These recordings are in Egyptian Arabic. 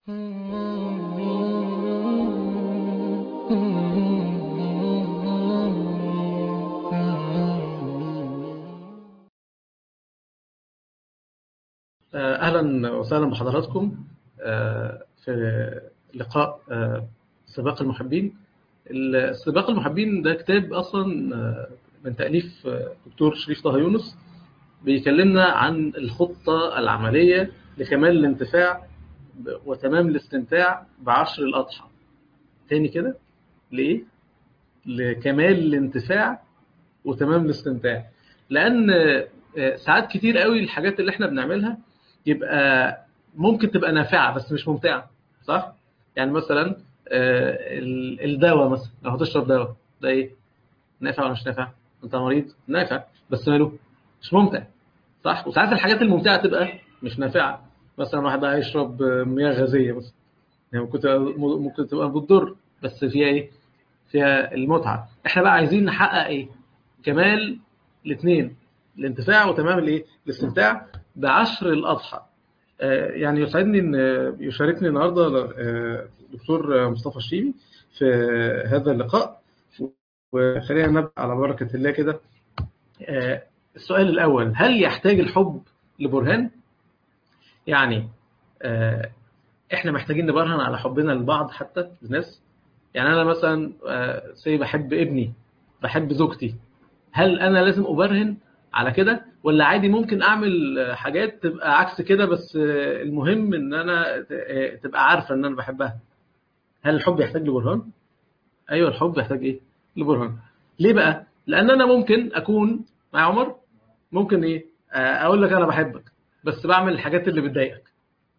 أهلا وسهلا بحضراتكم في لقاء سباق المحبين سباق المحبين ده كتاب أصلا من تأليف دكتور شريف طه يونس بيكلمنا عن الخطة العملية لكمال الانتفاع وتمام الاستمتاع بعشر الأضحى تاني كده لإيه؟ لكمال الانتفاع وتمام الاستمتاع لأن ساعات كتير قوي الحاجات اللي احنا بنعملها يبقى ممكن تبقى نافعة بس مش ممتعة صح؟ يعني مثلا الدواء مثلا لو هتشرب دواء ده ايه؟ نافع ولا مش نافع؟ انت مريض؟ نافع بس ماله؟ مش ممتع صح؟ وساعات الحاجات الممتعة تبقى مش نافعة مثلا واحد بقى يشرب مياه غازية مثلا يعني ممكن تبقى ممكن تبقى بتضر بس فيها ايه؟ فيها المتعة احنا بقى عايزين نحقق ايه؟ كمال الاثنين الانتفاع وتمام الايه؟ الاستمتاع بعشر الاضحى يعني يسعدني ان يشاركني النهارده دكتور مصطفى الشيبي في هذا اللقاء وخلينا نبدا على بركه الله كده السؤال الاول هل يحتاج الحب لبرهان يعني احنا محتاجين نبرهن على حبنا لبعض حتى الناس يعني انا مثلا سي بحب ابني بحب زوجتي هل انا لازم ابرهن على كده ولا عادي ممكن اعمل حاجات تبقى عكس كده بس المهم ان انا تبقى عارفه ان انا بحبها هل الحب يحتاج لبرهان ايوه الحب يحتاج ايه لبرهان ليه بقى لان انا ممكن اكون مع عمر ممكن ايه اقول لك انا بحبك بس بعمل الحاجات اللي بتضايقك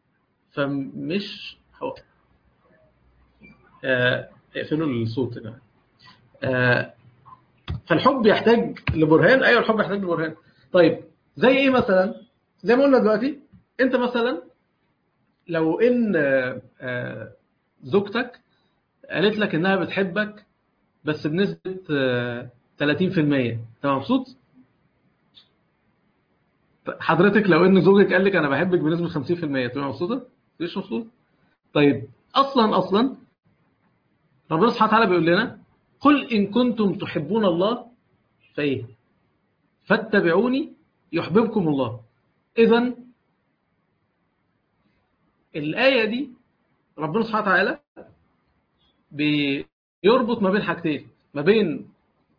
فمش هو اقفلوا الصوت هنا فالحب يحتاج لبرهان ايوه الحب يحتاج لبرهان طيب زي ايه مثلا زي ما قلنا دلوقتي انت مثلا لو ان زوجتك قالت لك انها بتحبك بس بنسبه 30% انت مبسوط حضرتك لو ان زوجك قال لك انا بحبك بنسبه 50% تبقى مبسوطه مش مبسوط طيب اصلا اصلا ربنا سبحانه وتعالى بيقول لنا قل إن كنتم تحبون الله فإيه فاتبعوني يحببكم الله إذا الآية دي ربنا سبحانه وتعالى بيربط ما بين حاجتين ما بين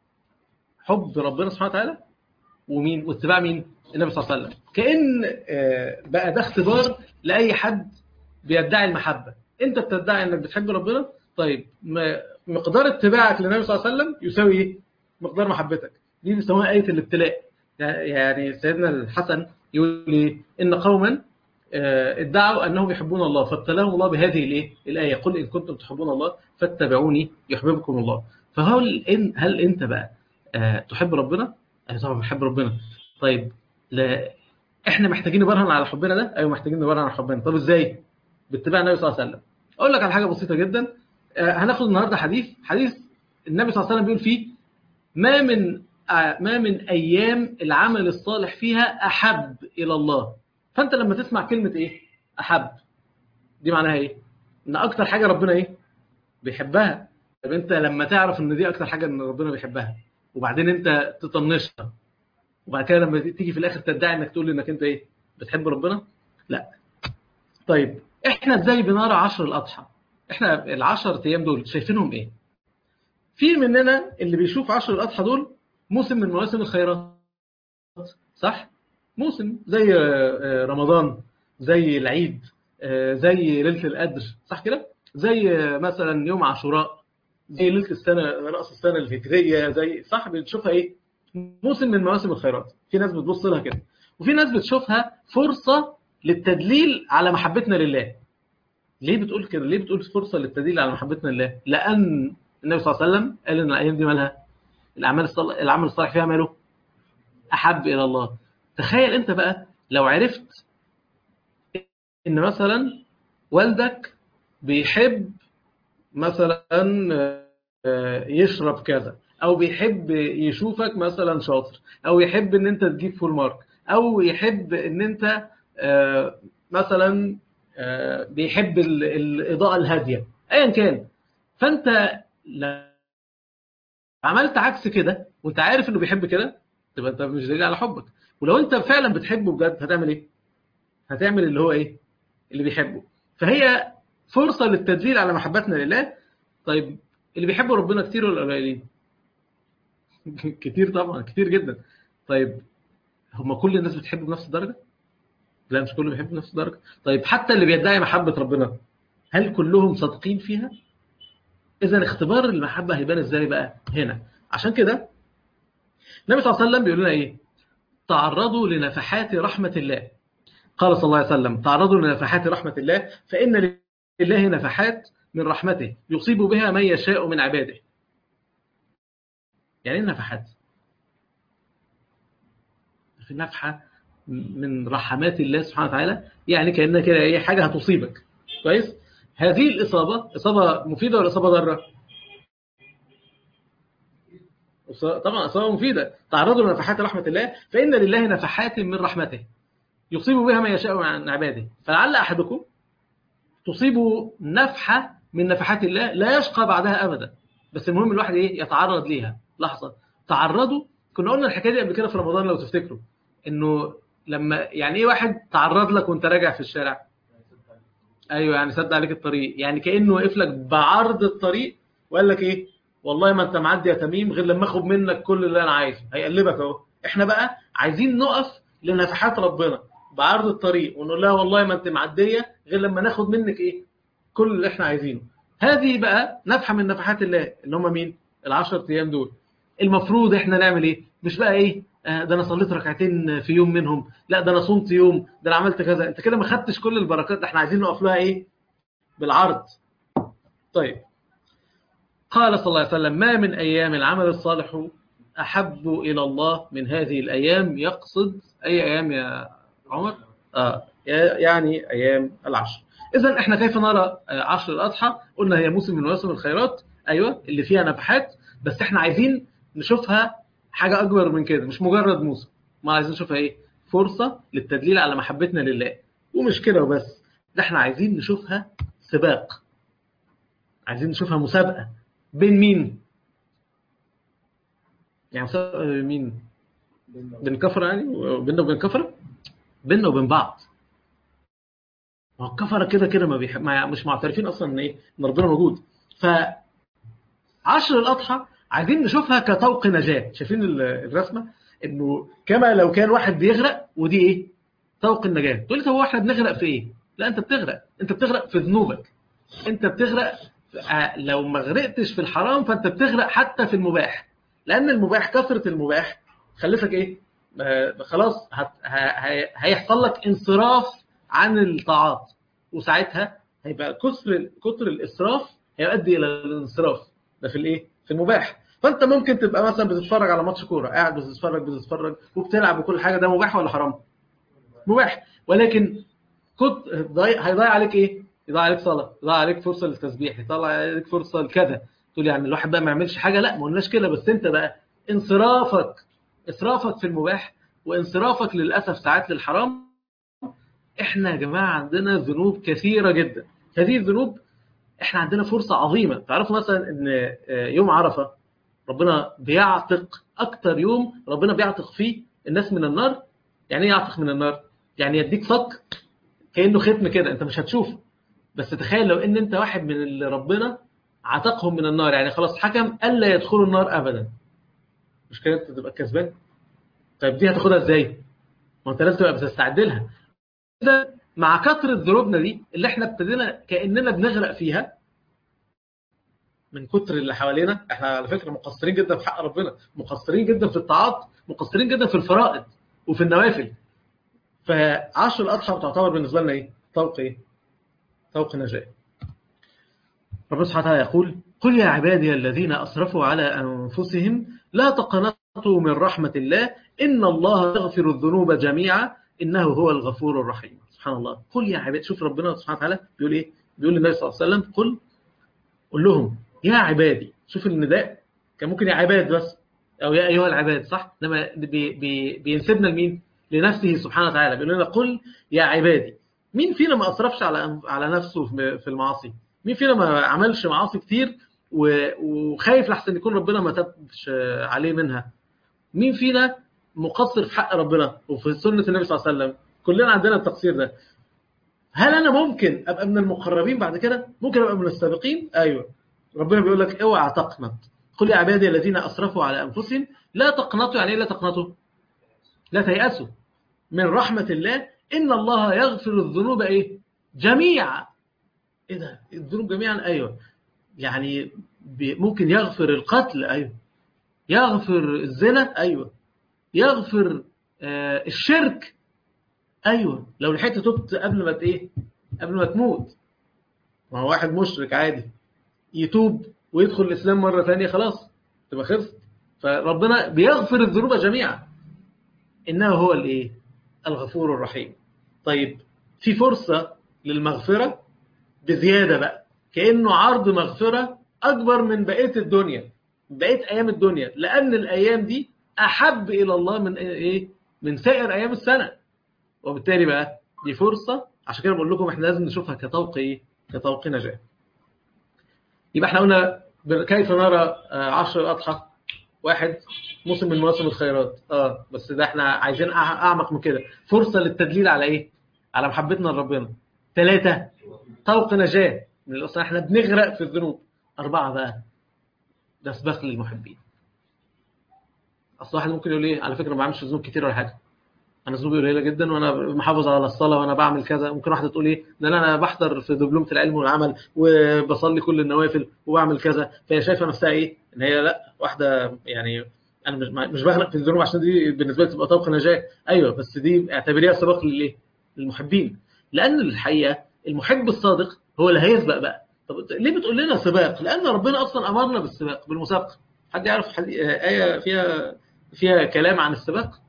حب ربنا سبحانه وتعالى ومين واتباع مين النبي صلى الله عليه وسلم كأن بقى ده اختبار لأي حد بيدعي المحبة انت بتدعي انك بتحب ربنا طيب مقدار اتباعك للنبي صلى الله عليه وسلم يساوي ايه؟ مقدار محبتك دي بيسموها آية الابتلاء يعني سيدنا الحسن يقول لي إن قوما ادعوا أنهم يحبون الله فابتلاهم الله بهذه الايه؟ الآية قل إن كنتم تحبون الله فاتبعوني يحببكم الله فهل إن هل أنت بقى تحب ربنا؟ أنا طبعا بحب ربنا طيب لا احنا محتاجين نبرهن على حبنا ده ايوه محتاجين نبرهن على حبنا طب ازاي باتباع النبي صلى الله عليه وسلم اقول لك على حاجه بسيطه جدا هناخد النهارده حديث حديث النبي صلى الله عليه وسلم بيقول فيه ما من ما من ايام العمل الصالح فيها احب الى الله فانت لما تسمع كلمه ايه احب دي معناها ايه ان اكتر حاجه ربنا ايه بيحبها طب انت لما تعرف ان دي اكتر حاجه ان ربنا بيحبها وبعدين انت تطنشها وبعد كده لما تيجي في الاخر تدعي انك تقول انك انت ايه بتحب ربنا لا طيب احنا ازاي بنرى عشر الاضحى احنا العشر ايام دول شايفينهم ايه في مننا اللي بيشوف عشر الاضحى دول موسم من مواسم الخيرات صح موسم زي رمضان زي العيد زي ليله القدر صح كده زي مثلا يوم عاشوراء زي ليله السنه راس السنه الهجريه زي صح بنشوفها ايه موسم من مواسم الخيرات في ناس بتبص لها كده وفي ناس بتشوفها فرصه للتدليل على محبتنا لله ليه بتقول كده ليه بتقول فرصه للتدليل على محبتنا لله لان النبي صلى الله عليه وسلم قال ان الايام دي مالها الاعمال الصالح العمل الصالح فيها ماله احب الى الله تخيل انت بقى لو عرفت ان مثلا والدك بيحب مثلا يشرب كذا او بيحب يشوفك مثلا شاطر او يحب ان انت تجيب فول مارك او يحب ان انت مثلا آه، بيحب ال- الإضاءة الهادية أيا كان فأنت لو عملت عكس كده وأنت عارف إنه بيحب كده تبقى أنت مش دليل على حبك ولو أنت فعلا بتحبه بجد هتعمل إيه؟ هتعمل اللي هو إيه؟ اللي بيحبه فهي فرصة للتدليل على محبتنا لله طيب اللي بيحبوا ربنا كتير ولا قليلين؟ كتير طبعا كتير جدا طيب هم كل الناس بتحب بنفس الدرجة؟ لا مش كله بيحب بنفس الدرجة طيب حتى اللي بيدعي محبة ربنا هل كلهم صادقين فيها؟ إذا اختبار المحبة هيبان إزاي بقى هنا عشان كده النبي صلى الله عليه وسلم بيقول لنا إيه؟ تعرضوا لنفحات رحمة الله قال صلى الله عليه وسلم تعرضوا لنفحات رحمة الله فإن لله نفحات من رحمته يصيب بها من يشاء من عباده يعني ايه النفحات في نفحة من رحمات الله سبحانه وتعالى يعني كأنها كده ايه حاجة هتصيبك كويس هذه الإصابة إصابة مفيدة ولا إصابة ضارة طبعا إصابة مفيدة تعرضوا لنفحات رحمة الله فإن لله نفحات من رحمته يصيب بها من يشاء من عباده فلعل أحدكم تصيب نفحة من نفحات الله لا يشقى بعدها أبدا بس المهم الواحد إيه يتعرض ليها لحظة تعرضوا كنا قلنا الحكاية دي قبل كده في رمضان لو تفتكروا إنه لما يعني إيه واحد تعرض لك وأنت راجع في الشارع أيوه يعني سد عليك الطريق يعني كأنه وقف لك بعرض الطريق وقال لك إيه والله ما أنت معدي يا تميم غير لما أخد منك كل اللي أنا عايزه هيقلبك أهو إحنا بقى عايزين نقف لنفحات ربنا بعرض الطريق ونقول لها والله ما انت معديه غير لما ناخد منك ايه كل اللي احنا عايزينه هذه بقى نفحه من نفحات الله اللي هم مين العشر ايام دول المفروض احنا نعمل ايه مش بقى ايه آه ده انا صليت ركعتين في يوم منهم لا ده انا صمت يوم ده انا عملت كذا انت كده ما خدتش كل البركات ده احنا عايزين نقف لها ايه بالعرض طيب قال صلى الله عليه وسلم ما من ايام العمل الصالح احب الى الله من هذه الايام يقصد اي ايام يا عمر آه يعني أيام العشر إذا إحنا كيف نرى عشر الأضحى قلنا هي موسم من مواسم الخيرات أيوة اللي فيها نفحات بس إحنا عايزين نشوفها حاجة أكبر من كده مش مجرد موسم ما عايزين نشوفها إيه فرصة للتدليل على محبتنا لله ومش كده وبس ده إحنا عايزين نشوفها سباق عايزين نشوفها مسابقة بين مين يعني مسابقة بين مين بين كفرة يعني بيننا وبين كفرة بيننا وبين بعض ما هو الكفره كده كده ما, بيح... ما مش معترفين اصلا ان ايه ان ربنا موجود ف عشر الاضحى عايزين نشوفها كطوق نجاه شايفين الرسمه انه كما لو كان واحد بيغرق ودي ايه طوق النجاه تقول لي هو احنا بنغرق في ايه لا انت بتغرق انت بتغرق في ذنوبك انت بتغرق لو ما غرقتش في الحرام فانت بتغرق حتى في المباح لان المباح كثره المباح خلتك ايه خلاص هت... هيحصل لك انصراف عن الطاعات وساعتها هيبقى كثر كثر الاسراف هيؤدي الى الانصراف ده في الايه في المباح فانت ممكن تبقى مثلا بتتفرج على ماتش كوره قاعد بتتفرج بتتفرج وبتلعب وكل حاجه ده مباح ولا حرام مباح ولكن كنت هيضيع عليك ايه يضيع عليك صلاه يضيع عليك فرصه للتسبيح يضيع عليك فرصه لكذا تقول يعني الواحد بقى ما يعملش حاجه لا ما قلناش كده بس انت بقى انصرافك اسرافك في المباح وانصرافك للاسف ساعات للحرام احنا يا جماعه عندنا ذنوب كثيره جدا هذه الذنوب احنا عندنا فرصه عظيمه تعرفوا مثلا ان يوم عرفه ربنا بيعتق اكتر يوم ربنا بيعتق فيه الناس من النار يعني ايه يعتق من النار يعني يديك فك كانه ختم كده انت مش هتشوفه بس تخيل لو ان انت واحد من اللي ربنا عتقهم من النار يعني خلاص حكم الا يدخلوا النار ابدا مش كده انت تبقى كسبان طيب دي هتاخدها ازاي ما انت لازم تبقى بتستعد لها اذا مع كثره ذنوبنا دي اللي احنا ابتدينا كاننا بنغرق فيها من كتر اللي حوالينا احنا على فكره مقصرين جدا في حق ربنا مقصرين جدا في الطاعات مقصرين جدا في الفرائض وفي النوافل فعشر الاضحى بتعتبر بالنسبه لنا ايه طوق ايه طوق نجاه ربنا سبحانه وتعالى يقول قل يا عبادي الذين اسرفوا على انفسهم لا تقنطوا من رحمه الله ان الله يغفر الذنوب جميعا انه هو الغفور الرحيم سبحان الله قل يا عباد شوف ربنا سبحانه وتعالى بيقول ايه بيقول للنبي صلى الله عليه وسلم قل قل لهم يا عبادي شوف النداء كان ممكن يا عباد بس او يا ايها العباد صح انما بي بي بينسبنا لمين لنفسه سبحانه وتعالى بيقول لنا قل يا عبادي مين فينا ما أسرفش على على نفسه في في المعاصي مين فينا ما عملش معاصي كتير و- وخايف لحسن يكون ربنا ما تبش عليه منها مين فينا مقصر في حق ربنا وفي سنة النبي صلى الله عليه وسلم كلنا عندنا التقصير ده هل انا ممكن ابقى من المقربين بعد كده ممكن ابقى من السابقين ايوه ربنا بيقول لك اوعى تقنط قل يا عبادي الذين اسرفوا على انفسهم لا تقنطوا يعني ايه لا تقنطوا لا تيأسوا من رحمة الله ان الله يغفر الذنوب ايه جميعا ايه ده الذنوب جميعا ايوه يعني بي- ممكن يغفر القتل ايوه يغفر الزنا ايوه يغفر آه، الشرك ايوه لو لحقت تبت قبل ما ت- ايه قبل ما تموت ما هو واحد مشرك عادي يتوب ويدخل الاسلام مره ثانيه خلاص تبقى خلصت فربنا بيغفر الذنوب جميعا انه هو الايه الغفور الرحيم طيب في فرصه للمغفره بزياده بقى كانه عرض مغفره اكبر من بقيه الدنيا بقيه ايام الدنيا لان الايام دي احب الى الله من ايه من سائر ايام السنه وبالتالي بقى دي فرصه عشان كده بقول لكم احنا لازم نشوفها كطوق ايه كطوق نجاه يبقى احنا قلنا ب- كيف نرى آه، عشر الاضحى واحد موسم من مواسم الخيرات اه بس ده احنا عايزين أع- اعمق من كده فرصه للتدليل على ايه على محبتنا لربنا ثلاثه طوق نجاه من الاصل احنا بنغرق في الذنوب اربعه بقى ده سباق للمحبين اصل واحد ممكن يقول ايه على فكره ما بعملش ذنوب كتير ولا حاجه انا ذنوبي قليله جدا وانا محافظ على الصلاه وانا بعمل كذا ممكن واحده تقول ايه ده انا بحضر في دبلومه العلم والعمل وبصلي كل النوافل وبعمل كذا فهي شايفه نفسها ايه ان هي لا واحده يعني انا مش مش بغرق في الذنوب عشان دي بالنسبه لي تبقى طبق نجاه ايوه بس دي اعتبريها سباق للايه للمحبين لان الحقيقه المحب الصادق هو اللي هيسبق بقى طب ليه بتقول لنا سباق لان ربنا اصلا امرنا بالسباق بالمسابقه حد يعرف حدي... ايه فيها فيها كلام عن السباق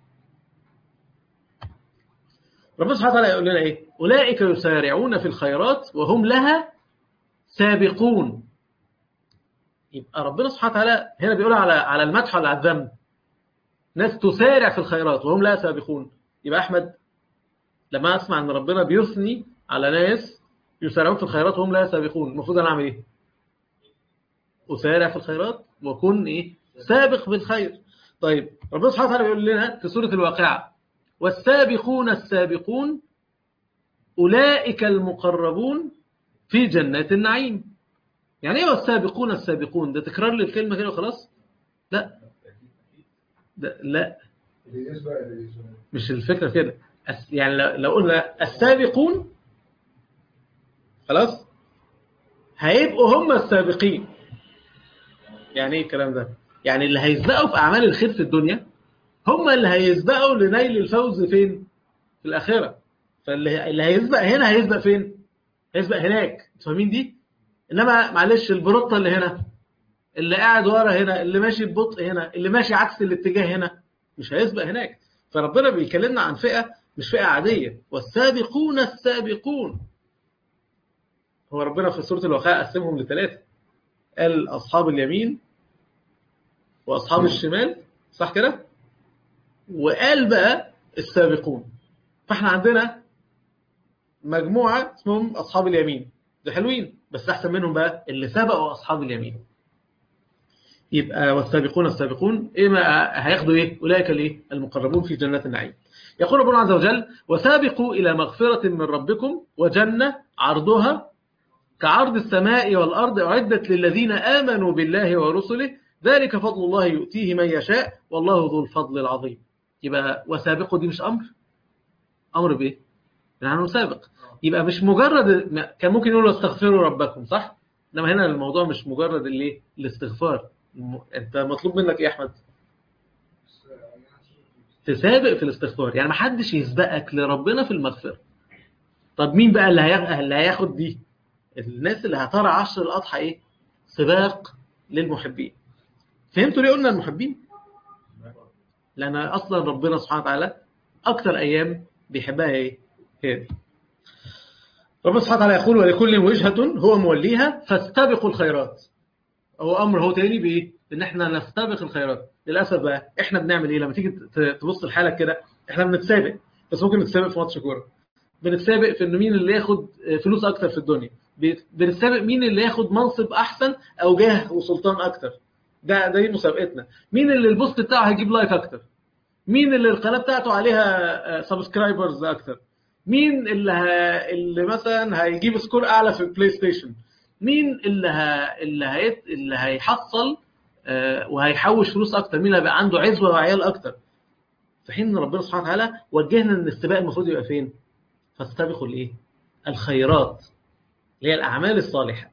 ربنا سبحانه وتعالى يقول لنا ايه اولئك يسارعون في الخيرات وهم لها سابقون يبقى ربنا سبحانه وتعالى هنا بيقول على على المدح ولا على الذم ناس تسارع في الخيرات وهم لها سابقون يبقى احمد لما اسمع ان ربنا بيثني على ناس يسارعون في الخيرات وهم لها سابقون المفروض انا اعمل ايه اسارع في الخيرات واكون ايه سابق بالخير طيب ربنا سبحانه وتعالى بيقول لنا في سوره الواقعه والسابقون السابقون أولئك المقربون في جنات النعيم يعني ايه والسابقون السابقون ده تكرار للكلمة كده وخلاص لا ده لا مش الفكرة كده أس- يعني لو- لو قلنا السابقون خلاص هيبقوا هم السابقين يعني ايه الكلام ده يعني اللي هيسبقوا في أعمال الخير في الدنيا هم اللي هيسبقوا لنيل الفوز فين في الآخرة فاللي اللي هيسبق هنا هيسبق فين هيسبق هناك انتوا فاهمين دي انما معلش البروطه اللي هنا اللي قاعد ورا هنا اللي ماشي ببطء هنا اللي ماشي عكس الاتجاه هنا مش هيسبق هناك فربنا بيكلمنا عن فئه مش فئه عاديه والسابقون السابقون هو ربنا في سوره الواقعه قسمهم لثلاثه قال اصحاب اليمين واصحاب الشمال صح كده وقال بقى السابقون فاحنا عندنا مجموعة اسمهم أصحاب اليمين ده حلوين بس أحسن منهم بقى اللي سبقوا أصحاب اليمين يبقى والسابقون السابقون إيه ما هياخدوا إيه أولئك الإيه المقربون في جنات النعيم يقول ربنا عز وجل وسابقوا إلى مغفرة من ربكم وجنة عرضها كعرض السماء والأرض أعدت للذين آمنوا بالله ورسله ذلك فضل الله يؤتيه من يشاء والله ذو الفضل العظيم يبقى وسابقوا دي مش أمر أمر بإيه نحن نسابق يبقى مش مجرد ما- كان ممكن يقولوا استغفروا ربكم صح انما هنا الموضوع مش مجرد الايه الاستغفار الم- انت مطلوب منك ايه يا احمد تسابق في الاستغفار يعني ما حدش يسبقك لربنا في المغفرة طب مين بقى اللي هياخد اللي هياخد دي الناس اللي هترى عشر الاضحى ايه سباق للمحبين فهمتوا ليه قلنا المحبين لان اصلا ربنا سبحانه وتعالى اكثر ايام بيحبها ايه هي دي ربنا سبحانه وتعالى يقول ولكل وجهة هو موليها فاستبقوا الخيرات هو امر هو تاني بايه ان احنا نستبق الخيرات للاسف بقى احنا بنعمل ايه لما تيجي ت- تبص لحالك كده احنا بنتسابق بس ممكن نتسابق في ماتش كوره بنتسابق في انه مين اللي ياخد فلوس اكتر في الدنيا بي- بنتسابق مين اللي ياخد منصب احسن او جاه وسلطان اكتر ده ده دي مسابقتنا مين اللي البوست بتاعه هيجيب لايك اكتر مين اللي القناه بتاعته عليها سبسكرايبرز اكتر مين اللي ه... اللي مثلا هيجيب سكور اعلى في البلاي ستيشن مين اللي ه... اللي هيت... اللي هيحصل آه، وهيحوش فلوس اكتر مين اللي هيبقى عنده عزوه وعيال اكتر في حين ان ربنا سبحانه وتعالى وجهنا ان السباق المفروض يبقى فين فاستبقوا الايه الخيرات اللي هي الاعمال الصالحه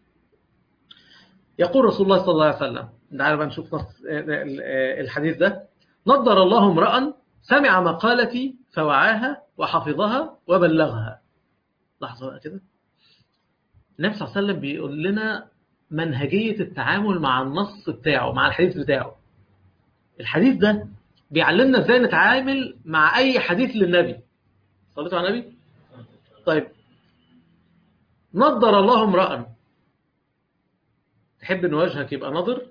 يقول رسول الله صلى الله عليه وسلم تعالى بقى نشوف نص الحديث ده نضر الله امرأ سمع مقالتي فوعاها وحفظها وبلغها لحظة بقى كده النبي صلى الله عليه وسلم بيقول لنا منهجية التعامل مع النص بتاعه مع الحديث بتاعه الحديث ده بيعلمنا ازاي نتعامل مع اي حديث للنبي صليتوا على النبي طيب نضر الله امرأ تحب ان وجهك يبقى نضر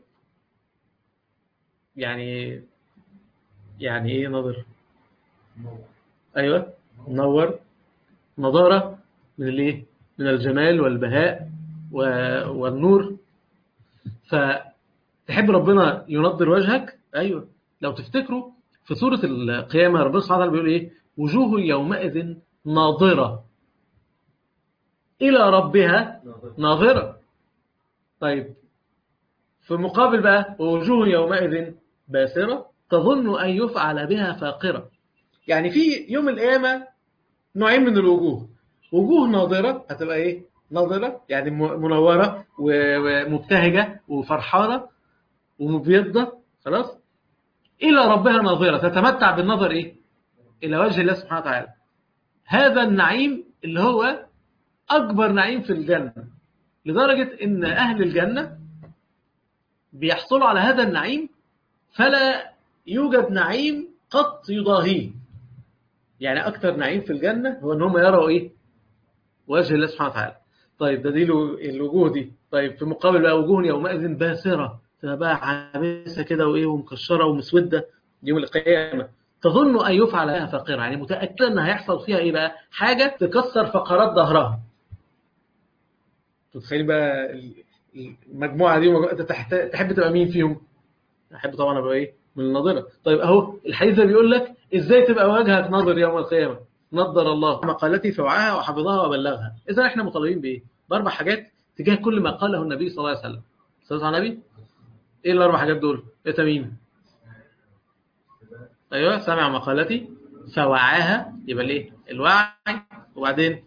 يعني يعني ايه نضر ايوه منور نضاره من الايه من الجمال والبهاء و- والنور فتحب ربنا ينضر وجهك ايوه لو تفتكروا في سوره القيامه ربنا سبحانه وتعالى بيقول ايه وجوه يومئذ ناظره الى ربها ناظره طيب في المقابل بقى ووجوه يومئذ باسرة تظن أن يفعل بها فاقرة يعني في يوم القيامة نوعين من الوجوه وجوه ناظرة هتبقى إيه؟ ناظرة يعني م- منورة و- ومبتهجة وفرحانة ومبيضة خلاص إلى ربها ناظرة تتمتع بالنظر إيه؟ إلى وجه الله سبحانه وتعالى هذا النعيم اللي هو أكبر نعيم في الجنة لدرجة إن أهل الجنة بيحصلوا على هذا النعيم فلا يوجد نعيم قط يضاهيه يعني أكثر نعيم في الجنة هو أن هم يروا إيه وجه الله سبحانه وتعالى طيب ده دي الو- الوجوه دي طيب في مقابل بقى وجوه يومئذ باسرة تبقى بقى عابسة كده وإيه ومكشرة ومسودة يوم القيامة تظن أن يفعل لها فقيرة يعني متأكدة أن هيحصل فيها إيه بقى حاجة تكسر فقرات ظهرها تتخيل بقى ال- المجموعة دي ومجموعة- أنت تحت- تحب تبقى مين فيهم احب طبعا ابقى ايه من الناظره طيب اهو الحديث ده بيقول لك ازاي تبقى وجهك ناظر يوم القيامه نضر الله مقالتي فوعاها وحفظها وبلغها اذا احنا مطالبين بايه باربع حاجات تجاه كل ما قاله النبي صلى الله عليه وسلم صلى على النبي ايه الاربع حاجات دول ايه تميم ايوه سمع مقالتي فوعاها يبقى الايه الوعي وبعدين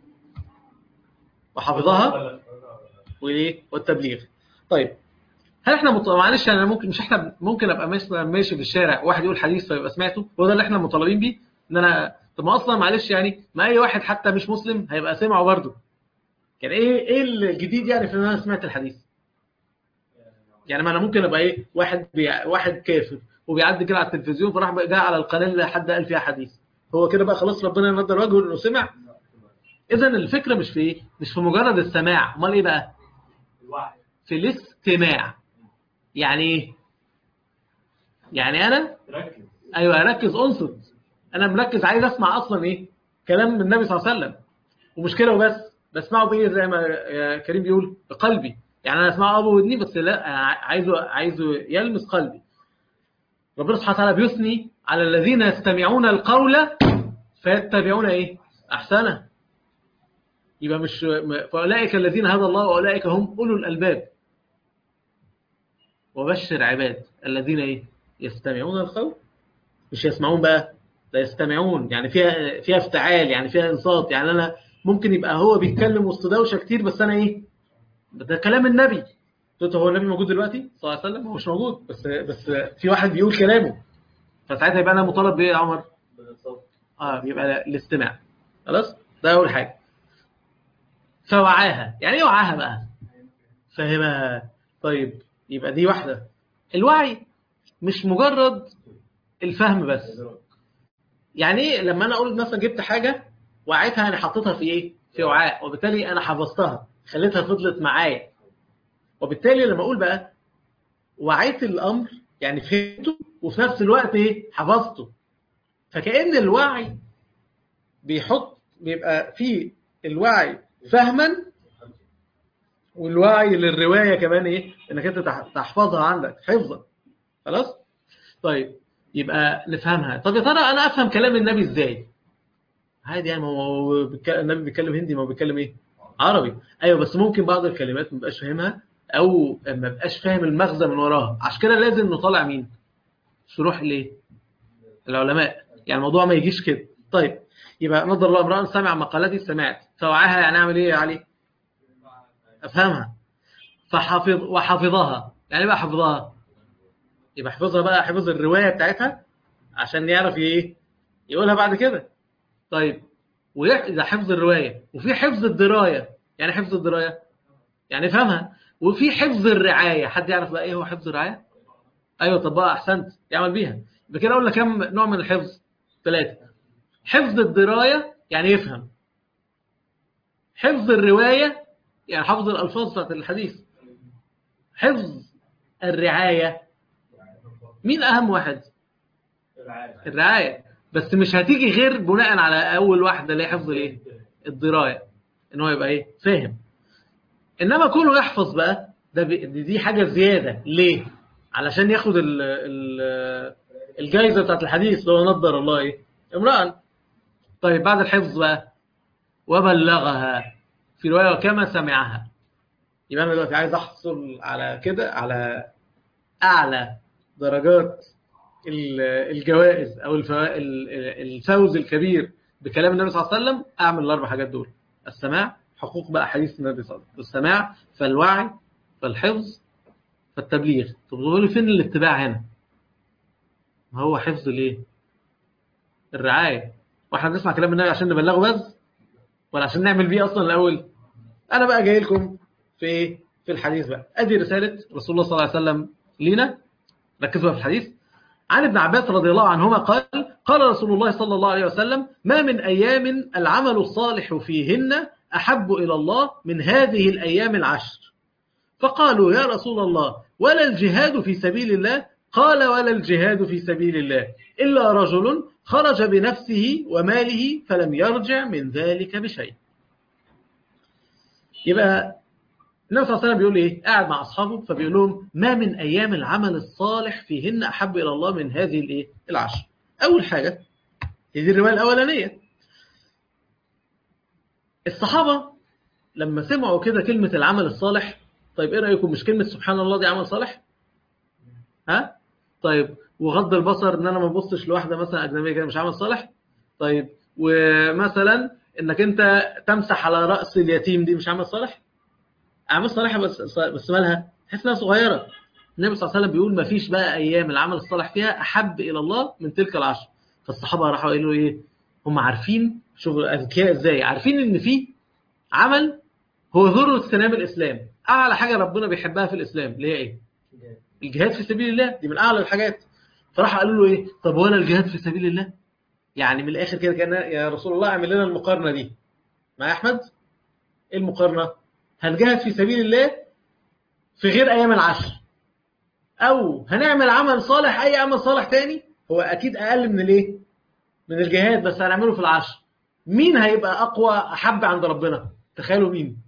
وحفظها والايه والتبليغ طيب هل احنا مط... معلش انا ممكن مش احنا ممكن ابقى ماشي ماشي في الشارع واحد يقول حديث فيبقى سمعته هو ده اللي احنا مطالبين بيه ان انا طب ما اصلا معلش يعني ما اي واحد حتى مش مسلم هيبقى سمعه برضه كان ايه ايه الجديد يعني في ان انا سمعت الحديث يعني ما انا ممكن ابقى ايه واحد بي... واحد كافر وبيعدي كده على التلفزيون فراح بقى جاء على القناه اللي حد قال فيها حديث هو كده بقى خلاص ربنا ينضر وجهه انه سمع اذا الفكره مش في ايه مش في مجرد السماع امال ايه بقى الوعي في الاستماع يعني ايه يعني انا ركز ايوه اركز انصت انا مركز عايز اسمع اصلا ايه كلام النبي صلى الله عليه وسلم ومش كده وبس بسمعه بايه زي ما يا كريم بيقول بقلبي يعني انا اسمعه ابو ودني بس لا انا عايزه عايزه يلمس قلبي ربنا سبحانه وتعالى بيثني على الذين يستمعون القول فيتبعون ايه احسنه يبقى مش فاولئك الذين هدى الله واولئك هم اولو الالباب وبشر عباد الذين ايه يستمعون القول مش يسمعون بقى ده يستمعون يعني فيها فيها افتعال يعني فيها انصات يعني انا ممكن يبقى هو بيتكلم وسط دوشه كتير بس انا ايه ده كلام النبي قلت هو النبي موجود دلوقتي صلى الله عليه وسلم هو مش موجود بس بس في واحد بيقول كلامه فساعتها يبقى انا مطالب بايه يا عمر بالصوت اه بيبقى الاستماع خلاص ده اول حاجه فوعاها يعني ايه وعاها بقى فهمها طيب يبقى دي واحده الوعي مش مجرد الفهم بس يعني ايه لما انا اقول مثلا جبت حاجه وعيتها انا حطيتها في ايه في وعاء وبالتالي انا حفظتها خليتها فضلت معايا وبالتالي لما اقول بقى وعيت الامر يعني فهمته وفي نفس الوقت ايه حفظته فكأن الوعي بيحط بيبقى في الوعي فهما والوعي للروايه كمان ايه انك انت تح- تحفظها عندك حفظا خلاص طيب يبقى نفهمها طب يا ترى انا افهم كلام النبي ازاي عادي يعني ما هو بيتك- النبي بيتكلم هندي ما هو بيتكلم ايه عربي ايوه بس ممكن بعض الكلمات ما بقاش فاهمها او ما بقاش فاهم المغزى من وراها عشان كده لازم نطالع مين شروح الايه العلماء يعني الموضوع ما يجيش كده طيب يبقى نظر الله امرأ سمع مقالتي سمعت فوعاها يعني اعمل ايه يا علي افهمها فحفظ وحفظها يعني إيه بقى حفظها يبقى حفظها بقى حفظ الروايه بتاعتها عشان يعرف ايه يقولها بعد كده طيب وده حفظ الروايه وفي حفظ الدرايه يعني حفظ الدرايه يعني يفهمها وفي حفظ الرعايه حد يعرف بقى ايه هو حفظ الرعايه ايوه طب بقى احسنت يعمل بيها يبقى كده قلنا كم نوع من الحفظ ثلاثه حفظ الدرايه يعني يفهم حفظ الروايه يعني حفظ الالفاظ بتاعت الحديث حفظ الرعايه مين اهم واحد الرعايه بس مش هتيجي غير بناء على اول واحده اللي هي حفظ الايه الدرايه ان هو يبقى ايه فاهم انما كونه يحفظ بقى ده بي- دي دي حاجه زياده ليه علشان ياخد ال ال الجائزه بتاعت الحديث اللي هو نضر الله ايه امرأة طيب بعد الحفظ بقى وبلغها في روايه وكما سمعها يبقى انا دلوقتي عايز احصل على كده على اعلى درجات ال- الجوائز او الفوا- ال- الفوز الكبير بكلام النبي صلى الله عليه وسلم اعمل الاربع حاجات دول السماع حقوق بقى حديث النبي صلى الله عليه وسلم السماع فالوعي فالحفظ فالتبليغ طب تقولوا لي فين الاتباع هنا ما هو حفظ ليه الرعايه واحنا بنسمع كلام النبي عشان نبلغه بس ولا عشان نعمل بيه اصلا الاول انا بقى جاي لكم في ايه في الحديث بقى ادي رساله رسول الله صلى الله عليه وسلم لينا ركزوا بقى في الحديث عن ابن عباس رضي الله عنهما قال قال رسول الله صلى الله عليه وسلم ما من أيام العمل الصالح فيهن أحب إلى الله من هذه الأيام العشر فقالوا يا رسول الله ولا الجهاد في سبيل الله قال ولا الجهاد في سبيل الله إلا رجل خرج بنفسه وماله فلم يرجع من ذلك بشيء يبقى النبي صلى الله عليه وسلم بيقول ايه قاعد مع اصحابه فبيقول لهم ما من ايام العمل الصالح فيهن احب الى الله من هذه الايه العشر اول حاجه هي دي الروايه الاولانيه الصحابه لما سمعوا كده كلمه العمل الصالح طيب ايه رايكم مش كلمه سبحان الله دي عمل صالح ها طيب وغض البصر ان انا ما ابصش لواحده مثلا اجنبيه كده مش عمل صالح طيب ومثلا انك انت تمسح على راس اليتيم دي مش عمل صالح اعمال صالحه بس بس مالها تحس انها صغيره النبي صلى الله عليه وسلم بيقول ما فيش بقى ايام العمل الصالح فيها احب الى الله من تلك العشر فالصحابه راحوا قالوا ايه هم عارفين شوفوا اذكياء ازاي عارفين ان في عمل هو ذروه سنام الاسلام اعلى حاجه ربنا بيحبها في الاسلام اللي هي ايه الجهاد في سبيل الله دي من اعلى الحاجات فراح قالوا له ايه طب ولا الجهاد في سبيل الله يعني من الاخر كده كان يا رسول الله اعمل لنا المقارنه دي مع احمد ايه المقارنه هنجاهد في سبيل الله في غير ايام العشر او هنعمل عمل صالح اي عمل صالح تاني هو اكيد اقل من الايه من الجهاد بس هنعمله في العشر مين هيبقى اقوى احب عند ربنا تخيلوا مين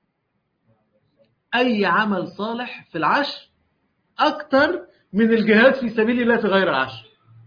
اي عمل صالح في العشر اكتر من الجهاد في سبيل الله في غير العشر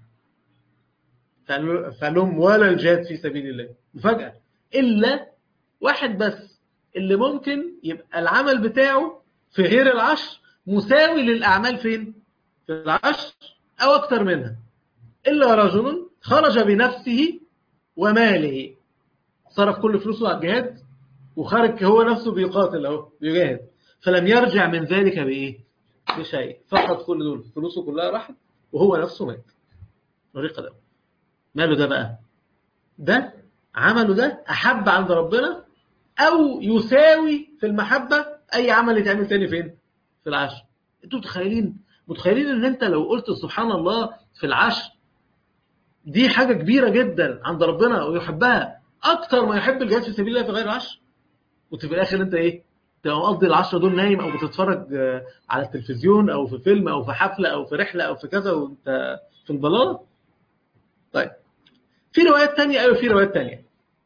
فقال لهم ولا الجهاد في سبيل الله مفاجاه الا واحد بس اللي ممكن يبقى العمل بتاعه في غير العشر مساوي للأعمال فين؟ في العشر أو أكثر منها إلا رجل خرج بنفسه وماله صرف كل فلوسه على الجهاد وخرج هو نفسه بيقاتل أهو بيجاهد فلم يرجع من ذلك بإيه؟ بشيء فقط كل دول فلوسه كلها راحت وهو نفسه مات طريقة ده ماله ده بقى؟ ده عمله ده أحب عند ربنا او يساوي في المحبه اي عمل يتعمل تاني فين في العشر انتوا متخيلين متخيلين ان انت لو قلت سبحان الله في العشر دي حاجه كبيره جدا عند ربنا ويحبها اكتر ما يحب الجهاد في سبيل الله في غير العشر وفي الاخر انت ايه تبقى مقضي العشرة دول نايم او بتتفرج على التلفزيون او في فيلم او في حفله او في رحله او في كذا وانت في البلاط طيب في روايات تانية ايوه في روايات تانية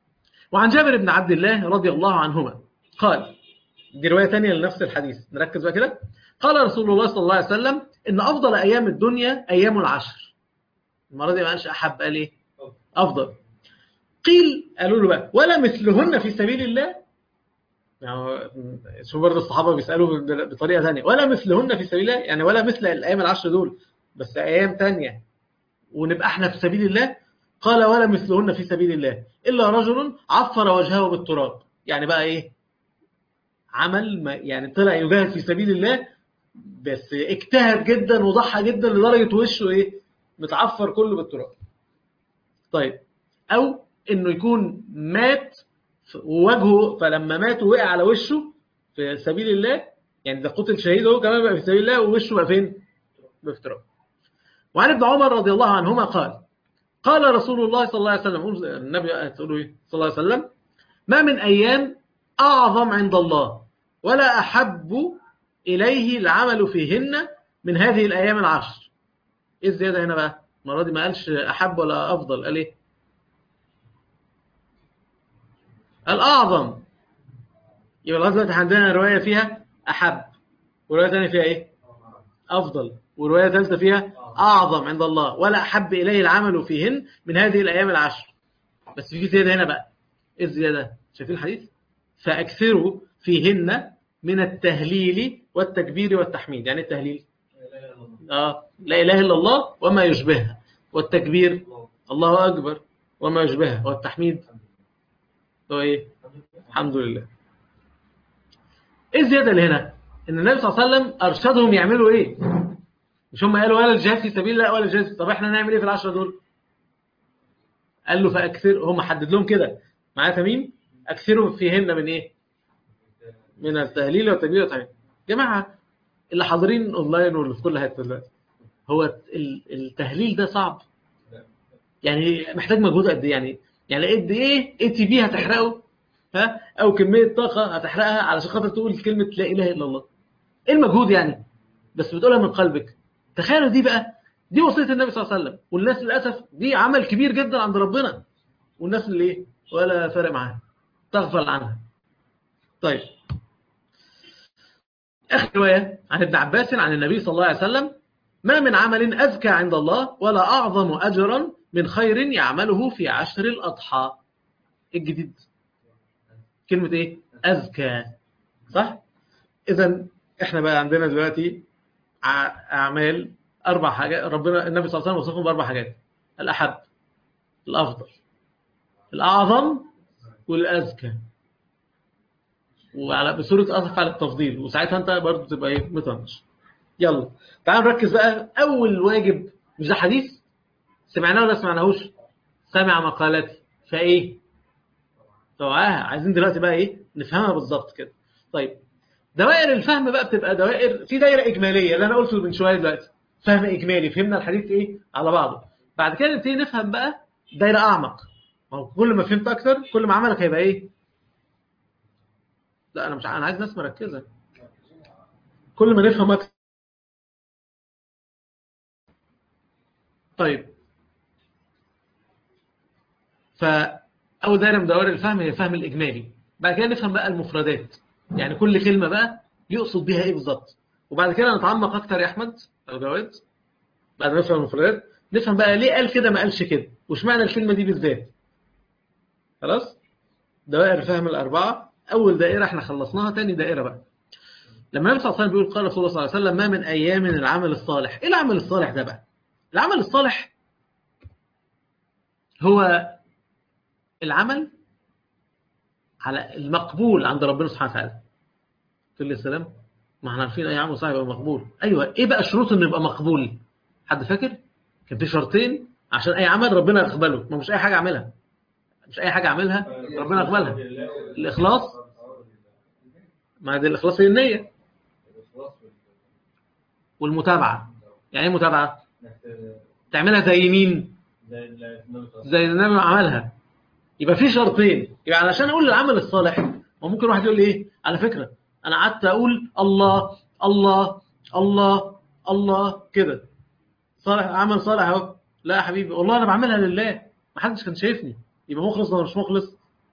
وعن جابر بن عبد الله رضي الله عنهما قال دي رواية تانية لنفس الحديث نركز بقى كده قال رسول الله صلى الله عليه وسلم إن أفضل أيام الدنيا أيام العشر المرة دي ما قالش أحب قال إيه أفضل قيل قالوا له بقى ولا مثلهن في سبيل الله يعني شوف برضه الصحابة بيسألوا بطريقة ثانية ولا مثلهن في سبيل الله يعني ولا مثل الأيام العشر دول بس أيام تانية ونبقى احنا في سبيل الله قال ولا مثلهن في سبيل الله إلا رجل عفر وجهه بالتراب يعني بقى إيه عمل ما يعني طلع يجاهد في سبيل الله بس اجتهد جدا وضحى جدا لدرجة وشه إيه متعفر كله بالتراب طيب أو إنه يكون مات ووجهه فلما مات وقع على وشه في سبيل الله يعني ده قتل شهيد هو كمان بقى في سبيل الله ووشه بقى فين؟ بقى في تراب وعن ابن عمر رضي الله عنهما قال قال رسول الله صلى الله عليه وسلم النبي تقولوا ايه صلى الله عليه وسلم ما من ايام اعظم عند الله ولا احب اليه العمل فيهن من هذه الايام العشر ايه الزياده هنا بقى المره دي ما قالش احب ولا افضل قال ايه الاعظم يبقى لغايه دلوقتي عندنا روايه فيها احب وروايه ثانيه فيها ايه افضل وروايه ثالثه فيها أعظم عند الله ولا أحب إليه العمل فيهن من هذه الأيام العشر بس في زيادة هنا بقى إيه الزيادة شايفين الحديث فأكثروا فيهن من التهليل والتكبير والتحميد يعني التهليل آه لا إله إلا الله وما يشبهها والتكبير الله أكبر وما يشبهها والتحميد هو إيه الحمد لله إيه الزيادة اللي هنا إن النبي صلى الله عليه وسلم أرشدهم يعملوا إيه مش هم قالوا ولا الجهاد في سبيل الله ولا الجهاد طب احنا نعمل ايه في العشرة دول قال له فاكثر هم حدد لهم كده معايا تميم اكثروا فيهن من ايه من التهليل والتكبير والتحميد جماعه اللي حاضرين اونلاين واللي في كل حته دلوقتي هو التهليل ده صعب يعني محتاج مجهود قد ايه يعني يعني قد ايه اي تي بي هتحرقه ها او كميه طاقه هتحرقها علشان خاطر تقول كلمه لا اله الا الله ايه المجهود يعني بس بتقولها من قلبك تخيلوا دي بقى دي وصية النبي صلى الله عليه وسلم والناس للأسف دي عمل كبير جدا عند ربنا والناس اللي ايه ولا فارق معاها تغفل عنها طيب آخر رواية عن ابن عباس عن النبي صلى الله عليه وسلم ما من عمل أزكى عند الله ولا أعظم أجرا من خير يعمله في عشر الأضحى الجديد كلمة إيه أزكى صح إذا إحنا بقى عندنا دلوقتي أعمال أربع حاجات ربنا النبي صلى الله عليه وسلم وصفهم بأربع حاجات الأحب الأفضل الأعظم والأزكى وعلى بصورة أصف على التفضيل وساعتها أنت برضه تبقى إيه مطنش يلا تعال نركز بقى أول واجب مش ده حديث سمعناه ولا سمعناهوش سمع مقالتي فإيه طبعا عايزين دلوقتي بقى إيه نفهمها بالظبط كده طيب دوائر الفهم بقى بتبقى دوائر في دايره اجماليه اللي انا قلته من شويه دلوقتي فهم اجمالي فهمنا الحديث ايه على بعضه بعد كده نبتدي نفهم بقى دايره اعمق ما هو كل ما فهمت اكتر كل ما عملك هيبقى ايه لا انا مش انا عايز ناس مركزه كل ما نفهم اكتر طيب فاول دايره من دوائر الفهم هي الفهم الاجمالي بعد كده نفهم بقى المفردات يعني كل كلمة بقى يقصد بيها ايه بالظبط وبعد كده نتعمق اكتر يا احمد او جواد بعد ما نفهم المفردات نفهم بقى ليه قال كده ما قالش كده وش معنى الكلمة دي بالذات خلاص دوائر الفهم الأربعة أول دائرة احنا خلصناها تاني دائرة بقى لما النبي صلى الله عليه وسلم بيقول قال رسول الله صلى الله عليه وسلم ما من أيام من العمل الصالح إيه العمل الصالح ده بقى العمل الصالح هو العمل على المقبول عند ربنا سبحانه وتعالى تقول لي السلام ما احنا عارفين اي عمل صالح يبقى مقبول ايوه ايه بقى شروط انه يبقى مقبول حد فاكر كان في شرطين عشان اي عمل ربنا يقبله ما مش اي حاجه اعملها مش اي حاجه اعملها ربنا يقبلها الاخلاص ما دي الاخلاص هي النيه والمتابعه يعني ايه متابعه تعملها زي مين زي النبي ما عملها يبقى في شرطين يبقى علشان اقول العمل الصالح وممكن واحد يقول لي ايه على فكره انا قعدت اقول الله الله الله الله كده صالح عمل صالح اهو لا يا حبيبي والله انا بعملها لله ما حدش كان شايفني يبقى مخلص ولا مش مخلص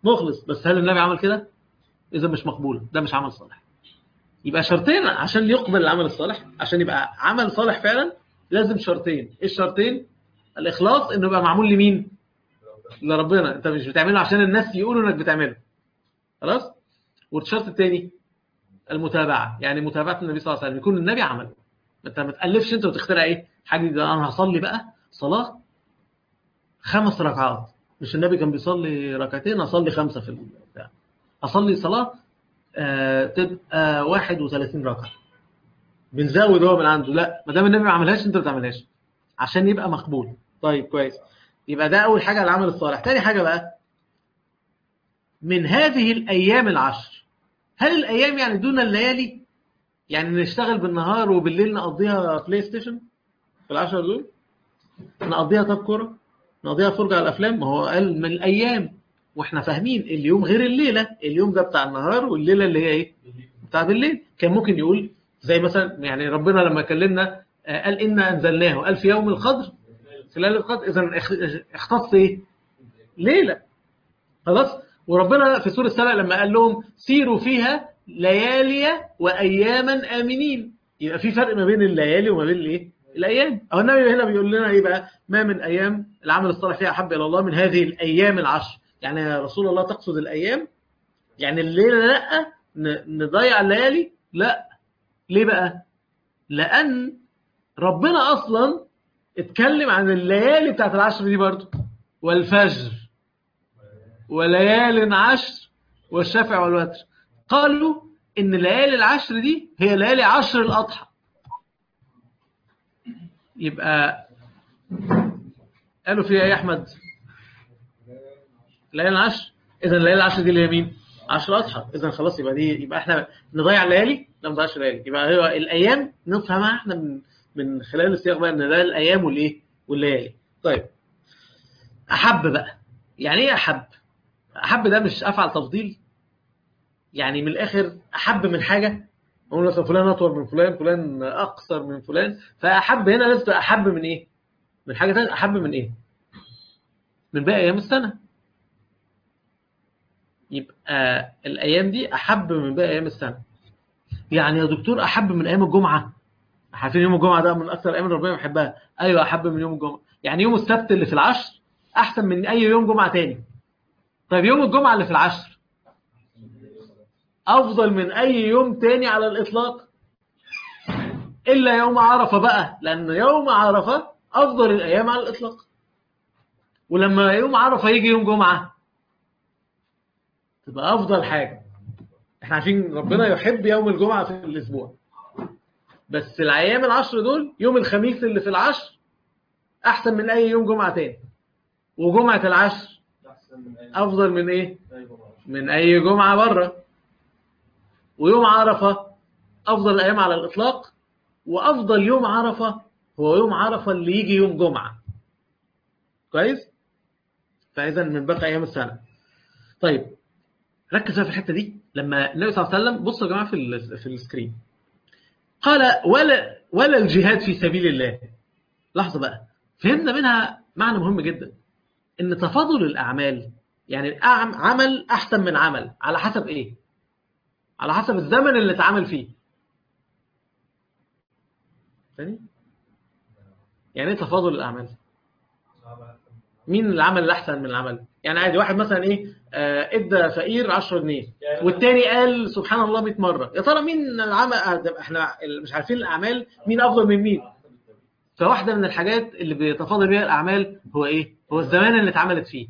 مخلص بس هل النبي عمل كده اذا مش مقبول ده مش عمل صالح يبقى شرطين عشان يقبل العمل الصالح عشان يبقى عمل صالح فعلا لازم شرطين ايه الشرطين الاخلاص انه يبقى معمول لمين لربنا انت مش بتعمله عشان الناس يقولوا انك بتعمله خلاص والشرط الثاني المتابعه يعني متابعه النبي صلى الله عليه وسلم يكون النبي عمله انت ما تالفش انت وتخترع ايه حاجه ده انا هصلي بقى صلاه خمس ركعات مش النبي كان بيصلي ركعتين اصلي خمسه في البتاع اصلي صلاه آه تبقى 31 ركعه بنزود هو من عنده لا ما دام النبي ما عملهاش انت ما تعملهاش عشان يبقى مقبول طيب كويس يبقى ده اول حاجه العمل الصالح تاني حاجه بقى من هذه الايام العشر هل الايام يعني دون الليالي يعني نشتغل بالنهار وبالليل نقضيها بلاي ستيشن في العشر دول نقضيها طب كوره نقضيها فرجه على الافلام ما هو قال من الايام واحنا فاهمين اليوم غير الليله اليوم ده بتاع النهار والليله اللي هي ايه بتاع بالليل كان ممكن يقول زي مثلا يعني ربنا لما كلمنا قال إنا أنزلناه قال في يوم القدر في ليلة القدر إذا اختص إيه ليلة خلاص وربنا في سورة السبع لما قال لهم سيروا فيها ليالي وأياما آمنين يبقى في فرق ما بين الليالي وما بين الإيه الأيام أو النبي هنا بيقول لنا إيه بقى ما من أيام العمل الصالح فيها أحب إلى الله من هذه الأيام العشر يعني يا رسول الله تقصد الأيام يعني الليلة لا نضيع الليالي لا ليه بقى لأن ربنا أصلا اتكلم عن الليالي بتاعت العشر دي برضو والفجر وليال عشر والشفع والوتر قالوا إن ليالي العشر دي هي ليالي عشر الأضحى يبقى قالوا فيها يا أحمد ليالي العشر إذا ليالي العشر دي اللي هي مين؟ عشر أضحى إذا خلاص يبقى دي يبقى إحنا نضيع الليالي لا ما نضيعش الليالي يبقى هو الأيام نفهمها إحنا من من خلال السياق بقى ان ده الايام والايه والليالي طيب احب بقى يعني ايه احب احب ده مش افعل تفضيل يعني من الاخر احب من حاجه اقول مثلا فلان اطول من فلان فلان اقصر من فلان فاحب هنا لازم احب من ايه من حاجه ثانيه احب من ايه من باقي ايام السنه يبقى الايام دي احب من باقي ايام السنه يعني يا دكتور احب من ايام الجمعه عارفين يوم الجمعه ده من اكثر الايام اللي ربنا بيحبها ايوه احب من يوم الجمعه يعني يوم السبت اللي في العشر احسن من اي يوم جمعه تاني طيب يوم الجمعه اللي في العشر افضل من اي يوم تاني على الاطلاق الا يوم عرفه بقى لان يوم عرفه افضل الايام على الاطلاق ولما يوم عرفه يجي يوم جمعه تبقى افضل حاجه احنا عارفين ربنا يحب يوم الجمعه في الاسبوع بس الايام العشر دول يوم الخميس اللي في العشر احسن من اي يوم جمعه تاني وجمعه العشر افضل من ايه من اي جمعه بره ويوم عرفه افضل الايام على الاطلاق وافضل يوم عرفه هو يوم عرفه اللي يجي يوم جمعه كويس فاذا من باقي ايام السنه طيب ركز في الحته دي لما النبي صلى الله عليه وسلم بصوا يا جماعه في في السكرين قال ولا ولا الجهاد في سبيل الله لحظه بقى فهمنا منها معنى مهم جدا ان تفاضل الاعمال يعني عمل احسن من عمل على حسب ايه على حسب الزمن اللي اتعمل فيه ثاني يعني ايه تفاضل الاعمال مين العمل الاحسن من العمل يعني عادي واحد مثلا ايه آه ادى فقير 10 جنيه والتاني قال سبحان الله 100 مره يا ترى مين العمل احنا مش عارفين الاعمال مين افضل من مين فواحده من الحاجات اللي بيتفاضل بيها الاعمال هو ايه هو الزمان اللي اتعملت فيه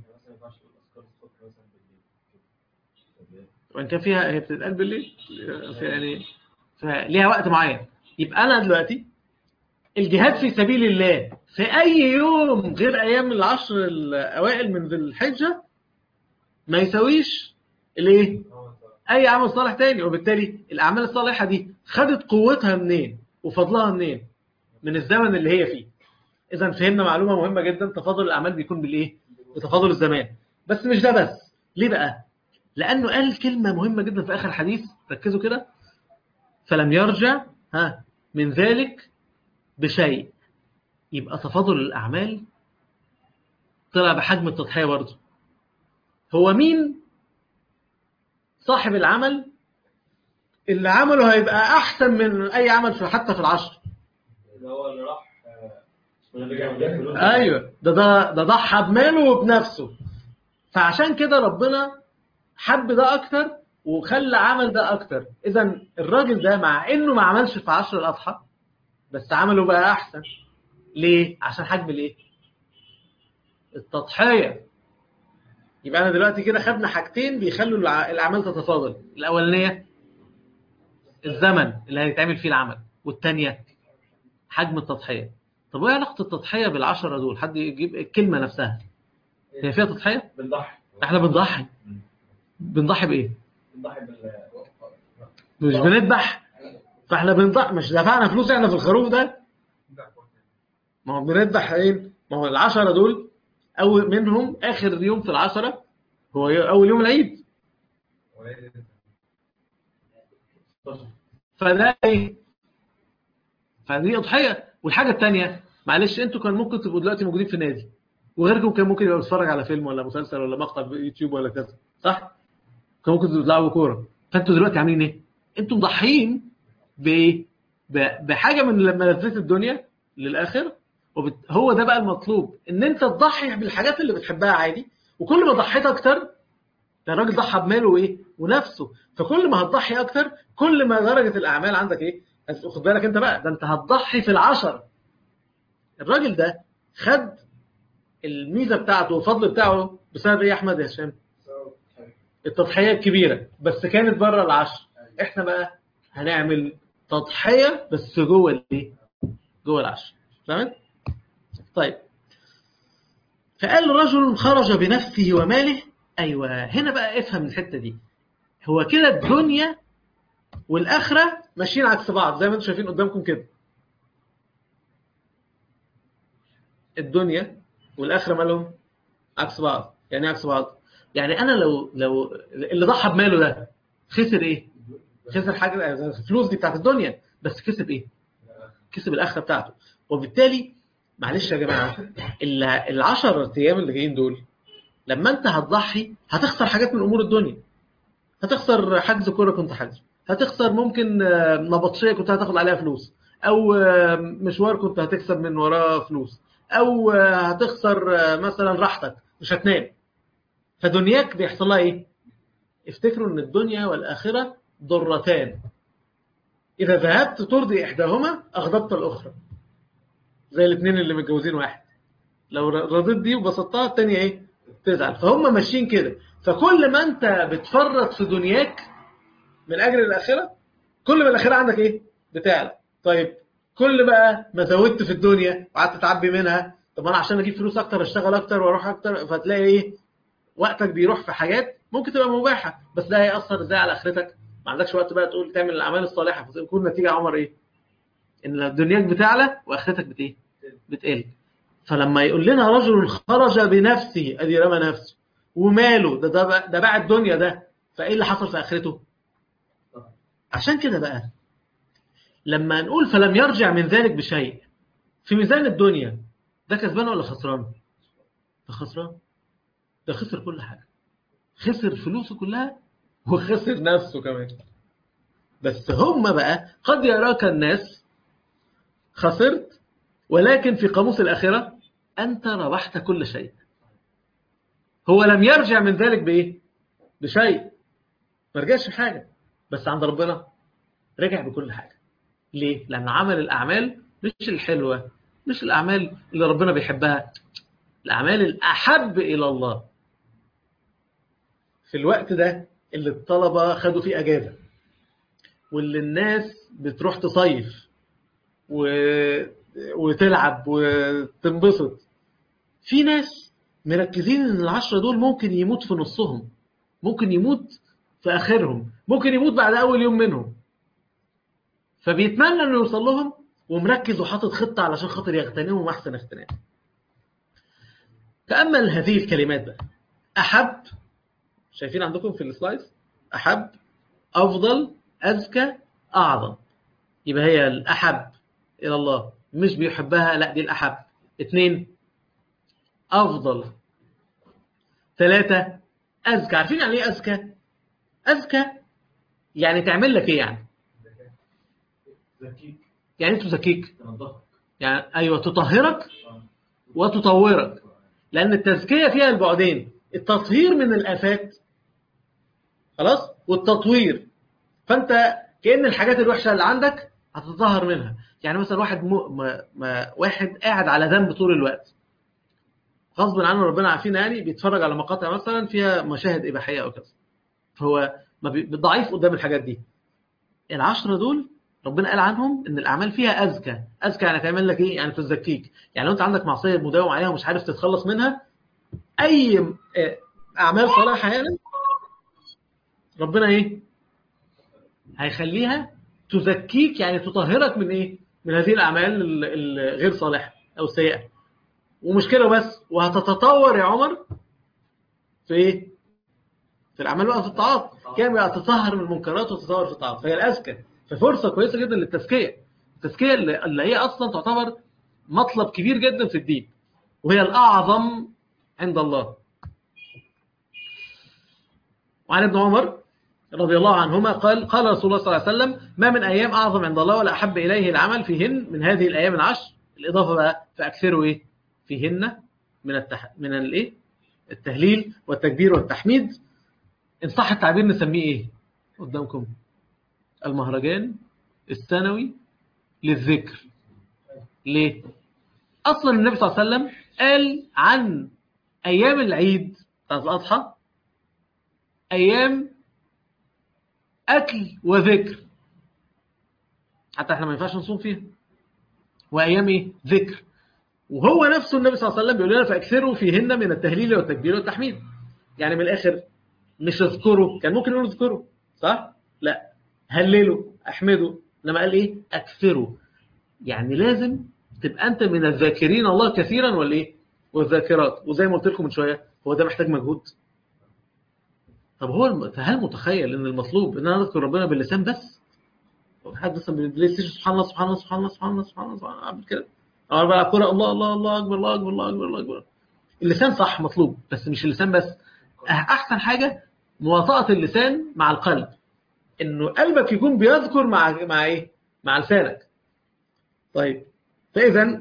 وان كان فيها هي بتتقال بالليل يعني فليها وقت معين يبقى انا دلوقتي الجهاد في سبيل الله في أي يوم غير أيام العشر الأوائل من ذي الحجة ما يساويش الايه أي عمل صالح تاني وبالتالي الأعمال الصالحة دي خدت قوتها منين وفضلها منين من الزمن اللي هي فيه إذا فهمنا معلومة مهمة جدا تفاضل الأعمال بيكون بالإيه بتفاضل الزمان بس مش ده بس ليه بقى لأنه قال كلمة مهمة جدا في آخر حديث ركزوا كده فلم يرجع ها من ذلك بشيء يبقى تفاضل الأعمال طلع بحجم التضحية برضه هو مين صاحب العمل اللي عمله هيبقى احسن من اي عمل في حتى في العشر اللي هو اللي راح آه، رجع من غير فلوس ايوه ده ده ده ضحى بماله وبنفسه فعشان كده ربنا حب ده اكتر وخلى عمل ده اكتر اذا الراجل ده مع انه ما عملش في عشر الاضحى بس عمله بقى احسن ليه عشان حجم الايه التضحيه يبقى انا دلوقتي كده خدنا حاجتين بيخلوا الع- الاعمال تتفاضل الاولانيه الزمن اللي هيتعمل فيه العمل والثانيه حجم التضحيه طب وايه علاقه التضحيه بالعشره دول حد يجيب الكلمه نفسها هي فيها تضحيه بنضحي احنا بنضحي بنضحي بايه بنضحي بال مش بنذبح فاحنا بنضحي مش دفعنا فلوس احنا في الخروف ده ما هو بنذبح ايه ما هو العشرة دول اول منهم اخر يوم في العشرة هو ي- اول يوم العيد فده ايه فدي اضحيه والحاجه الثانيه معلش انتوا كان ممكن تبقوا دلوقتي موجودين في نادي وغيركم كان ممكن يبقى بيتفرج على فيلم ولا مسلسل ولا مقطع في يوتيوب ولا كذا صح كان ممكن تلعبوا كوره فانتوا دلوقتي عاملين ايه انتوا مضحيين بايه ب- بحاجه من ملذات الدنيا للاخر وبت... هو ده بقى المطلوب ان انت تضحي بالحاجات اللي بتحبها عادي وكل ما ضحيت اكتر ده الراجل ضحى بماله وايه ونفسه فكل ما هتضحي اكتر كل ما درجه الاعمال عندك ايه بس خد بالك انت بقى ده انت هتضحي في العشر الراجل ده خد الميزه بتاعته والفضل بتاعه بسبب ايه يا احمد يا هشام التضحيه الكبيره بس كانت بره العشر احنا بقى هنعمل تضحيه بس جوه الايه جوه العشر فهمت طيب فقال رجل خرج بنفسه وماله ايوه هنا بقى افهم الحته دي هو كده الدنيا والاخره ماشيين عكس بعض زي ما انتم شايفين قدامكم كده الدنيا والاخره مالهم عكس بعض يعني ايه عكس بعض يعني انا لو لو اللي ضحى بماله ده خسر ايه خسر حاجه الفلوس دي بتاعت الدنيا بس كسب ايه كسب الاخره بتاعته وبالتالي معلش يا جماعه ال- العشر ايام اللي جايين دول لما انت هتضحي هتخسر حاجات من امور الدنيا هتخسر حجز كوره كنت حاجزه هتخسر ممكن آه، نبطشيه كنت هتاخد عليها فلوس او آه، مشوار كنت هتكسب من وراه فلوس او آه، هتخسر آه، مثلا راحتك مش هتنام فدنياك بيحصل لها ايه افتكروا ان الدنيا والاخره ضرتان اذا ذهبت ترضي احداهما اغضبت الاخرى زي الاثنين اللي متجوزين واحد لو رضيت دي وبسطتها الثانيه ايه تزعل فهم ماشيين كده فكل ما انت بتفرط في دنياك من اجل الاخره كل ما الاخره عندك ايه بتعلى طيب كل بقى ما زودت في الدنيا وقعدت تعبي منها طب انا عشان اجيب فلوس اكتر اشتغل اكتر واروح اكتر فتلاقي ايه وقتك بيروح في حاجات ممكن تبقى مباحه بس ده هيأثر ازاي على اخرتك ما عندكش وقت بقى تقول تعمل الاعمال الصالحه فتكون النتيجه يا عمر ايه ان دنياك بتعلى واخرتك بت ايه بتقل فلما يقول لنا رجل خرج بنفسه ادي رمى نفسه وماله ده ده بقى- ده باع الدنيا ده فايه اللي حصل في اخرته عشان كده بقى لما نقول فلم يرجع من ذلك بشيء في ميزان الدنيا ده كسبان ولا خسران ده خسران ده خسر كل حاجه خسر فلوسه كلها وخسر نفسه كمان بس هم بقى قد يراك الناس خسرت ولكن في قاموس الآخرة أنت ربحت كل شيء هو لم يرجع من ذلك بإيه؟ بشيء ما رجعش بحاجة بس عند ربنا رجع بكل حاجة ليه؟ لأن عمل الأعمال مش الحلوة مش الأعمال اللي ربنا بيحبها الأعمال الأحب إلى الله في الوقت ده اللي الطلبة خدوا فيه أجازة واللي الناس بتروح تصيف و... وتلعب وتنبسط في ناس مركزين ان العشرة دول ممكن يموت في نصهم ممكن يموت في اخرهم ممكن يموت بعد اول يوم منهم فبيتمنى انه يوصل لهم ومركز وحاطط خطة علشان خاطر يغتنمهم احسن اغتنام تأمل هذه الكلمات بقى أحب شايفين عندكم في السلايدز أحب أفضل أذكى أعظم يبقى هي الأحب إلى الله مش بيحبها لا دي الأحب اثنين أفضل ثلاثة أذكى عارفين يعني إيه أذكى؟ أزكى يعني تعمل لك إيه يعني زكيك يعني أنت تزكيك تنظفك يعني أيوة تطهرك آه. وتطورك لأن التزكية فيها البعدين التطهير من الآفات خلاص والتطوير فأنت كأن الحاجات الوحشة اللي عندك هتتطهر منها يعني مثلا واحد م... ما... ما... واحد قاعد على ذنب طول الوقت غصب عنه ربنا عافينا يعني بيتفرج على مقاطع مثلا فيها مشاهد إباحية أو كذا فهو ما بي... ضعيف قدام الحاجات دي العشرة دول ربنا قال عنهم ان الاعمال فيها اذكى اذكى يعني تعمل لك ايه يعني تزكيك يعني لو انت عندك معصيه مداوم عليها ومش عارف تتخلص منها اي آه، اعمال صالحه يعني ربنا ايه هيخليها تزكيك يعني تطهرك من ايه من هذه الاعمال ال- الغير صالحه او السيئه ومشكله بس وهتتطور يا عمر في ايه في الاعمال بقى في الطاعات كان بقى تطهر من المنكرات وتطور في الطاعات فهي الاذكى ففرصه كويسه جدا للتزكيه التزكيه اللي اللي هي اصلا تعتبر مطلب كبير جدا في الدين وهي الاعظم عند الله وعن ابن عمر رضي الله عنهما قال قال رسول الله صلى الله عليه وسلم ما من ايام اعظم عند الله ولا احب اليه العمل فيهن من هذه الايام العشر الاضافه بقى فاكثروا ايه فيهن من التح... من الايه التهليل والتكبير والتحميد ان صح التعبير نسميه ايه قدامكم المهرجان السنوي للذكر ليه اصلا النبي صلى الله عليه وسلم قال عن ايام العيد بتاعت الاضحى ايام اكل وذكر حتى احنا ما ينفعش نصوم فيها وايام ايه ذكر وهو نفسه النبي صلى الله عليه وسلم بيقول لنا فاكثروا فيهن من التهليل والتكبير والتحميد يعني من الاخر مش اذكروا كان ممكن نقول اذكروا صح لا هللوا احمدوا انما قال ايه اكثروا يعني لازم تبقى انت من الذاكرين الله كثيرا ولا ايه والذاكرات وزي ما قلت لكم من شويه هو ده محتاج مجهود طب هو الم- هل متخيل ان المطلوب ان انا اذكر ربنا باللسان بس حد مثلا بالبلاي ستيشن سبحان الله سبحان الله سبحان الله سبحان الله سبحان الله سبحان الله اعمل كده او بقى اقول الله الله الله اكبر الله اكبر الله اكبر الله اكبر اللسان صح مطلوب بس مش اللسان بس أح- احسن حاجه مواطاه اللسان مع القلب انه قلبك يكون بيذكر مع مع ايه مع لسانك طيب فاذا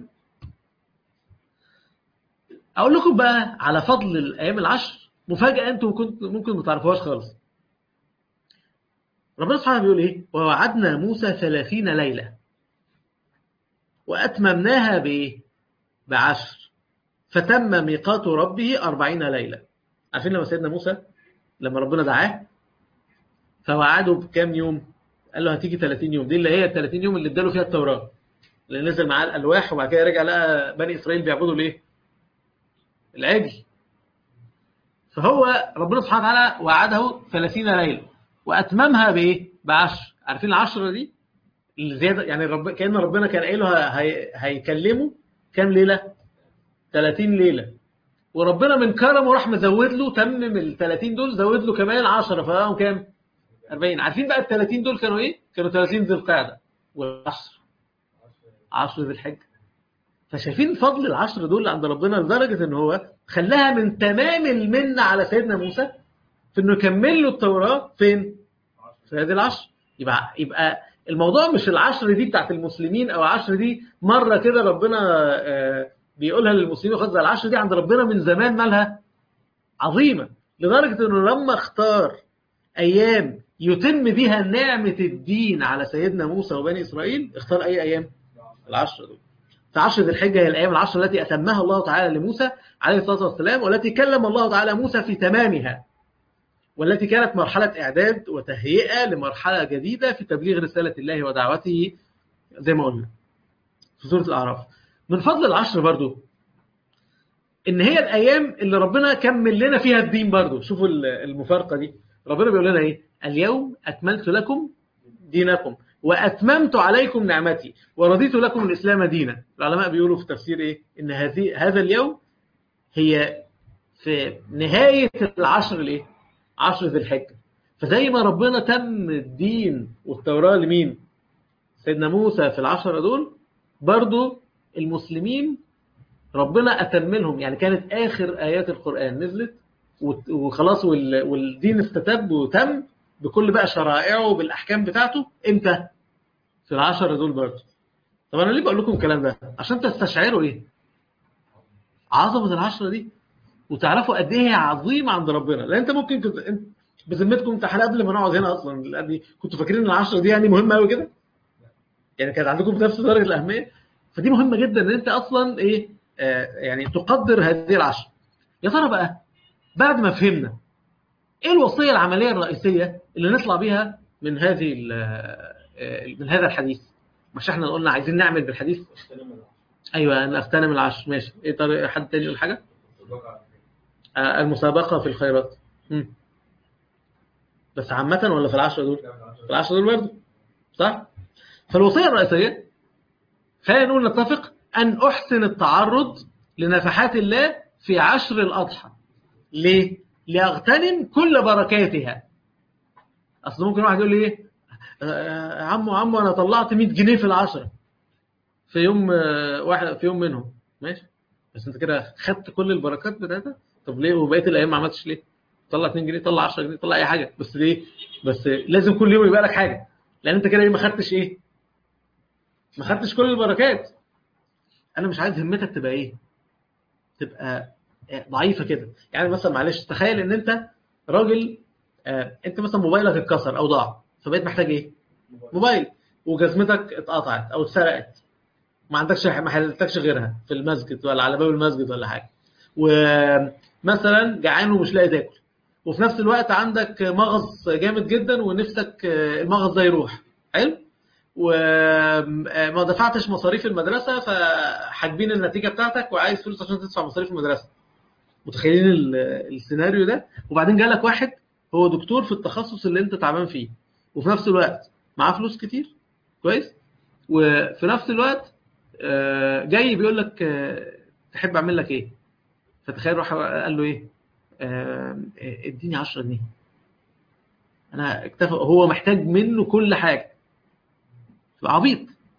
اقول لكم بقى على فضل الايام العشر مفاجاه انتم كنت ممكن ما تعرفوهاش خالص ربنا سبحانه بيقول ايه ووعدنا موسى ثلاثين ليله واتممناها بايه بعشر فتم ميقات ربه أربعين ليله عارفين لما سيدنا موسى لما ربنا دعاه فوعده بكام يوم قال له هتيجي 30 يوم دي اللي هي ال 30 يوم اللي اداله فيها التوراه اللي نزل معاه الالواح وبعد كده رجع لقى بني اسرائيل بيعبدوا الايه العجل فهو ربنا سبحانه وتعالى وعده 30 ليله واتممها بايه بعشر عارفين العشرة دي الزياده يعني رب كان ربنا كان قايله هي... هيكلمه كام ليله 30 ليله وربنا من كرمه راح مزود له تمم ال 30 دول زود له كمان 10 فبقوا كام 40 عارفين بقى ال 30 دول كانوا ايه كانوا 30 ذي القعده والعشر 10 ذي الحجه فشايفين فضل العشر دول عند ربنا لدرجه ان هو خلاها من تمام المنه على سيدنا موسى في انه يكمل له التوراه فين في هذه العشر يبقى يبقى الموضوع مش العشر دي بتاعت المسلمين او العشر دي مره كده ربنا آه، بيقولها للمسلمين وخلاص العشر دي عند ربنا من زمان مالها عظيمه لدرجه انه لما اختار ايام يتم بها نعمه الدين على سيدنا موسى وبني اسرائيل اختار اي ايام العشر دول فعشر ذي الحجه هي الايام العشر التي اتمها الله تعالى لموسى عليه الصلاه والسلام والتي كلم الله تعالى موسى في تمامها والتي كانت مرحله اعداد وتهيئه لمرحله جديده في تبليغ رساله الله ودعوته زي ما قلنا في سوره الاعراف من فضل العشر برضو ان هي الايام اللي ربنا كمل لنا فيها الدين برضو شوفوا المفارقه دي ربنا بيقول لنا ايه اليوم اكملت لكم دينكم واتممت عليكم نعمتي ورضيت لكم الاسلام دينا العلماء بيقولوا في تفسير ايه ان هذه هذا اليوم هي في نهايه العشر الايه عشر ذي الحجه فزي ما ربنا تم الدين والتوراه لمين سيدنا موسى في العشرة دول برضو المسلمين ربنا أتم لهم يعني كانت آخر آيات القرآن نزلت وخلاص والدين استتب وتم بكل بقى شرائعه وبالاحكام بتاعته امتى في العشرة دول برضه طب انا ليه بقول لكم الكلام ده عشان تستشعروا ايه عظمه العشرة دي وتعرفوا قد ايه هي عظيمه عند ربنا لان انت ممكن كنت انت بذمتكم امتحان قبل ما نقعد هنا اصلا دي كنتوا فاكرين ان العشرة دي يعني مهمه قوي كده يعني كانت عندكم بنفس درجه الاهميه فدي مهمه جدا ان انت اصلا ايه آه يعني تقدر هذه العشرة يا ترى بقى بعد ما فهمنا ايه الوصيه العمليه الرئيسيه اللي نطلع بيها من هذه ال- آه، من هذا الحديث مش احنا قلنا عايزين نعمل بالحديث استلم العشر. ايوه انا اغتنم العشر ماشي ايه طريق حد تاني يقول حاجه الرقعة. آه، المسابقه في الخيرات مم. بس عامه ولا في العشرة دول في العشرة دول برضه صح فالوصيه الرئيسيه خلينا نقول نتفق ان احسن التعرض لنفحات الله في عشر الاضحى ليه لاغتنم كل بركاتها اصل ممكن واحد يقول لي ايه آه، عمو عمو انا طلعت 100 جنيه في العشرة في يوم آه، واحد في يوم منهم ماشي بس انت كده خدت كل البركات بتاعتها طب ليه وبقيه الايام ما عملتش ليه طلع 2 جنيه طلع 10 جنيه طلع اي حاجه بس ليه بس لازم كل يوم يبقى لك حاجه لان انت كده ايه ما خدتش ايه ما خدتش كل البركات انا مش عايز همتك تبقى ايه تبقى ضعيفه كده يعني مثلا معلش تخيل ان انت راجل آه، انت مثلا موبايلك اتكسر او ضاع فبقيت محتاج ايه موبايل وجزمتك اتقطعت او اتسرقت ما عندكش ما حلتكش غيرها في المسجد ولا على باب المسجد ولا حاجه ومثلا جعان ومش لاقي تاكل وفي نفس الوقت عندك مغص جامد جدا ونفسك آه، المغص ده يروح حلو وما دفعتش مصاريف المدرسه فحاجبين النتيجه بتاعتك وعايز فلوس عشان تدفع مصاريف المدرسه متخيلين ال- السيناريو ده وبعدين جالك واحد هو دكتور في التخصص اللي انت تعبان فيه وفي نفس الوقت معاه فلوس كتير كويس وفي نفس الوقت آه، جاي بيقول لك آه، تحب اعمل لك ايه فتخيل راح قال له ايه آه، اديني 10 جنيه انا اكتفى هو محتاج منه كل حاجه عبيط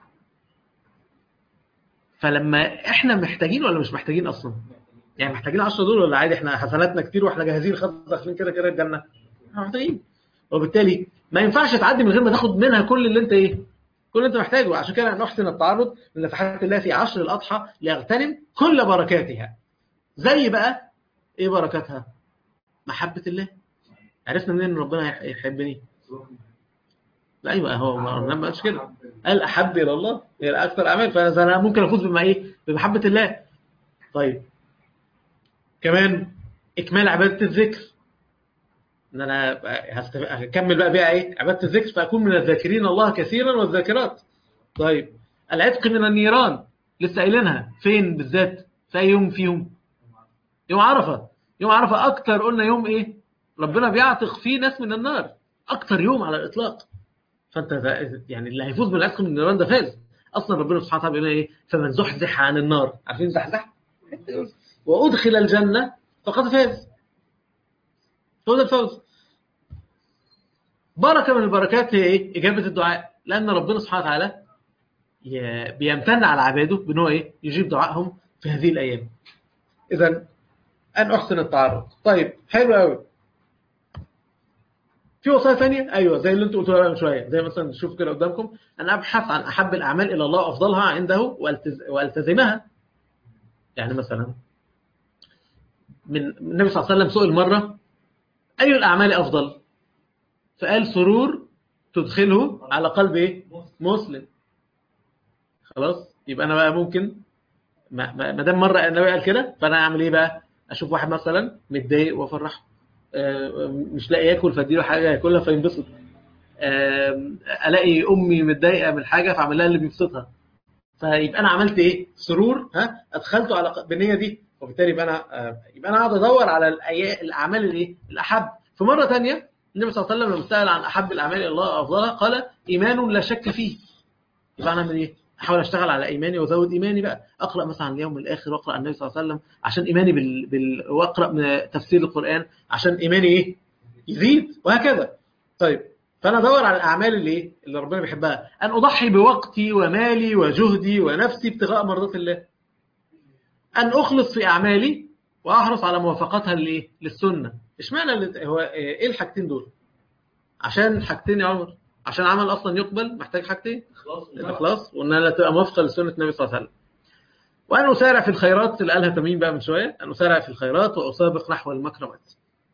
فلما احنا محتاجين ولا مش محتاجين اصلا يعني محتاجين 10 دول ولا عادي احنا حسناتنا كتير واحنا جاهزين خلاص داخلين كده كده الجنه احنا محتاجين وبالتالي ما ينفعش تعدي من غير ما تاخد منها كل اللي انت ايه كل اللي انت محتاجه عشان كده نحسن التعرض لنفحات الله في عشر الاضحى ليغتنم كل بركاتها زي بقى ايه بركاتها محبه الله عرفنا منين ان ربنا يح- يحبني لا ايوه هو ما ما قالش كده قال احب الى الله هي اكثر اعمال فانا ممكن افوز بما ايه بمحبه الله طيب كمان اكمال عباده الذكر ان انا هست- هكمل بقى بيها ايه عباده الذكر فاكون من الذاكرين الله كثيرا والذاكرات طيب العتق من النيران لسه قايلينها فين بالذات في اي يوم فيهم يوم عرفه يوم عرفه اكتر قلنا يوم ايه ربنا بيعتق فيه ناس من النار اكتر يوم على الاطلاق فانت ذا- يعني اللي هيفوز بالعتق من النيران ده فاز اصلا ربنا سبحانه وتعالى بيقول ايه فمن زحزح عن النار عارفين زحزح وادخل الجنه فقد فاز هو ده الفوز بركه من البركات هي ايه اجابه الدعاء لان ربنا سبحانه وتعالى ي- بيمتن على عباده بان هو ايه يجيب دعائهم في هذه الايام اذا ان احسن التعرض طيب حلو قوي في وصايا ثانيه ايوه زي اللي انتوا قلتوها من شويه زي مثلا نشوف كده قدامكم ان ابحث عن احب الاعمال الى الله افضلها عنده والتز- والتزمها يعني مثلا من النبي صلى الله عليه وسلم سئل مره اي الاعمال افضل فقال سرور تدخله على قلب ايه مسلم خلاص يبقى انا بقى ممكن ما ما ما دام مره النبي قال كده فانا اعمل ايه بقى اشوف واحد مثلا متضايق وافرحه آه، مش لاقي ياكل فاديله حاجه ياكلها فينبسط آه، الاقي امي متضايقه من حاجه فاعمل لها اللي بيبسطها فيبقى انا عملت ايه سرور ها ادخلته على ق- بالنيه دي وبالتالي يبقى انا آه، يبقى انا قاعد ادور على الأي- الاعمال الايه الاحب في مره ثانيه النبي صلى الله عليه وسلم لما سال عن احب الاعمال الى الله افضلها قال ايمان لا شك فيه يبقى انا اعمل ايه احاول اشتغل على ايماني وازود ايماني بقى اقرا مثلا عن اليوم الاخر واقرا عن النبي صلى الله عليه وسلم عشان ايماني بال... بال... واقرا من تفسير القران عشان ايماني ايه يزيد وهكذا طيب فانا ادور على الاعمال اللي ايه اللي ربنا بيحبها ان اضحي بوقتي ومالي وجهدي ونفسي ابتغاء مرضات الله ان اخلص في اعمالي واحرص على موافقتها للايه للسنه اشمعنى اللي- هو ايه الحاجتين دول عشان حاجتين يا عمر عشان عمل اصلا يقبل محتاج حاجتين خلاص الاخلاص وانها لا تبقى موافقه لسنه النبي صلى الله عليه وسلم وان اسارع في الخيرات اللي قالها تميم بقى من شويه ان اسارع في الخيرات واسابق نحو المكرمات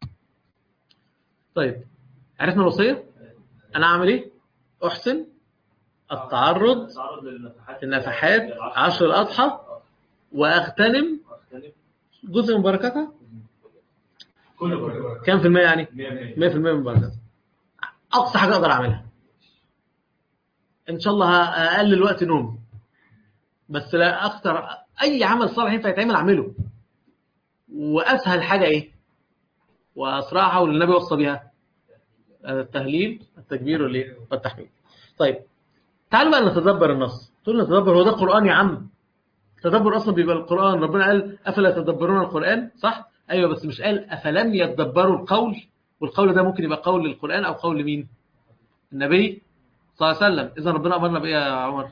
طيب عرفنا الوصيه انا اعمل ايه احسن التعرض تعرض للنفحات النفحات عشر الاضحى واغتنم أختلف. جزء من بركاتها كله بركة كام في المية يعني 100% 100% من بركاتها اقصى حاجه اقدر اعملها ان شاء الله اقلل وقت نوم بس لا اكتر اي عمل صالح ينفع يتعمل اعمله واسهل حاجه ايه واسرعها واللي النبي وصى بها التهليل التكبير والايه والتحميد طيب تعالوا بقى نتدبر النص تقول نتدبر هو ده قران يا عم التدبر اصلا بيبقى القران ربنا قال افلا يتدبرون القران صح ايوه بس مش قال افلم يتدبروا القول والقول ده ممكن يبقى قول للقران او قول لمين النبي صلى الله عليه وسلم اذا ربنا امرنا بايه يا عمر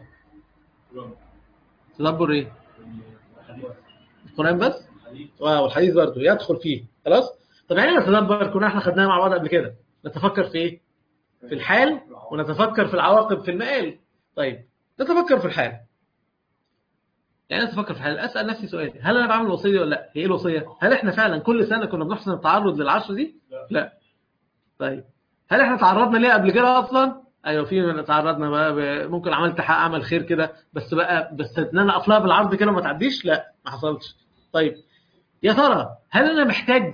تدبر ايه القران بس واو الحديث برضه يدخل فيه خلاص طب يعني نتدبر كنا احنا خدناها مع بعض قبل كده نتفكر في ايه في الحال ونتفكر في العواقب في المآل طيب نتفكر في الحال يعني نتفكر في الحال اسال نفسي سؤال هل انا بعمل الوصيه دي ولا لا هي ايه الوصيه هل احنا فعلا كل سنه كنا بنحسن التعرض للعشر دي لا. لا طيب هل احنا تعرضنا ليها قبل كده اصلا ايوه في من تعرضنا بقى ب- ممكن عملت حق عمل خير كده بس بقى بس ان انا اقفلها بالعرض كده وما تعديش لا ما حصلش طيب يا ترى هل انا محتاج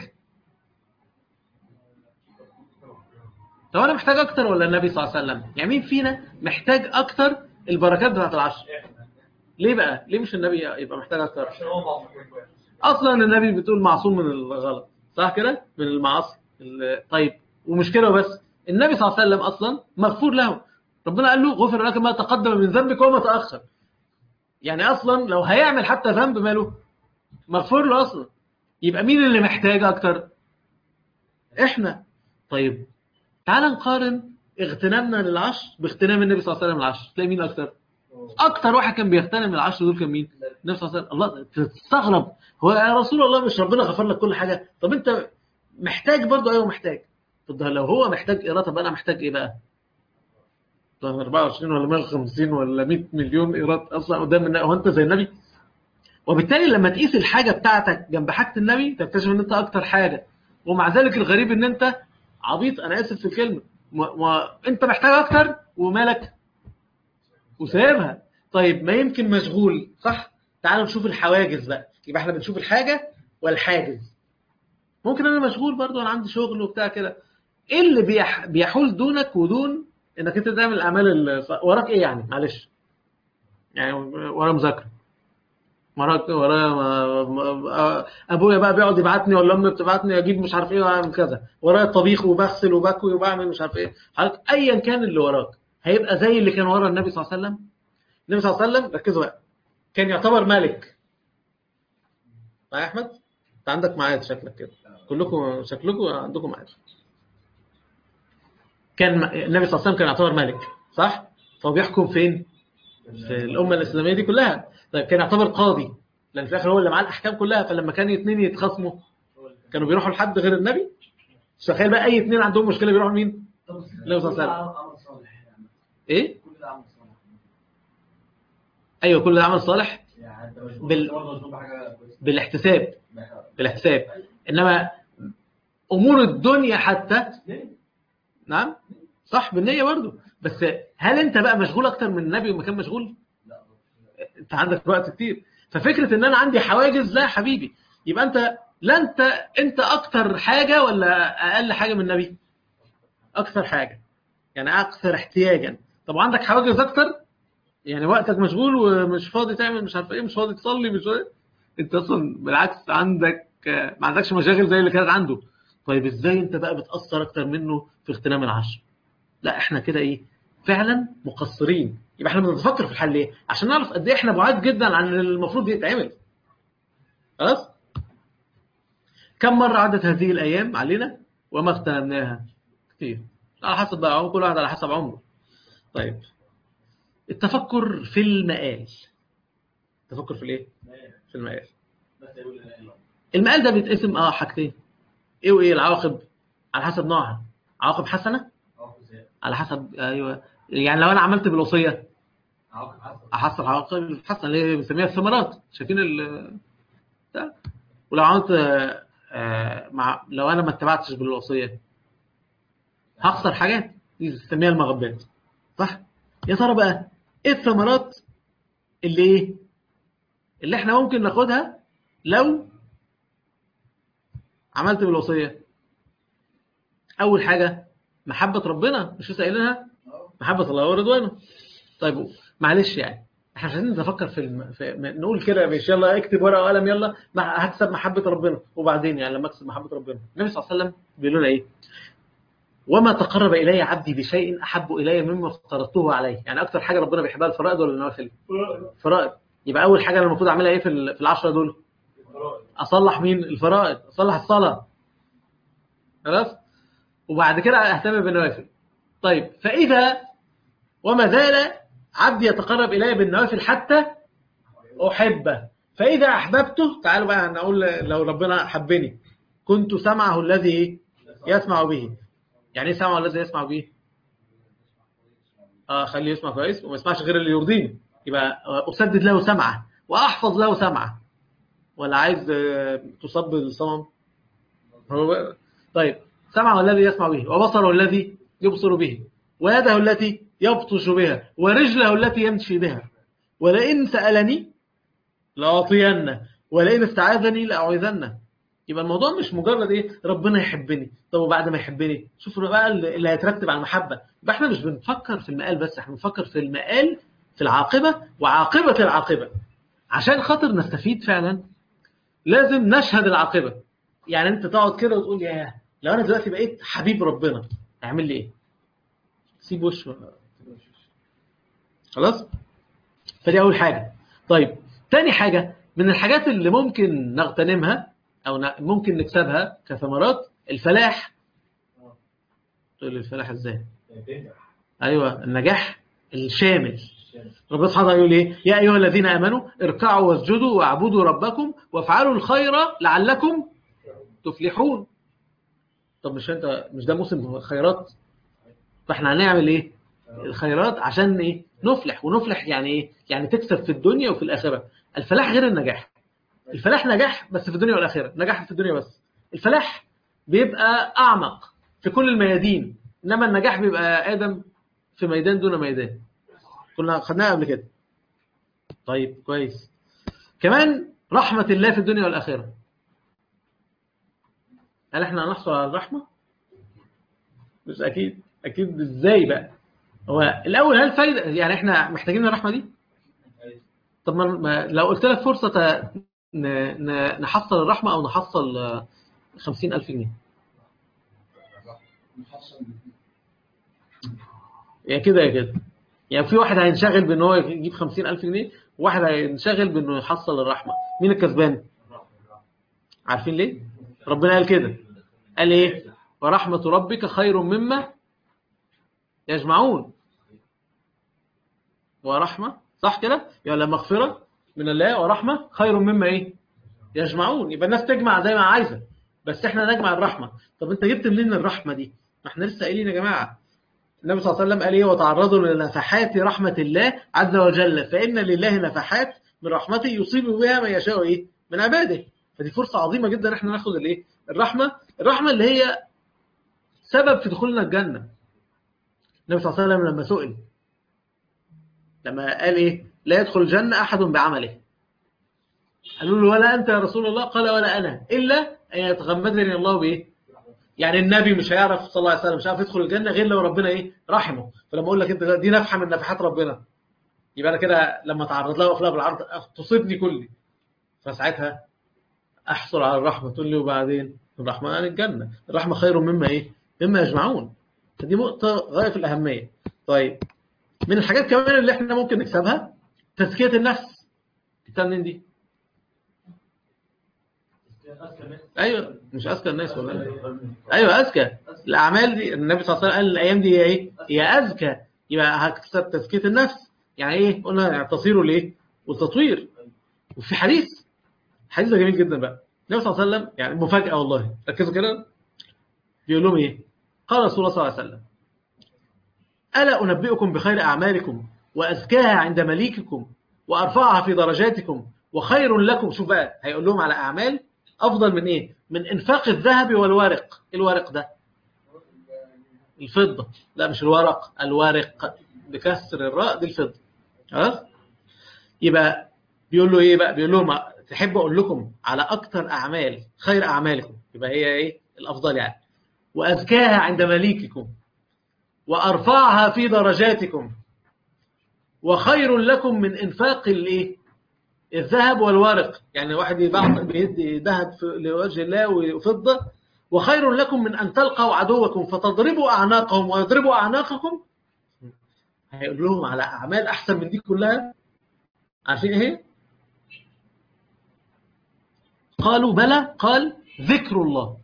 طب انا محتاج اكتر ولا النبي صلى الله عليه وسلم يعني مين فينا محتاج اكتر البركات بتاعت العشر ليه بقى ليه مش النبي يبقى محتاج اكتر عشان هو معصوم كويس اصلا النبي بتقول معصوم من الغلط صح كده من المعاصي ال- طيب ومش كده وبس النبي صلى الله عليه وسلم اصلا مغفور له ربنا قال له غفر لك ما تقدم من ذنبك وما تاخر يعني اصلا لو هيعمل حتى ذنب ماله مغفور له اصلا يبقى مين اللي محتاج اكتر احنا طيب تعال نقارن اغتنامنا للعشر باغتنام النبي صلى الله عليه وسلم للعشر تلاقي مين اكتر اكتر واحد كان بيغتنم العشر دول كان مين النبي صلى الله عليه وسلم الله تستغرب هو يا رسول الله مش ربنا غفر لك كل حاجه طب انت محتاج برضه ايوه محتاج طب ده لو هو محتاج ايراد طب انا محتاج ايه بقى طب 24 ولا 150 ولا 100 مليون ايراد اصلا قدام النبي هو انت زي النبي وبالتالي لما تقيس الحاجه بتاعتك جنب حاجه النبي تكتشف ان انت اكتر حاجه ومع ذلك الغريب ان انت عبيط انا اسف في الكلمه ما ما انت محتاج اكتر ومالك وسايبها طيب ما يمكن مشغول صح تعال نشوف الحواجز بقى يبقى احنا بنشوف الحاجه والحاجز ممكن انا مشغول برضو انا عندي شغل وبتاع كده ايه اللي بيح... بيحول دونك ودون انك انت تعمل الاعمال الص- وراك ايه يعني معلش يعني ورا مذاكره وراك ورايا ما- ما- ابويا بقى بيقعد يبعتني ولا امي بتبعتني اجيب مش عارف ايه واعمل كذا ورايا الطبيخ وبغسل وبكوي وبعمل مش عارف ايه حضرتك ايا كان اللي وراك هيبقى زي اللي كان ورا النبي صلى الله عليه وسلم النبي صلى الله عليه وسلم ركزوا بقى كان يعتبر ملك معايا يا احمد انت عندك ميعاد شكلك كده كلكم شكلكم عندكم ميعاد كان م- النبي صلى الله عليه وسلم كان يعتبر ملك صح فهو بيحكم فين في الامه الاسلاميه دي كلها طيب كان يعتبر قاضي لان في الاخر هو اللي معاه الاحكام كلها فلما كان اثنين يتخاصموا كانوا بيروحوا لحد غير النبي مش تخيل بقى اي اثنين عندهم مشكله بيروحوا لمين النبي صلى الله عليه وسلم عمل صالح يعني ايه كل ده عمل صالح ايوه كل ده عمل صالح يعني انت مشغول بال- برضه مشغول بحاجه كويسه بالاحتساب بالاحتساب انما امور الدنيا حتى نعم صح بالنيه برضه بس هل انت بقى مشغول اكتر من النبي وما كان مشغول لا انت عندك وقت كتير ففكره ان انا عندي حواجز لا يا حبيبي يبقى انت لا انت انت اكتر حاجه ولا اقل حاجه من النبي اكثر حاجه يعني اكثر احتياجا طب عندك حواجز اكتر يعني وقتك مشغول ومش فاضي تعمل مش عارف ايه مش فاضي تصلي مش فاضي انت اصلا بالعكس عندك آه، ما عندكش مشاغل زي اللي كانت عنده طيب ازاي انت بقى بتاثر اكتر منه في اغتنام العشر لا احنا كده ايه فعلا مقصرين يبقى احنا بنتفكر في الحل ليه عشان نعرف قد ايه احنا بعاد جدا عن اللي المفروض يتعمل خلاص كم مره عدت هذه الايام علينا وما اغتنمناها كتير على حسب بقى عمر كل واحد على حسب عمره طيب التفكر في المآل التفكر في الايه في المآل بس يقول لا اله الا الله المآل ده بيتقسم اه حاجتين ايه وايه العواقب على حسب نوعها عواقب حسنه اه على حسب ايوه يعني لو انا عملت بالوصيه عواقب حسن احصل عواقب حسنه اللي هي بنسميها الثمرات شايفين ال ده ولو عملت آه، آه، مع لو انا ما اتبعتش بالوصيه هخسر حاجات دي بنسميها المغبات صح يا ترى بقى ايه الثمرات اللي ايه اللي احنا ممكن ناخدها لو عملت بالوصيه اول حاجه محبه ربنا مش لسه قايلينها محبه الله ورضوانه طيب معلش يعني احنا مش عايزين نتفكر في, الم... في نقول كده مش يلا اكتب ورقه وقلم يلا ما هكسب محبه ربنا وبعدين يعني لما اكسب محبه ربنا النبي صلى الله عليه وسلم بيقول لنا ايه وما تقرب الي عبدي بشيء احب الي مما افترضته عليه يعني اكتر حاجه ربنا بيحبها الفرائض ولا النوافل فرائض يبقى اول حاجه انا المفروض اعملها ايه في ال- في العشره دول اصلح مين الفرائض اصلح الصلاه خلاص وبعد كده اهتم بالنوافل طيب فاذا وما زال عبدي يتقرب الي بالنوافل حتى احبه فاذا احببته تعالوا بقى نقول لو ربنا حبني كنت سمعه الذي يسمع به يعني ايه سمعه الذي يسمع به اه خليه يسمع كويس وما يسمعش غير اللي يرضيني يبقى اسدد له سمعه واحفظ له سمعه ولا عايز آه، تصب الصمم هو طيب سمعه الذي يسمع به وبصره الذي يبصر به ويده التي يبطش بها ورجله التي يمشي بها ولئن سألني لأعطينه ولئن استعاذني لأعوذنه يبقى الموضوع مش مجرد ايه ربنا يحبني طب وبعد ما يحبني شوفوا بقى اللي هيترتب على المحبة يبقى احنا مش بنفكر في المقال بس احنا بنفكر في المقال في العاقبة وعاقبة العاقبة عشان خاطر نستفيد فعلا لازم نشهد العاقبة يعني انت تقعد كده وتقول يا لو انا دلوقتي بقيت حبيب ربنا هيعمل لي ايه سيب وشه خلاص فدي اول حاجه طيب تاني حاجه من الحاجات اللي ممكن نغتنمها او ن- ممكن نكسبها كثمرات الفلاح تقول لي الفلاح ازاي ايوه النجاح الشامل ربنا سبحانه وتعالى يقول ايه يا ايها الذين امنوا اركعوا واسجدوا واعبدوا ربكم وافعلوا الخير لعلكم تفلحون طب مش انت مش ده موسم خيرات فاحنا هنعمل ايه الخيرات عشان ايه نفلح ونفلح يعني ايه يعني تكسب في الدنيا وفي الاخره الفلاح غير النجاح الفلاح نجاح بس في الدنيا والاخره نجاح في الدنيا بس الفلاح بيبقى اعمق في كل الميادين انما النجاح بيبقى ادم في ميدان دون ميدان كنا خدناها قبل كده طيب كويس كمان رحمة الله في الدنيا والآخرة هل احنا هنحصل على الرحمة؟ مش أكيد أكيد إزاي بقى؟ هو الأول هل فايدة يعني احنا محتاجين الرحمة دي؟ طب ما- ما لو قلت لك فرصة ت- ن- ن- نحصل الرحمة أو نحصل آه، خمسين ألف جنيه يا كده يا كده يعني في واحد هينشغل بان هو يجيب 50000 جنيه وواحد هينشغل بانه يحصل الرحمه مين الكسبان عارفين ليه ربنا قال كده قال ايه ورحمه ربك خير مما يجمعون ورحمه صح كده يبقى مغفره من الله ورحمه خير مما ايه يجمعون يبقى الناس تجمع زي ما عايزه بس احنا نجمع الرحمه طب انت جبت منين الرحمه دي ما احنا لسه قايلين يا جماعه النبي صلى الله عليه وسلم قال ايه وتعرضوا لنفحات رحمة الله عز وجل فإن لله نفحات من رحمته يصيب بها من يشاء ايه من عباده فدي فرصة عظيمة جدا احنا ناخد الايه الرحمة الرحمة اللي هي سبب في دخولنا الجنة النبي صلى الله عليه وسلم لما سئل لما قال ايه لا يدخل الجنة أحد بعمله قالوا له ولا أنت يا رسول الله قال ولا أنا إلا أن يتغمدني الله بإيه يعني النبي مش هيعرف صلى الله عليه وسلم مش هيعرف يدخل الجنه غير لو ربنا ايه رحمه فلما اقول لك انت دي نفحه من نفحات ربنا يبقى انا كده لما اتعرض لها واقف لها بالعرض تصيبني كلي فساعتها احصل على الرحمه تقول لي وبعدين الرحمه عن الجنه الرحمه خير مما ايه مما يجمعون فدي نقطه غايه في الاهميه طيب من الحاجات كمان اللي احنا ممكن نكسبها تزكيه النفس جبتها منين دي ايوه مش اذكى الناس ولا إيه؟ ايوه اذكى الاعمال دي النبي صلى الله عليه وسلم قال الايام دي هي ايه هي اذكى يبقى هكسب تزكيه النفس يعني ايه قلنا يعني تصير الايه والتطوير وفي حديث حديث ده جميل جدا بقى النبي صلى الله عليه وسلم يعني مفاجاه والله ركزوا كده بيقول لهم ايه قال رسول الله صلى الله عليه وسلم ألا أنبئكم بخير أعمالكم وأزكاها عند مليككم وأرفعها في درجاتكم وخير لكم شوف بقى هيقول لهم على أعمال أفضل من إيه من إنفاق الذهب والورق إيه الورق ده الفضة لا مش الورق الورق بكسر الراء دي الفضة خلاص يبقى بيقول له ايه بقى بيقول لهم تحب اقول لكم على اكتر اعمال خير اعمالكم يبقى هي ايه الافضل يعني وازكاها عند مليككم وارفعها في درجاتكم وخير لكم من انفاق الايه الذهب والورق يعني واحد يبعض بيدي ذهب في- لوجه الله وفضه وخير لكم من ان تلقوا عدوكم فتضربوا اعناقهم ويضربوا اعناقكم هيقول لهم على اعمال احسن من دي كلها عارفين ايه هي؟ قالوا بلى قال ذكر الله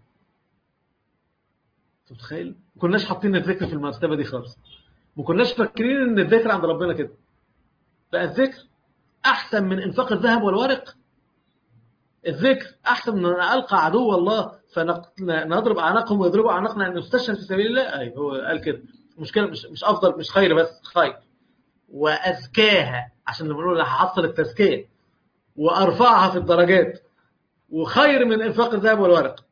أنت متخيل ما كناش حاطين الذكر في المرتبه دي خالص ما كناش فاكرين ان الذكر عند ربنا كده بقى الذكر احسن من انفاق الذهب والورق الذكر احسن من ان القى عدو الله فنضرب اعناقهم ويضربوا اعناقنا ان نستشهد في سبيل الله اي هو قال كده المشكله مش مش افضل مش خير بس خير وازكاها عشان لما نقول هحصل التزكيه وارفعها في الدرجات وخير من انفاق الذهب والورق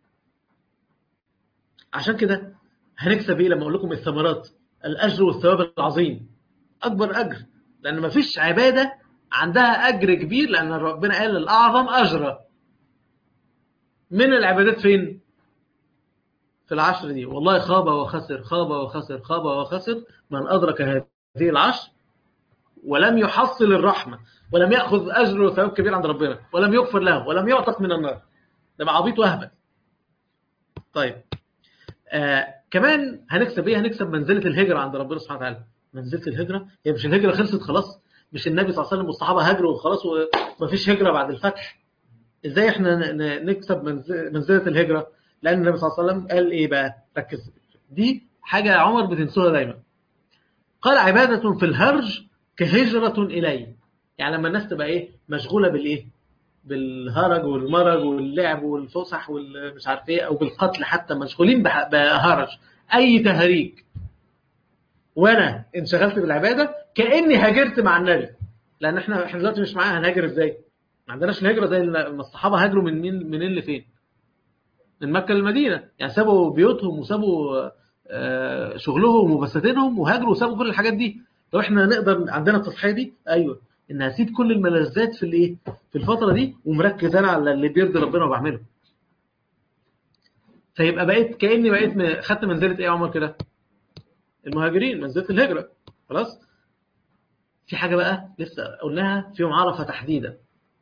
عشان كده هنكسب ايه لما اقول لكم الثمرات الاجر والثواب العظيم اكبر اجر لان مفيش عباده عندها اجر كبير لان ربنا قال الاعظم اجرا من العبادات فين في العشر دي والله خاب وخسر خاب وخسر خاب وخسر من ادرك هذه العشر ولم يحصل الرحمه ولم ياخذ اجر وثواب كبير عند ربنا ولم يغفر له ولم يعتق من النار ده بقى عبيط وهبل طيب آه كمان هنكسب ايه هنكسب منزله الهجره عند ربنا سبحانه وتعالى منزله الهجره هي مش الهجره خلصت خلاص مش النبي صلى الله عليه وسلم والصحابه هاجروا وخلاص ومفيش هجره بعد الفتح ازاي احنا ن- ن- نكسب منز- منزله الهجره لان النبي صلى الله عليه وسلم قال ايه بقى ركز دي حاجه يا عمر بتنسوها دايما قال عباده في الهرج كهجره الي يعني لما الناس تبقى ايه مشغوله بالايه بالهرج والمرج واللعب والفسح والمش عارف ايه او بالقتل حتى مشغولين بح- بهرج اي تهريج وانا انشغلت بالعباده كاني هاجرت مع النبي لان احنا احنا دلوقتي مش معانا هنهاجر ازاي ما عندناش الهجره زي ما الصحابه هاجروا من مين منين لفين من مكه للمدينه يعني سابوا بيوتهم وسابوا آه، شغلهم وبساتينهم وهاجروا وسابوا كل الحاجات دي لو احنا نقدر عندنا التصحيح دي ايوه ان هسيب كل الملذات في الايه في الفتره دي ومركز انا على اللي بيرضي ربنا وبعمله فيبقى بقيت كاني بقيت م- خدت منزله ايه يا عمر كده المهاجرين منزله الهجره خلاص في حاجه بقى لسه قلناها في يوم عرفه تحديدا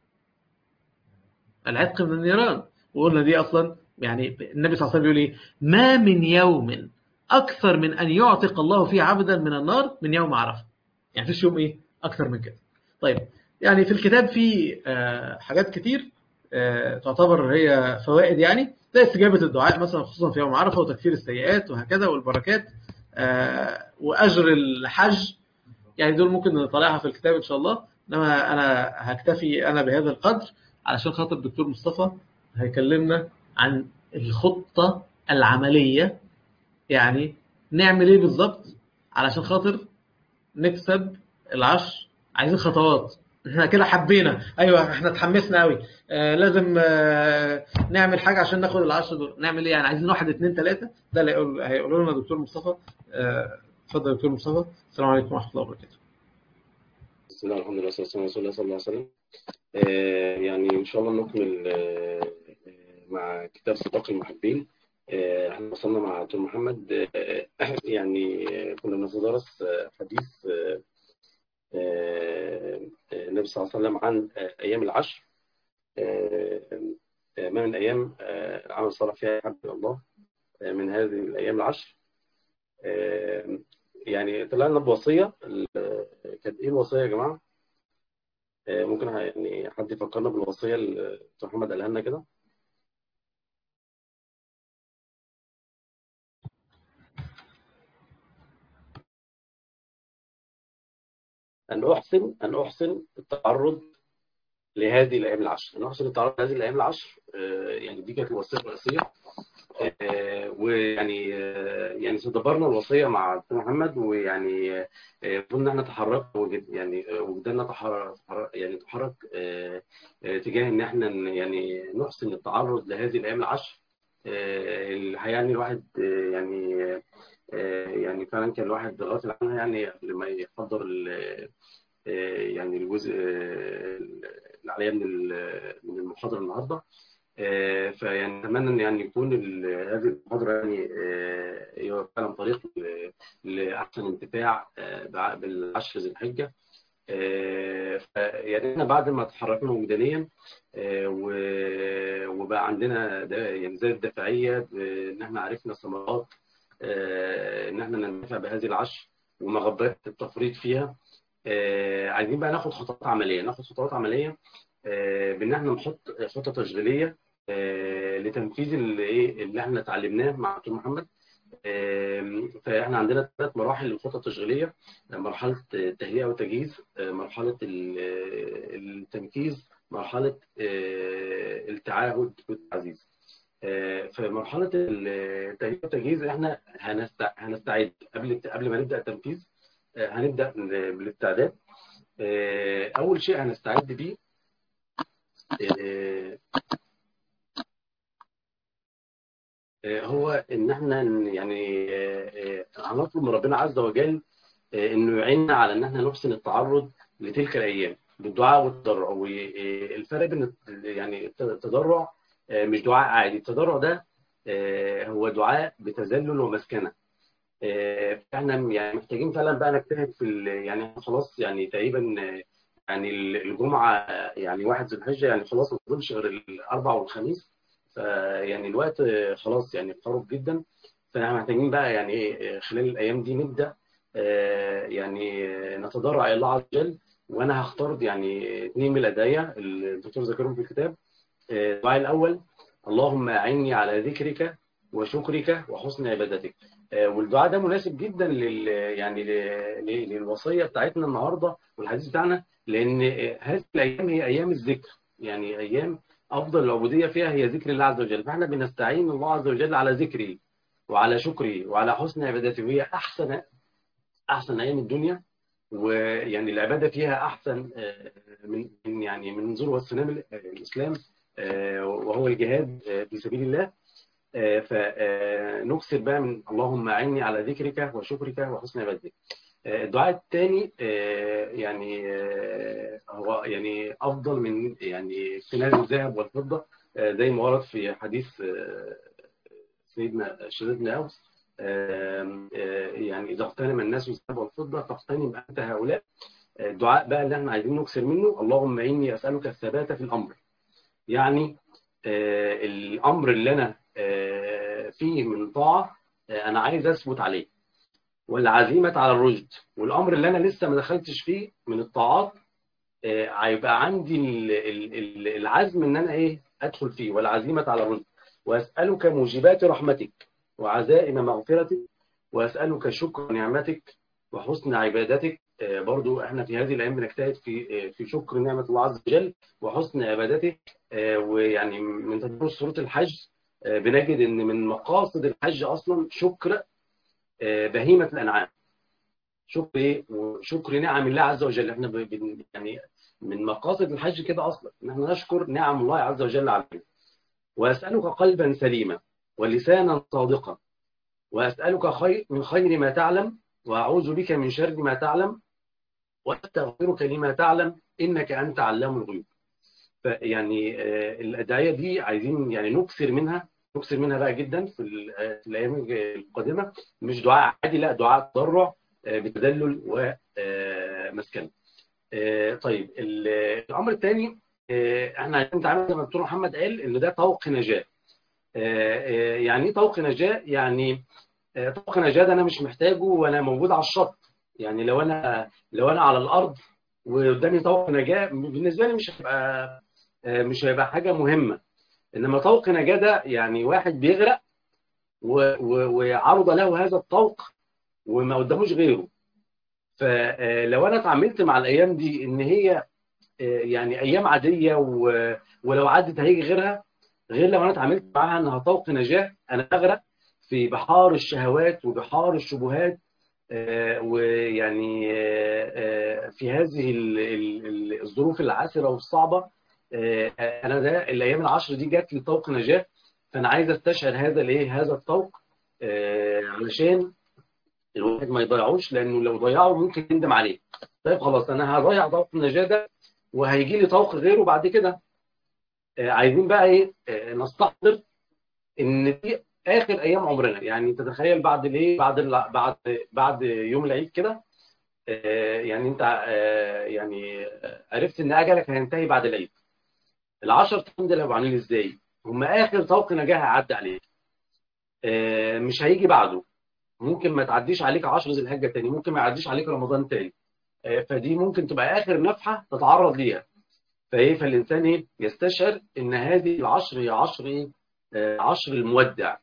العتق من النيران وقلنا دي اصلا يعني النبي صلى الله عليه وسلم بيقول ايه ما من يوم اكثر من ان يعتق الله فيه عبدا من النار من يوم عرفه يعني فيش يوم ايه اكثر من كده طيب يعني في الكتاب في آه، حاجات كتير آه، تعتبر هي فوائد يعني زي استجابه الدعاء مثلا خصوصا في يوم عرفه وتكفير السيئات وهكذا والبركات آه، واجر الحج يعني دول ممكن نطلعها في الكتاب ان شاء الله انما انا هكتفي انا بهذا القدر علشان خاطر الدكتور مصطفى هيكلمنا عن الخطه العمليه يعني نعمل ايه بالظبط علشان خاطر نكسب العشر عايزين خطوات احنا كده حبينا ايوه احنا اتحمسنا قوي آه لازم آه نعمل حاجه عشان ناخد العشر دول نعمل ايه يعني عايزين واحد اثنين ثلاثه ده اللي هيقول- هيقولوا لنا دكتور مصطفى آه، اتفضل يا دكتور مصطفى السلام عليكم ورحمه الله وبركاته بسم الله الحمد لله والصلاة والسلام على رسول الله صلى الله عليه وسلم آه، يعني إن شاء الله نكمل آه، آه، مع كتاب صداق المحبين آه، احنا وصلنا مع دكتور محمد آه، يعني آه، كنا بنتدرس آه، حديث آه، آه، آه، النبي صلى الله عليه وسلم عن آه، أيام العشر آه، آه، ما من أيام آه، العمل الصالح فيها يحب الله آه، من هذه الأيام العشر آه، يعني طلعنا بوصية ال- كانت إيه الوصية يا جماعة؟ آه، ممكن ه- يعني حد يفكرنا بالوصية اللي دكتور محمد قالها لنا كده أن أحسن أن أحسن التعرض لهذه الايام العشر نحسن التعرض لهذه الايام العشر آه، يعني دي كانت الوصيه الرئيسيه آه، ويعني آه، يعني تدبرنا الوصيه مع دكتور محمد ويعني آه، قلنا احنا تحركنا وجد يعني آه، وجداننا تحرك تحرك- يعني تحرك آه، آه، تجاه ان احنا ن- يعني نحسن التعرض لهذه الايام العشر آه، الحقيقه يعني الواحد آه، يعني آه، يعني فعلا كان الواحد غافل عنها يعني قبل ما يحضر ال- آه، يعني الجزء آه، اللي عليا من ال- من المحاضره النهارده آه، فيعني اتمنى ان يعني يكون ال- هذه المحاضره يعني آه، هي فعلا طريق ل- لاحسن انتفاع آه، بع- بالعشر ذي الحجه آه، ف- يعني احنا بعد ما تحركنا وجدانيا آه، و- وبقى عندنا ده يعني زي الدافعيه بان احنا عرفنا ثمرات آه، ان احنا ننتفع بهذه العشر ومغبات التفريط فيها آه، عايزين بقى ناخد خطوات عمليه ناخد خطوات عمليه آه، بان احنا نحط خطه تشغيليه آه، لتنفيذ اللي ايه اللي احنا اتعلمناه مع دكتور محمد آم، فاحنا عندنا ثلاث مراحل للخطه التشغيليه مرحله التهيئه والتجهيز آه، مرحله ال- التنفيذ مرحله آه، التعاهد والتعزيز آه، في مرحله التهيئه والتجهيز احنا هنست- هنستعد قبل قبل ما نبدا التنفيذ آه، هنبدا بالاستعداد آه، اول شيء هنستعد بيه آه، آه، هو ان احنا ن- يعني آه، آه، هنطلب من ربنا عز وجل آه، انه يعيننا على ان احنا نحسن التعرض لتلك الايام بالدعاء والتضرع والفرق بين الت- يعني الت- التضرع آه، مش دعاء عادي التضرع ده آه، هو دعاء بتذلل ومسكنه آه، احنا يعني محتاجين فعلا بقى نجتهد في ال- يعني إحنا خلاص يعني تقريبا آه، يعني الجمعه آه، يعني واحد ذي الحجه يعني خلاص ما فاضلش غير الاربع والخميس فيعني الوقت آه، خلاص يعني قرب جدا فاحنا محتاجين بقى يعني ايه آه، خلال الايام دي نبدا آه، يعني آه، نتضرع الى الله عز وجل وانا هختار يعني اثنين من الادعيه الدكتور ذكرهم في الكتاب آه، الدعاء الاول اللهم اعني على ذكرك وشكرك وحسن عبادتك آه، والدعاء ده مناسب جدا لل يعني ل- ل- للوصيه بتاعتنا النهارده والحديث بتاعنا لان آه، هذه الايام هي ايام الذكر يعني ايام افضل العبوديه فيها هي ذكر الله عز وجل فاحنا بنستعين الله عز وجل على ذكره وعلى شكره وعلى حسن عبادته وهي احسن احسن ايام الدنيا ويعني العباده فيها احسن آه، من من يعني من منظور والسلام ال- الاسلام آه، وهو الجهاد آه، في سبيل الله فنكسر بقى من اللهم اعني على ذكرك وشكرك وحسن عبادتك آه، الدعاء الثاني يعني آه، هو يعني افضل من يعني كناز الذهب والفضه آه، زي ما ورد في حديث آه، سيدنا شداد بن اوس آم، آه، يعني اذا اغتنم الناس الذهب والفضه فاغتنم انت هؤلاء آه، الدعاء بقى اللي احنا عايزين نكسر منه اللهم اني اسالك الثبات في الامر يعني آه، الامر اللي انا آه، فيه من طاعه آه، انا عايز اثبت عليه والعزيمه على الرشد والامر اللي انا لسه ما دخلتش فيه من الطاعات آه، هيبقى عندي ال- ال- ال- العزم ان انا ايه ادخل فيه والعزيمه على الرشد واسالك موجبات رحمتك وعزائم مغفرتك واسالك شكر نعمتك وحسن عبادتك آه، برضو احنا في هذه الايام بنجتهد في آه، في شكر نعمه الله عز وجل وحسن عبادته آه، ويعني من تدبر سوره الحج آه، بنجد ان من مقاصد الحج اصلا شكر آه، بهيمه الانعام شكر ايه وشكر نعم الله عز وجل احنا ب- بن- يعني من مقاصد الحج كده اصلا ان احنا نشكر نعم الله عز وجل علينا واسالك قلبا سليما ولسانا صادقا واسالك خير من خير ما تعلم واعوذ بك من شر ما تعلم واستغفرك لما تعلم انك انت علام الغيوب فيعني آه، الادعيه دي عايزين يعني نكثر منها نكثر منها بقى جدا في ال- آه، في الايام القادمه مش دعاء عادي لا دعاء تضرع آه، بتذلل ومسكنه طيب ال- الامر الثاني احنا عايزين نتعامل زي ما الدكتور محمد قال ان ده طوق نجاه آه، آه، يعني ايه طوق نجاه يعني آه، طوق نجاه ده انا مش محتاجه وانا موجود على الشط يعني لو انا لو انا على الارض وقدامي طوق نجاه بالنسبه لي مش هيبقى آه، مش هيبقى حاجه مهمه انما طوق نجاه ده يعني واحد بيغرق و- و- وعرض له هذا الطوق وما قداموش غيره فلو انا اتعاملت مع الايام دي ان هي يعني ايام عاديه و... ولو عدت هيجي غيرها غير لو انا اتعاملت معاها انها طوق نجاه انا اغرق في بحار الشهوات وبحار الشبهات ويعني في هذه الظروف العسره والصعبه انا ده الايام العشر دي جات لي طوق نجاه فانا عايز استشعر هذا الايه هذا الطوق علشان الواحد ما يضيعوش لانه لو ضيعه ممكن يندم عليه طيب خلاص انا هضيع طوق النجاه ده وهيجي لي طوق غيره بعد كده عايزين بقى ايه نستحضر ان دي اخر ايام عمرنا يعني تتخيل بعد الايه بعد بعد بعد يوم العيد كده يعني انت يعني عرفت ان اجلك هينتهي بعد العيد العشر ايام دول هيبقوا عاملين ازاي هم اخر طوق نجاه هيعدي عليك مش هيجي بعده ممكن ما تعديش عليك 10 ذي الحجه تاني ممكن ما يعديش عليك رمضان تاني فدي ممكن تبقى اخر نفحه تتعرض ليها فايه فالانسان ايه يستشعر ان هذه العشر هي عشر ايه عشر المودع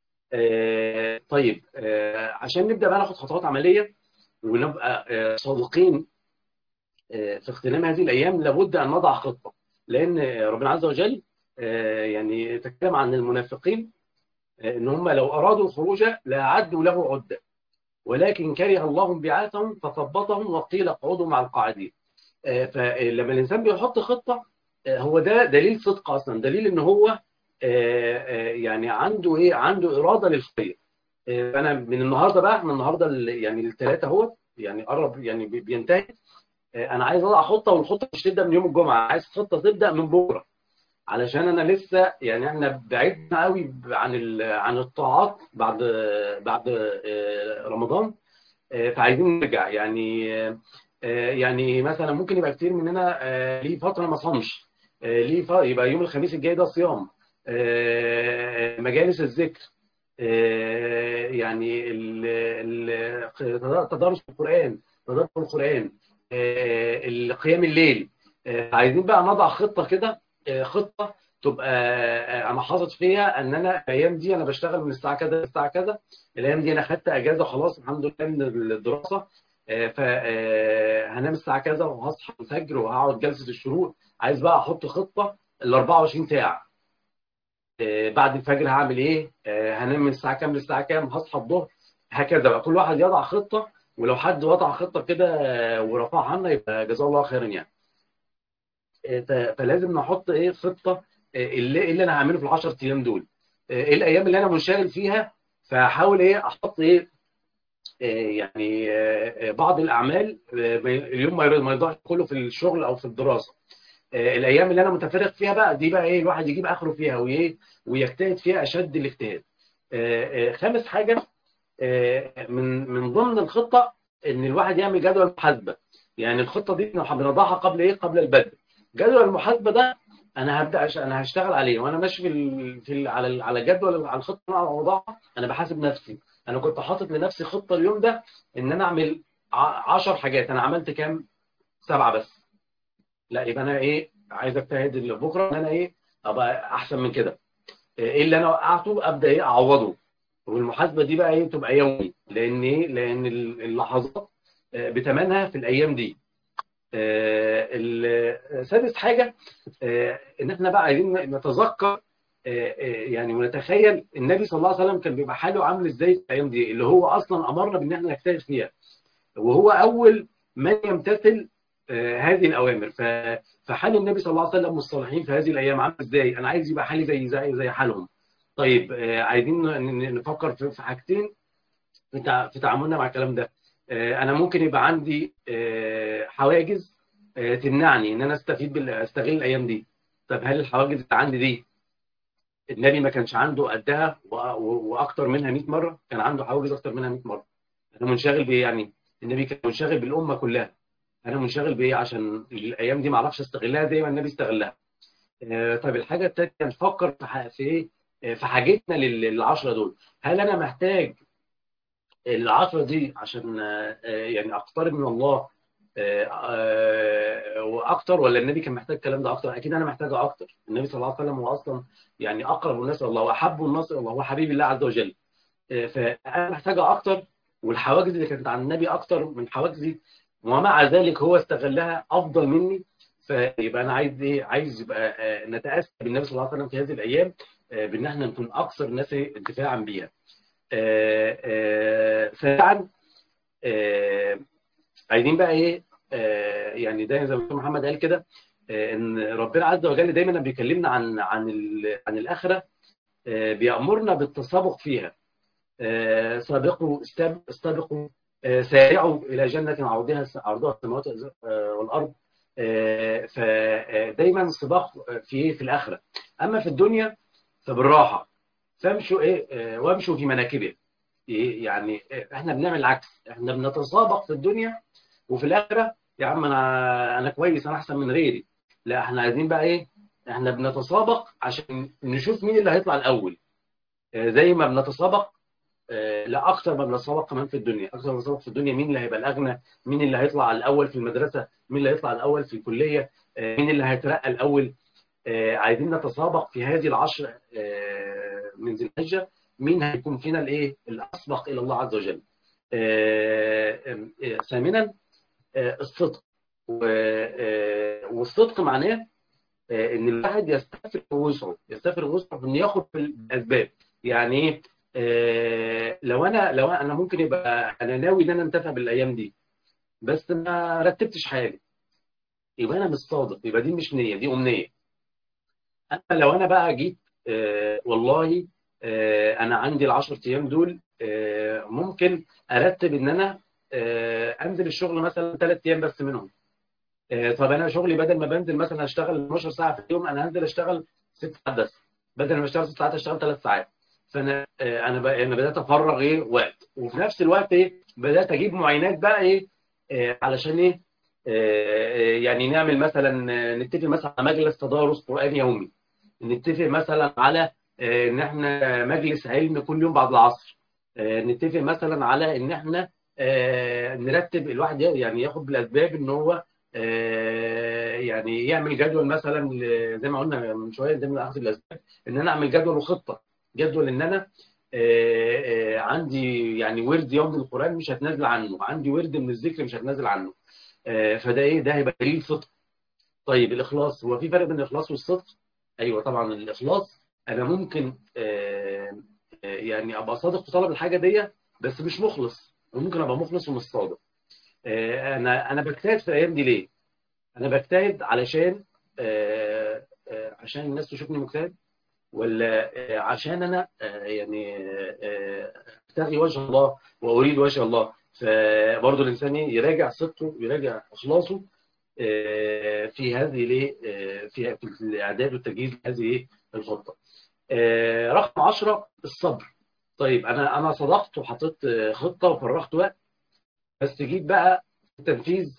طيب عشان نبدا بقى ناخد خطوات عمليه ونبقى صادقين في اغتنام هذه الايام لابد ان نضع خطه لان ربنا عز وجل يعني تكلم عن المنافقين ان هم لو ارادوا الخروج لاعدوا له عده ولكن كره الله بعاثهم فثبطهم وقيل اقعدوا مع القاعدين فلما الانسان بيحط خطه هو ده دليل صدق اصلا دليل ان هو يعني عنده ايه عنده اراده للخير انا من النهارده بقى احنا النهارده يعني الثلاثه اهو يعني قرب يعني بينتهي انا عايز اضع خطه والخطه مش تبدا من يوم الجمعه عايز خطه تبدا من بكره علشان انا لسه يعني احنا بعدنا قوي عن عن الطاعات بعد بعد رمضان فعايزين نرجع يعني يعني مثلا ممكن يبقى كتير مننا ليه فتره ما صامش ليه يبقى يوم الخميس الجاي ده صيام مجالس الذكر يعني تدارس القرآن تدبر القرآن قيام الليل عايزين بقى نضع خطة كده خطة تبقى انا حاطط فيها ان انا الايام دي انا بشتغل من الساعه كذا للساعه كذا الايام دي انا خدت اجازه خلاص الحمد لله من الدراسه فهنام الساعه كذا وهصحى الفجر وهقعد جلسه الشروق عايز بقى احط خطه ال 24 ساعه بعد الفجر هعمل ايه هنام من الساعه كام للساعه كام هصحى الظهر هكذا بقى كل واحد يضع خطه ولو حد وضع خطه كده ورفعها عنا يبقى جزاه الله خيرا يعني فلازم نحط ايه خطه اللي, اللي انا هعمله في ال 10 ايام دول ايه الايام اللي انا منشغل فيها فهحاول ايه احط ايه يعني بعض الاعمال اليوم ما يضيعش كله في الشغل او في الدراسه الايام اللي انا متفرغ فيها بقى دي بقى ايه الواحد يجيب اخره فيها وايه ويجتهد فيها اشد الاجتهاد خامس حاجه من من ضمن الخطه ان الواحد يعمل جدول محاسبه يعني الخطه دي بنضعها قبل ايه قبل البدء جدول المحاسبه ده انا هبدا انا هشتغل عليه وانا ماشي في ال... في ال... على ال... على جدول على الخطه اللي انا وضعها انا بحاسب نفسي انا كنت حاطط لنفسي خطه اليوم ده ان انا اعمل 10 حاجات انا عملت كام سبعه بس لا يبقى انا ايه عايز اجتهد بكره ان انا ايه ابقى احسن من كده ايه اللي انا وقعته ابدا ايه اعوضه والمحاسبه دي بقى ايه تبقى يومي لان ايه لان اللحظات بتمنها في الايام دي سادس حاجه ان احنا بقى عايزين نتذكر يعني ونتخيل النبي صلى الله عليه وسلم كان بيبقى حاله عامل ازاي في الايام دي اللي هو اصلا امرنا بان احنا نجتهد فيها وهو اول من يمتثل هذه الاوامر فحال النبي صلى الله عليه وسلم والصالحين في هذه الايام عامل ازاي انا عايز يبقى حالي زي زي زي حالهم طيب عايزين نفكر في حاجتين في تعاملنا مع الكلام ده انا ممكن يبقى عندي حواجز تمنعني ان انا استفيد بال... استغل الايام دي طب هل الحواجز اللي عندي دي النبي ما كانش عنده قدها و... واكتر منها 100 مره كان عنده حواجز اكتر منها 100 مره انا منشغل بايه يعني النبي كان منشغل بالامه كلها انا منشغل بايه عشان الايام دي ما اعرفش استغلها زي ما النبي استغلها طيب الحاجه الثانيه نفكر في ايه في حاجتنا للعشره دول هل انا محتاج العشرة دي عشان يعني اقترب من الله واكتر ولا النبي كان محتاج الكلام ده اكتر اكيد انا محتاجه اكتر النبي صلى الله عليه وسلم هو اصلا يعني اقرب الناس الى الله واحب الناس الى الله هو حبيب الله عز وجل فانا محتاجه اكتر والحواجز اللي كانت عند النبي اكتر من حواجزي ومع ذلك هو استغلها افضل مني فيبقى انا عايز ايه عايز يبقى آه، نتاسى بالنبي صلى الله عليه وسلم في هذه الايام آه، بان احنا نكون اكثر الناس انتفاعا بيها آه، آه، سابعا آه، عايزين بقى ايه آه، يعني ده زي ما الدكتور محمد قال كده آه، ان ربنا عز وجل دايما لما بيكلمنا عن عن ال- عن الاخره آه، بيامرنا بالتسابق فيها آه، سابقوا استب- استبقوا آه، سارعوا الى جنه عرضها عرضها السماوات آه، والارض آه، فدايما السباق في في الاخره اما في الدنيا فبالراحه فامشوا ايه آه، وامشوا في مناكبه إيه يعني آه، احنا بنعمل العكس احنا بنتسابق في الدنيا وفي الاخره يا عم انا انا كويس انا احسن من غيري لا احنا عايزين بقى ايه احنا بنتسابق عشان نشوف مين اللي هيطلع الاول آه، زي ما بنتسابق آه، لا اكتر ما بنتسابق كمان في الدنيا اكتر ما بنتسابق في الدنيا مين اللي هيبقى الاغنى مين اللي هيطلع الاول في المدرسه مين اللي هيطلع الاول في الكليه آه، مين اللي هيترقى الاول آه، عايزين نتسابق في هذه العشر آه، من ذي الحجه مين هيكون فينا الايه الاسبق الى الله عز وجل آه، آه، ثامنا آه، الصدق و- آه، والصدق معناه آه، ان الواحد يستفرغ وسعه يستفرغ وسعه في انه ياخد بالاسباب يعني ايه آه، لو انا لو انا ممكن يبقى انا ناوي ان انا انتفع بالايام دي بس ما رتبتش حالي يبقى انا مش صادق يبقى دي مش نيه دي امنيه اما لو انا بقى جيت آه، والله آه، انا عندي العشر ايام دول آه، ممكن ارتب ان انا آه، انزل الشغل مثلا ثلاث ايام بس منهم آه، طب انا شغلي بدل ما بنزل مثلا اشتغل 12 ساعه في اليوم انا هنزل اشتغل ست ساعات بس بدل ما اشتغل ست ساعات اشتغل ثلاث ساعات فانا آه، انا بقى انا بدات افرغ ايه وقت وفي نفس الوقت ايه بدات اجيب معينات بقى ايه آه، علشان ايه آه، آه، يعني نعمل مثلا آه، نتفق مثلا على مجلس تدارس قران يومي نتفق مثلا على آه، ان احنا مجلس علم كل يوم بعد العصر آه، نتفق مثلا على ان احنا آه، نرتب الواحد يعني ياخد بالاسباب ان هو آه، يعني يعمل جدول مثلا ل- زي ما قلنا من شويه زي ما اخذ الاسباب ان انا اعمل جدول وخطه جدول ان انا آه، آه، عندي يعني ورد يوم من القران مش هتنازل عنه عندي ورد من الذكر مش هتنازل عنه آه، فده ايه ده هيبقى دليل صدق طيب الاخلاص هو في فرق بين الاخلاص والصدق ايوه طبعا الاخلاص انا ممكن آه، آه، يعني ابقى صادق في طلب الحاجه دي بس مش مخلص وممكن ابقى مخلص ومش صادق آه، انا انا بجتهد في الايام دي ليه انا بجتهد علشان آه، آه، عشان الناس تشوفني مجتهد ولا آه، عشان انا آه، يعني آه، ابتغي وجه الله واريد وجه الله فبرضه الانسان إيه؟ يراجع صدقه يراجع اخلاصه آه، في هذه ليه آه، في في الاعداد والتجهيز لهذه إيه؟ الخطه آه، رقم 10 الصبر طيب انا انا صدقت وحطيت آه، خطه وفرغت وقت بس جيت بقى في التنفيذ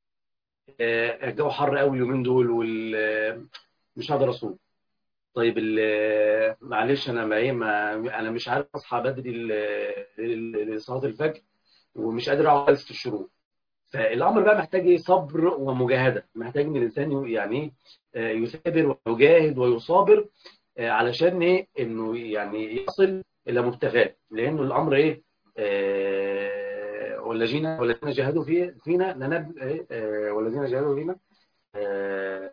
آه، الجو حر قوي اليومين دول وال مش هقدر اصوم طيب ال- معلش انا ما ايه ما انا مش عارف اصحى بدري ل- ل- لصلاه الفجر ومش قادر اقعد جلسه الشروق فالامر بقى محتاج ايه صبر ومجاهده محتاج ان الانسان ي- يعني ايه آه، يثابر ويجاهد ويصابر آه، علشان ايه انه يعني يصل الى مبتغاه لانه الامر ايه آه، والذين والذين جاهدوا في فينا لنب إيه؟ آه، والذين جاهدوا فينا آه،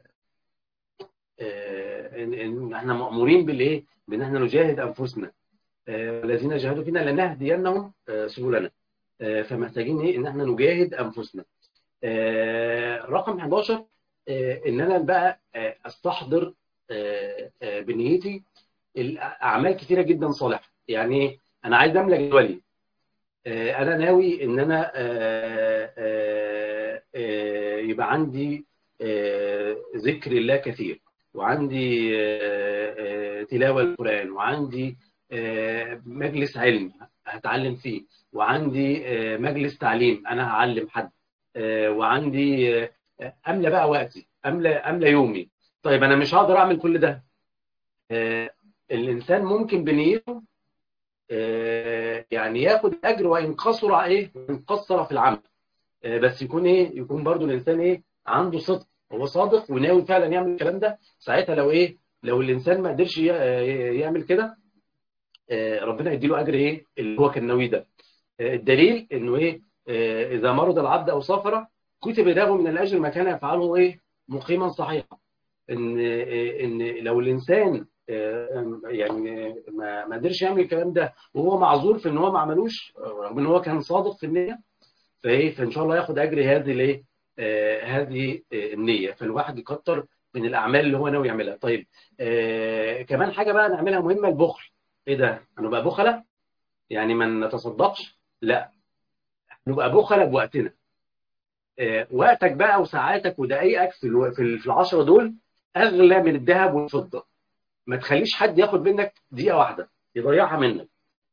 آه، ان إن احنا مامورين بالايه بان احنا نجاهد انفسنا آه، والذين جاهدوا فينا لنهدينهم آه، سبلنا آه، فمحتاجين ايه ان احنا نجاهد انفسنا آه، رقم 11 آه، ان انا بقى آه، استحضر آه، آه، بنيتي الاعمال كثيره جدا صالحه يعني إيه؟ انا عايز املى جدولي آه، انا ناوي ان انا آه، آه، آه، يبقى عندي آه، ذكر الله كثير وعندي آه، آه، تلاوه القران وعندي آه، مجلس علم هتعلم فيه وعندي آه، مجلس تعليم انا هعلم حد آه، وعندي آه، املى بقى وقتي املى املى يومي طيب انا مش هقدر اعمل كل ده آه، الانسان ممكن بنيته آه، يعني ياخد اجر وان قصر ايه وان قصر في العمل آه، بس يكون ايه يكون برضو الانسان ايه عنده صدق هو صادق وناوي فعلا يعمل الكلام ده ساعتها لو ايه لو الانسان ما قدرش ي- آه، يعمل كده آه، ربنا يديله اجر ايه اللي هو كان ناوي ده آه، الدليل انه ايه آه، اذا مرض العبد او سافر كتب له من الاجر ما كان يفعله ايه مقيما صحيحا ان ان لو الانسان يعني ما ما قدرش يعمل الكلام ده وهو معذور في ان هو ما عملوش رغم ان هو كان صادق في النيه فايه فان شاء الله ياخد اجر هذه الايه آه هذه النيه فالواحد يكتر من الاعمال اللي هو ناوي يعملها طيب آه كمان حاجه بقى نعملها مهمه البخل ايه ده نبقى بخله يعني ما نتصدقش لا نبقى بخله بوقتنا آه وقتك بقى وساعاتك ودقايقك في الو... في العشرة دول اغلى من الذهب والفضه ما تخليش حد ياخد منك دقيقه واحده يضيعها منك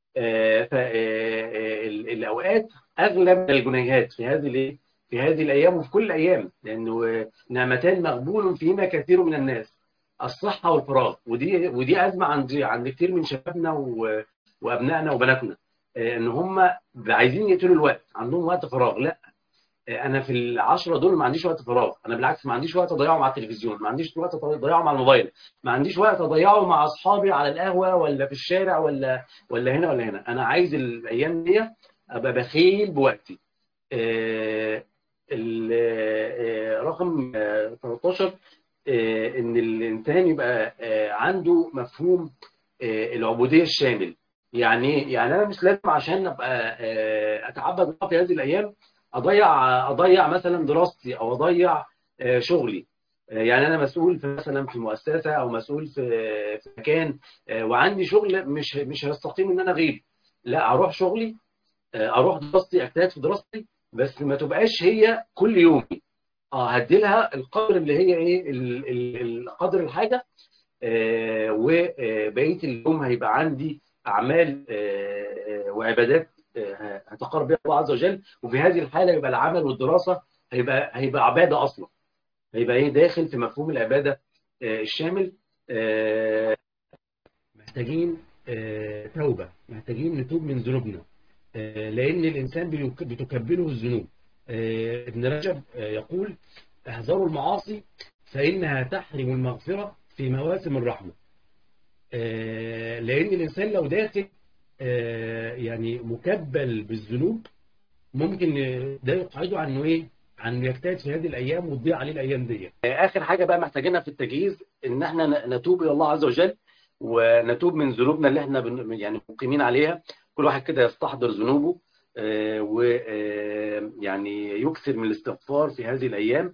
فالاوقات اغلى من الجنيهات في هذه الايه في هذه الايام وفي كل الايام لانه نعمتان مغبون فيهما كثير من الناس الصحه والفراغ ودي ودي ازمه عند عند كثير من شبابنا وابنائنا وبناتنا ان هم عايزين يقتلوا الوقت عندهم وقت فراغ لا انا في العشرة دول ما عنديش وقت فراغ انا بالعكس ما عنديش وقت اضيعه مع التلفزيون ما عنديش وقت اضيعه مع الموبايل ما عنديش وقت اضيعه مع اصحابي على القهوه ولا في الشارع ولا ولا هنا ولا هنا انا عايز الايام دي ابقى بخيل بوقتي آه رقم 13 آه ان الانسان يبقى آه عنده مفهوم العبوديه الشامل يعني يعني انا مش لازم عشان ابقى اتعبد الله في هذه الايام اضيع اضيع مثلا دراستي او اضيع شغلي يعني انا مسؤول في مثلا في مؤسسه او مسؤول في في مكان وعندي شغل مش مش هيستقيم ان انا اغيب لا اروح شغلي اروح دراستي اجتهد في دراستي بس ما تبقاش هي كل يومي اه هدي لها القدر اللي هي ايه القدر الحاجه وبقيه اليوم هيبقى عندي اعمال وعبادات هتقرب بها الله عز وجل وفي هذه الحاله يبقى العمل والدراسه هيبقى هيبقى عباده اصلا هيبقى ايه داخل في مفهوم العباده الشامل محتاجين توبه محتاجين نتوب من ذنوبنا لان الانسان بتكبله الذنوب ابن رجب يقول احذروا المعاصي فانها تحرم المغفره في مواسم الرحمه لان الانسان لو داخل يعني مكبل بالذنوب ممكن ده يقعده عنه ايه عن يجتهد في هذه الايام وتضيع عليه الايام دي اخر حاجه بقى محتاجينها في التجهيز ان احنا نتوب الى الله عز وجل ونتوب من ذنوبنا اللي احنا يعني مقيمين عليها كل واحد كده يستحضر ذنوبه ويعني يكثر من الاستغفار في هذه الايام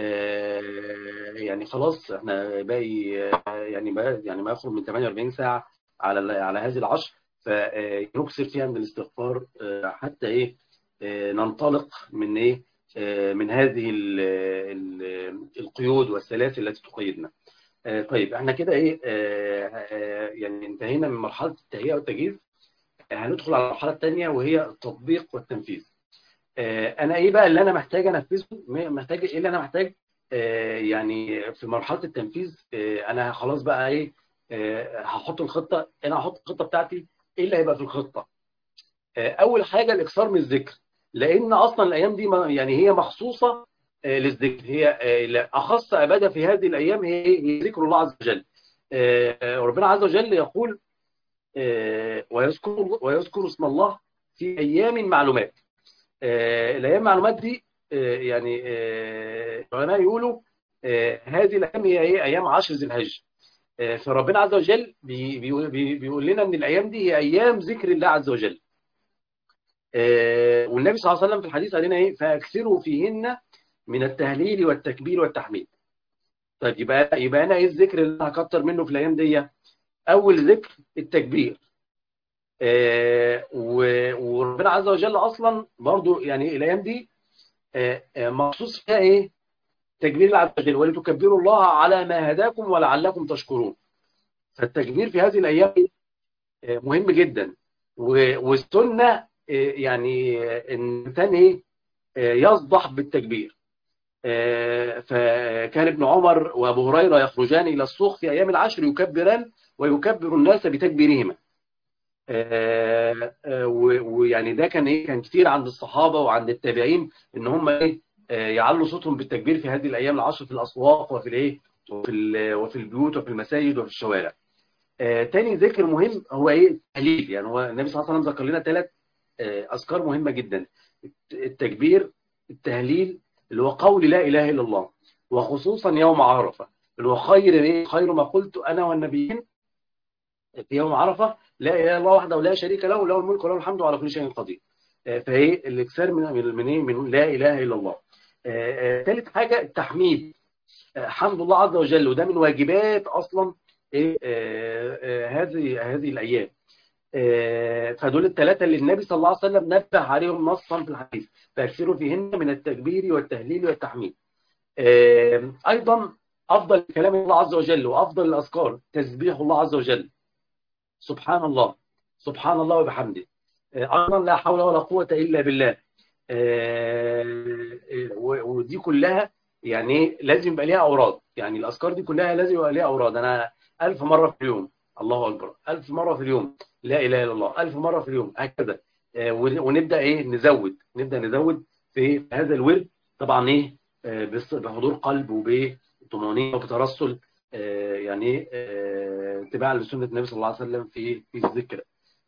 يعني خلاص احنا باقي يعني ما يعني ما يخرج من 48 ساعه على على هذه العشر فنكثر فيها من الاستغفار حتى ايه ننطلق من ايه من هذه ال ال القيود والسلاسل التي تقيدنا طيب احنا كده ايه يعني انتهينا من مرحله التهيئه والتجهيز هندخل على المرحله الثانيه وهي التطبيق والتنفيذ انا ايه بقى اللي انا محتاج انفذه محتاج ايه اللي انا محتاج يعني في مرحله التنفيذ انا خلاص بقى ايه هحط الخطه انا هحط الخطه بتاعتي ايه اللي هيبقى في الخطه اول حاجه الاكثار من الذكر لان اصلا الايام دي يعني هي مخصوصه للذكر هي اخص عباده في هذه الايام هي ذكر الله عز وجل ربنا عز وجل يقول ويذكر ويذكر اسم الله في ايام معلومات الايام معلومات دي يعني العلماء يقولوا هذه الايام هي ايه ايام عشر ذي الحجه فربنا عز وجل بيقول لنا ان الايام دي هي ايام ذكر الله عز وجل والنبي صلى الله عليه وسلم في الحديث قال لنا ايه فاكثروا فيهن من التهليل والتكبير والتحميد طيب يبقى يبقى انا ايه الذكر اللي هكتر منه في الايام دي اول ذكر التكبير وربنا عز وجل اصلا برضو يعني الايام دي مخصوص فيها ايه تكبير الله عز وجل ولتكبروا الله على ما هداكم ولعلكم تشكرون فالتكبير في هذه الايام مهم جدا والسنه يعني الانسان ايه يصدح بالتكبير فكان ابن عمر وابو هريره يخرجان الى السوق في ايام العشر يكبران ويكبر الناس بتكبيرهما ويعني ده كان ايه كان كتير عند الصحابه وعند التابعين ان هم ايه يعلوا صوتهم بالتكبير في هذه الايام العشر في الاسواق وفي الايه وفي وفي البيوت وفي المساجد وفي الشوارع تاني ذكر مهم هو ايه التهليل يعني هو النبي صلى الله عليه وسلم ذكر لنا ثلاث اذكار مهمه جدا التكبير التهليل اللي هو قول لا اله الا الله وخصوصا يوم عرفة اللي هو خير ايه خير ما قلت انا والنبيين في يوم عرفة لا اله الا الله وحده لا شريك له له الملك وله الحمد على كل شيء قدير آه، فهي الاكثار من من من, إيه؟ من لا اله الا الله آه، آه، ثالث حاجه التحميد آه، حمد الله عز وجل وده من واجبات اصلا ايه آه، آه، هذه هذه الايام آه، فدول الثلاثه اللي النبي صلى الله عليه وسلم نبه عليهم نصا في الحديث فاكثروا فيهن من التكبير والتهليل والتحميد آه، ايضا افضل كلام الله عز وجل وافضل الاذكار تسبيح الله عز وجل سبحان الله سبحان الله وبحمده آه، ايضا لا حول ولا قوه الا بالله آه، آه، و- ودي كلها يعني إيه؟ لازم يبقى ليها اوراد يعني الاذكار دي كلها لازم يبقى ليها اوراد انا ألف مره في اليوم الله اكبر ألف مره في اليوم لا اله الا الله ألف مره في اليوم هكذا آه، ون- ونبدا ايه نزود نبدا نزود في هذا الورد طبعا ايه آه، بص- بحضور قلب وبطمانينه وبترسل آه، يعني ايه آه، اتباعا لسنه النبي صلى الله عليه وسلم في في الذكر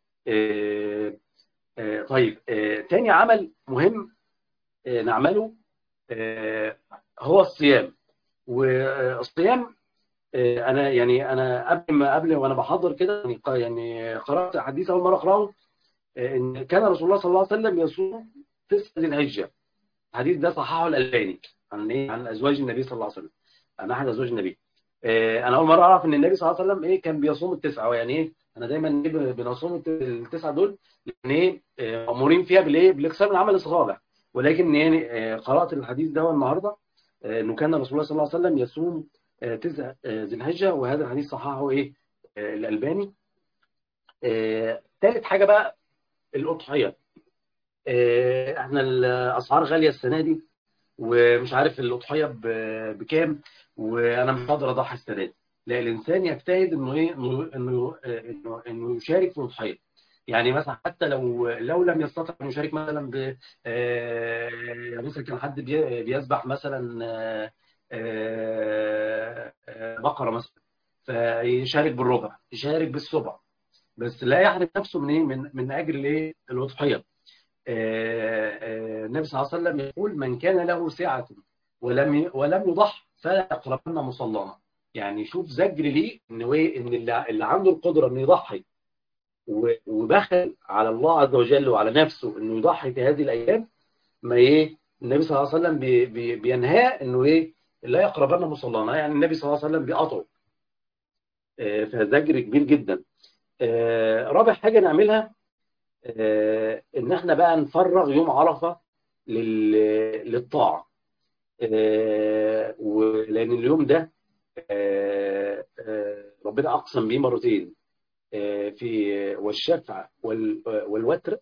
آه، آه، طيب آه، تاني عمل مهم آه، نعمله آه، هو الصيام والصيام آه، انا يعني انا قبل ما قبل وانا بحضر كده يعني ق- يعني قرات حديث اول مره اقراه آه، ان كان رسول الله صلى الله عليه وسلم يصوم تسع ذي الحجه الحديث ده صححه الالباني عن ايه عن ازواج النبي صلى الله عليه وسلم عن احد ازواج النبي آه، انا اول مره اعرف ان النبي صلى الله عليه وسلم ايه كان بيصوم التسعه يعني ايه انا دايما إيه ب- بنصوم الت- التسعه دول لان ايه آه، مامورين فيها بالايه بالاكثار من العمل الصالح ولكن يعني آه، قرات الحديث ده النهارده آه، انه كان رسول الله صلى الله عليه وسلم يصوم آه، تسع آه، ذي الحجه وهذا الحديث صححه ايه آه، الالباني آه، ثالث حاجه بقى الاضحيه آه، احنا الاسعار غاليه السنه دي ومش عارف الاضحيه ب- بكام وانا مش هقدر اضحي السنه دي لا الانسان يجتهد انه ايه انه انه انه, إنه يشارك في الاضحيه يعني مثلا حتى لو لو لم يستطع ان يشارك مثلا ب آه، يعني مثلا كان حد بي- بيذبح مثلا آه، آه، آه، بقره مثلا فيشارك بالربع يشارك بالسبع بس لا يحرم نفسه من ايه من من اجل الايه الاضحيه آه، آه، النبي صلى الله عليه وسلم يقول من كان له سعة ولم ي- ولم يضح فلا يقربن مصلانا يعني شوف زجر ليه ان هو إيه؟ ان اللي اللي عنده القدره انه يضحي و- وبخل على الله عز وجل وعلى نفسه انه يضحي في هذه الايام ما ايه النبي صلى الله عليه وسلم بي بي بينهاه انه ايه لا يقربن مصلانا يعني النبي صلى الله عليه وسلم بيقطعه آه، فزجر كبير جدا آه، رابع حاجه نعملها آه، ان احنا بقى نفرغ يوم عرفه لل- للطاعه آه، ولان اليوم ده آه، آه، ربنا اقسم بيه مرتين آه، في والشفع وال- والوتر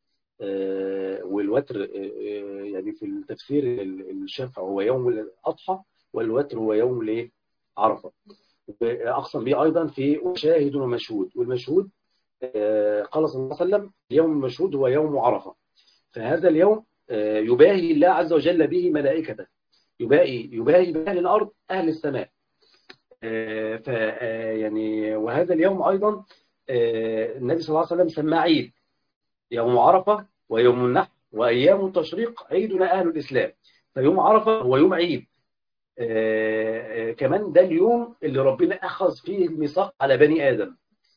آه، والوتر آه، يعني في التفسير ال- الشفع هو يوم الاضحى والوتر هو يوم الايه عرفه اقسم به ايضا في وشاهد ومشهود والمشهود آه، قال صلى الله عليه وسلم اليوم المشهود هو يوم عرفه فهذا اليوم آه، يباهي الله عز وجل به ملائكته يباهي يباهي بأهل الأرض أهل السماء آه، ف آه، يعني وهذا اليوم أيضا آه، النبي صلى الله عليه وسلم سماه عيد يوم عرفة ويوم النحر وأيام التشريق عيدنا أهل الإسلام فيوم عرفة هو يوم عيد آه، آه، كمان ده اليوم اللي ربنا أخذ فيه الميثاق على بني آدم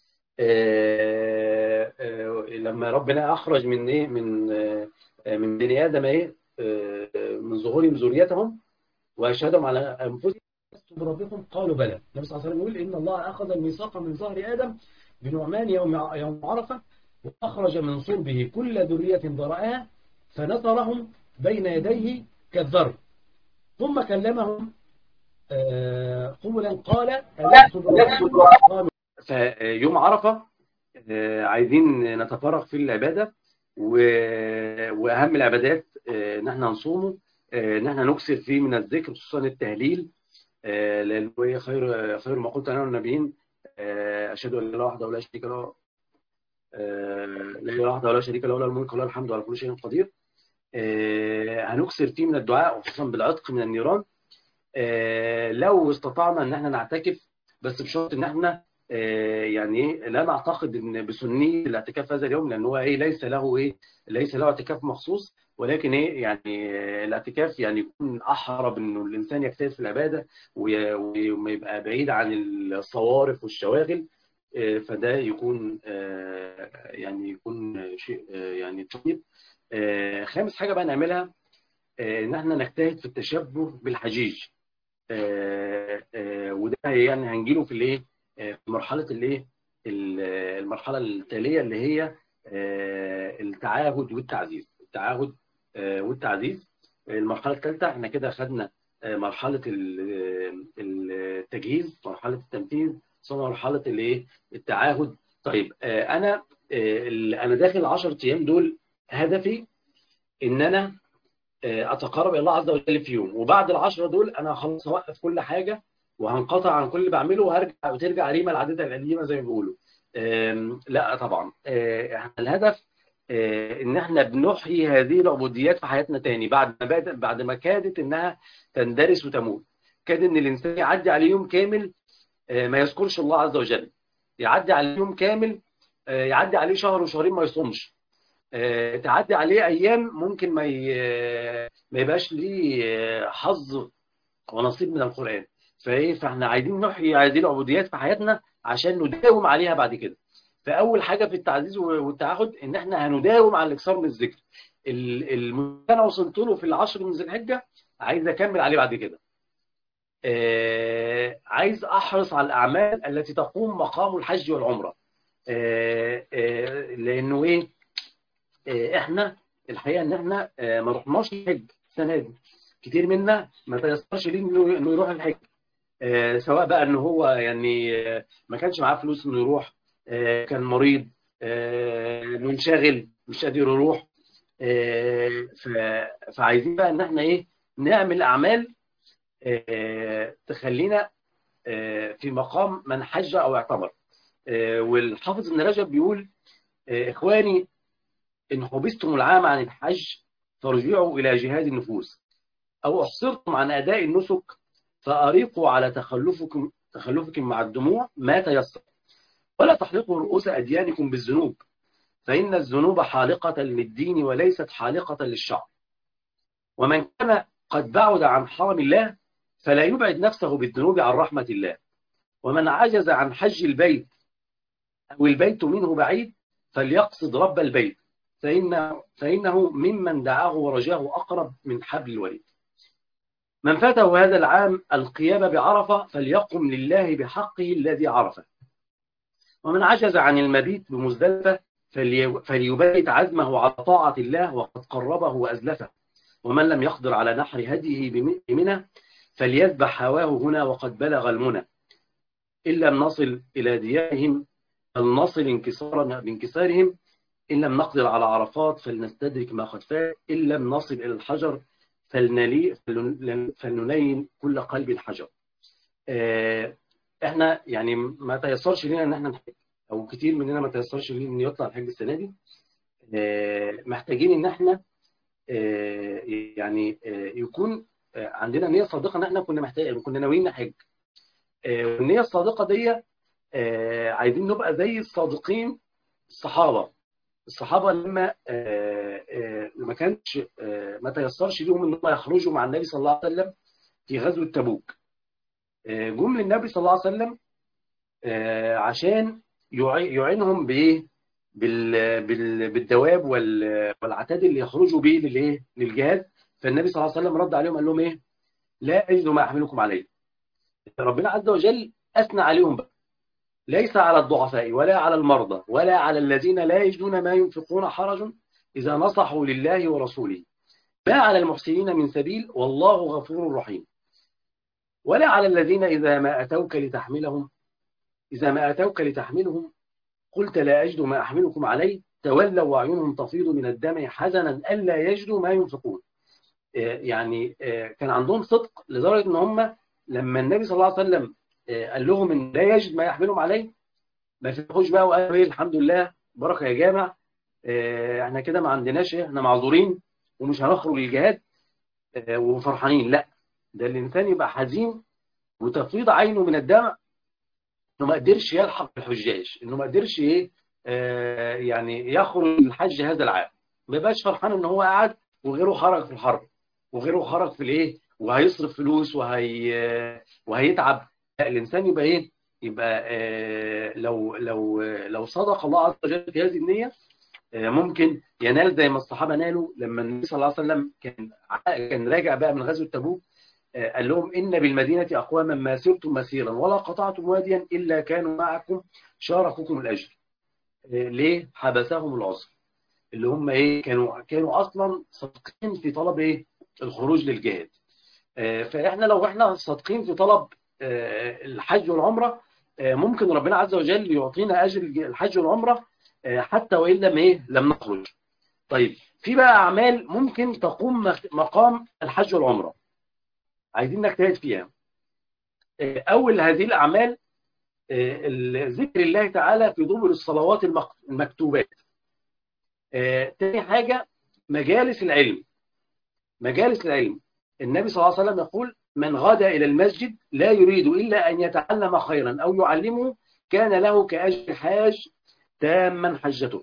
آه، آه، لما ربنا أخرج من إيه من آه، من بني آدم إيه آه، من ظهورهم ذريتهم وأشهدهم على أنفسهم لست بربكم قالوا بلى النبي صلى الله عليه وسلم يقول إن الله أخذ الميثاق من ظهر آدم بنعمان يوم يوم عرفة وأخرج من صلبه كل ذرية ضرعها فنثرهم بين يديه كالذر ثم كلمهم آه، قولا قال ألست بربكم قالوا فيوم عرفة آه، عايزين نتفرغ في العبادة و- وأهم العبادات آه، إن احنا نصومه آه، إن احنا نكثر فيه من الذكر خصوصا التهليل آه، لأنه هي خير خير ما قلت أنا والنبيين آه، أشهد أن لا إله وحده ولا شريك له آه، لا إله وحده ولا شريك له له الملك وله الحمد على كل شيء قدير آه، هنكثر فيه من الدعاء وخصوصا بالعتق من النيران آه، لو استطعنا ان احنا نعتكف بس بشرط ان احنا آه، يعني ايه لا نعتقد ان بسنيه الاعتكاف هذا اليوم لان هو ايه ليس له ايه ليس له اعتكاف مخصوص ولكن ايه يعني آه، الاعتكاف يعني يكون احرى بانه الانسان يجتهد في العباده وي- وما يبقى بعيد عن الصوارف والشواغل آه، فده يكون آه، يعني يكون شيء آه، يعني طيب آه، خامس حاجه بقى نعملها آه، ان احنا نجتهد في التشبه بالحجيج آه، آه، وده يعني هنجيله في الايه آه، في مرحله الايه ال- المرحله التاليه اللي هي آه، التعاهد والتعزيز التعاهد آه، والتعزيز المرحله الثالثه احنا كده خدنا آه، مرحله ال- التجهيز مرحله التنفيذ ثم مرحله الايه التعاهد طيب آه، انا آه، ال- انا داخل ال 10 ايام دول هدفي ان انا آه، اتقرب الى الله عز وجل في يوم وبعد العشرة دول انا خلاص هوقف كل حاجه وهنقطع عن كل اللي بعمله وهرجع وترجع ريما العادات القديمه زي ما بيقولوا آم، لا طبعا آه، إحنا الهدف آه، ان احنا بنحيي هذه العبوديات في حياتنا تاني بعد ما بعد, بعد ما كادت انها تندرس وتموت كاد ان الانسان يعدي عليه يوم كامل آه، ما يذكرش الله عز وجل يعدي عليه يوم كامل آه، يعدي عليه شهر وشهرين ما يصومش آه، تعدي عليه ايام ممكن ما ي- ما يبقاش ليه آه، حظ ونصيب من القران فايه فاحنا عايزين نحيي هذه العبوديات في حياتنا عشان نداوم عليها بعد كده فاول حاجه في التعزيز والتعهد ان احنا هنداوم على الاكثار من الذكر ال- الم- انا وصلت له في العشر من ذي الحجه عايز اكمل عليه بعد كده آه، عايز احرص على الاعمال التي تقوم مقام الحج والعمره آه، آه، لانه ايه آه، احنا الحقيقه ان احنا آه، ما رحناش الحج السنه دي كتير منا ما تيسرش ليه انه إنه يروح الحج آه، سواء بقى ان هو يعني آه، ما كانش معاه فلوس انه يروح آه، كان مريض آه، منشغل مش قادر يروح آه، ف- فعايزين بقى ان احنا ايه نعمل اعمال آه، تخلينا آه، في مقام من حج او اعتمر آه، والحافظ ابن رجب بيقول آه، اخواني إن حبستم العام عن الحج فارجعوا إلى جهاد النفوس أو أحصرتم عن أداء النسك فأريقوا على تخلفكم تخلفكم مع الدموع ما تيسر ولا تحلقوا رؤوس أديانكم بالذنوب فإن الذنوب حالقة للدين وليست حالقة للشعر ومن كان قد بعد عن حرم الله فلا يبعد نفسه بالذنوب عن رحمة الله ومن عجز عن حج البيت أو البيت منه بعيد فليقصد رب البيت فإن فإنه ممن دعاه ورجاه أقرب من حبل الوريد من فاته هذا العام القيام بعرفة فليقم لله بحقه الذي عرفه ومن عجز عن المبيت بمزدلفة فلي- فليبيت عزمه على طاعة الله وقد قربه وأزلفه ومن لم يقدر على نحر هديه بم- بمنى فليذبح هواه هنا وقد بلغ المنى إن لم نصل إلى ديارهم فلنصل انكسارنا بانكسارهم إن لم نقدر على عرفات فلنستدرك ما قد فات إن لم نصل إلى الحجر فلنلي فلن- فلنلين كل قلب الحجر آه، احنا يعني ما تيسرش لنا ان احنا نحج او كتير مننا ما تيسرش لنا ان يطلع الحج السنه دي آه، محتاجين ان احنا آه، يعني آه، يكون آه، عندنا نيه صادقه ان احنا كنا محتاج كنا ناويين نحج آه، والنيه الصادقه دي آه، عايزين نبقى زي الصادقين الصحابه الصحابه لما آه، آه، ما كانش آه، ما تيسرش لهم ان هم يخرجوا مع النبي صلى الله عليه وسلم في غزوه تبوك آه، جم للنبي صلى الله عليه وسلم آه، عشان يعي- يعينهم بايه بال- بال- بالدواب وال- والعتاد اللي يخرجوا بيه للايه للجهاد فالنبي صلى الله عليه وسلم رد عليهم قال لهم ايه لا اجد ما احملكم عليه ربنا عز وجل اثنى عليهم بقى ليس على الضعفاء ولا على المرضى ولا على الذين لا يجدون ما ينفقون حرج إذا نصحوا لله ورسوله ما على المحسنين من سبيل والله غفور رحيم ولا على الذين إذا ما أتوك لتحملهم إذا ما أتوك لتحملهم قلت لا أجد ما أحملكم عليه تولوا وأعينهم تفيض من الدمع حزنا ألا يجدوا ما ينفقون آه، يعني آه، كان عندهم صدق لدرجة إن هم لما النبي صلى الله عليه وسلم آه، قال لهم إن لا يجد ما يحملهم عليه ما فرحوش بقى وقالوا ايه الحمد لله بركه يا جامع آه، احنا كده ما عندناش ايه احنا معذورين ومش هنخرج الجهاد آه، وفرحانين لا ده الانسان يبقى حزين وتفيض عينه من الدمع انه ما قدرش يلحق الحجاج انه ما قدرش ايه آه، يعني يخرج الحج هذا العام ما يبقاش فرحان ان هو قاعد وغيره خرج في الحرب وغيره خرج في الايه وهيصرف فلوس وهي وهيتعب لا الانسان يبقى ايه يبقى آه لو لو لو صدق الله عز وجل في هذه النيه آه ممكن ينال زي ما الصحابه نالوا لما النبي صلى الله عليه وسلم كان كان راجع بقى من غزوه تبوك آه قال لهم ان بالمدينه اقواما ما سرتم مسيرا ولا قطعتم واديا الا كانوا معكم شاركوكم الاجر ليه حبسهم العذر اللي هم ايه كانوا كانوا اصلا صادقين في طلب ايه الخروج للجهاد فاحنا لو احنا صادقين في طلب الحج والعمره ممكن ربنا عز وجل يعطينا اجر الحج والعمره حتى وان لم ايه لم نخرج طيب في بقى اعمال ممكن تقوم مقام الحج والعمره عايزين نجتهد فيها اول هذه الاعمال ذكر الله تعالى في دبر الصلوات المكتوبات تاني حاجة مجالس العلم مجالس العلم النبي صلى الله عليه وسلم يقول من غدا إلى المسجد لا يريد إلا أن يتعلم خيرا أو يعلمه كان له كأجر حاج تاما حجته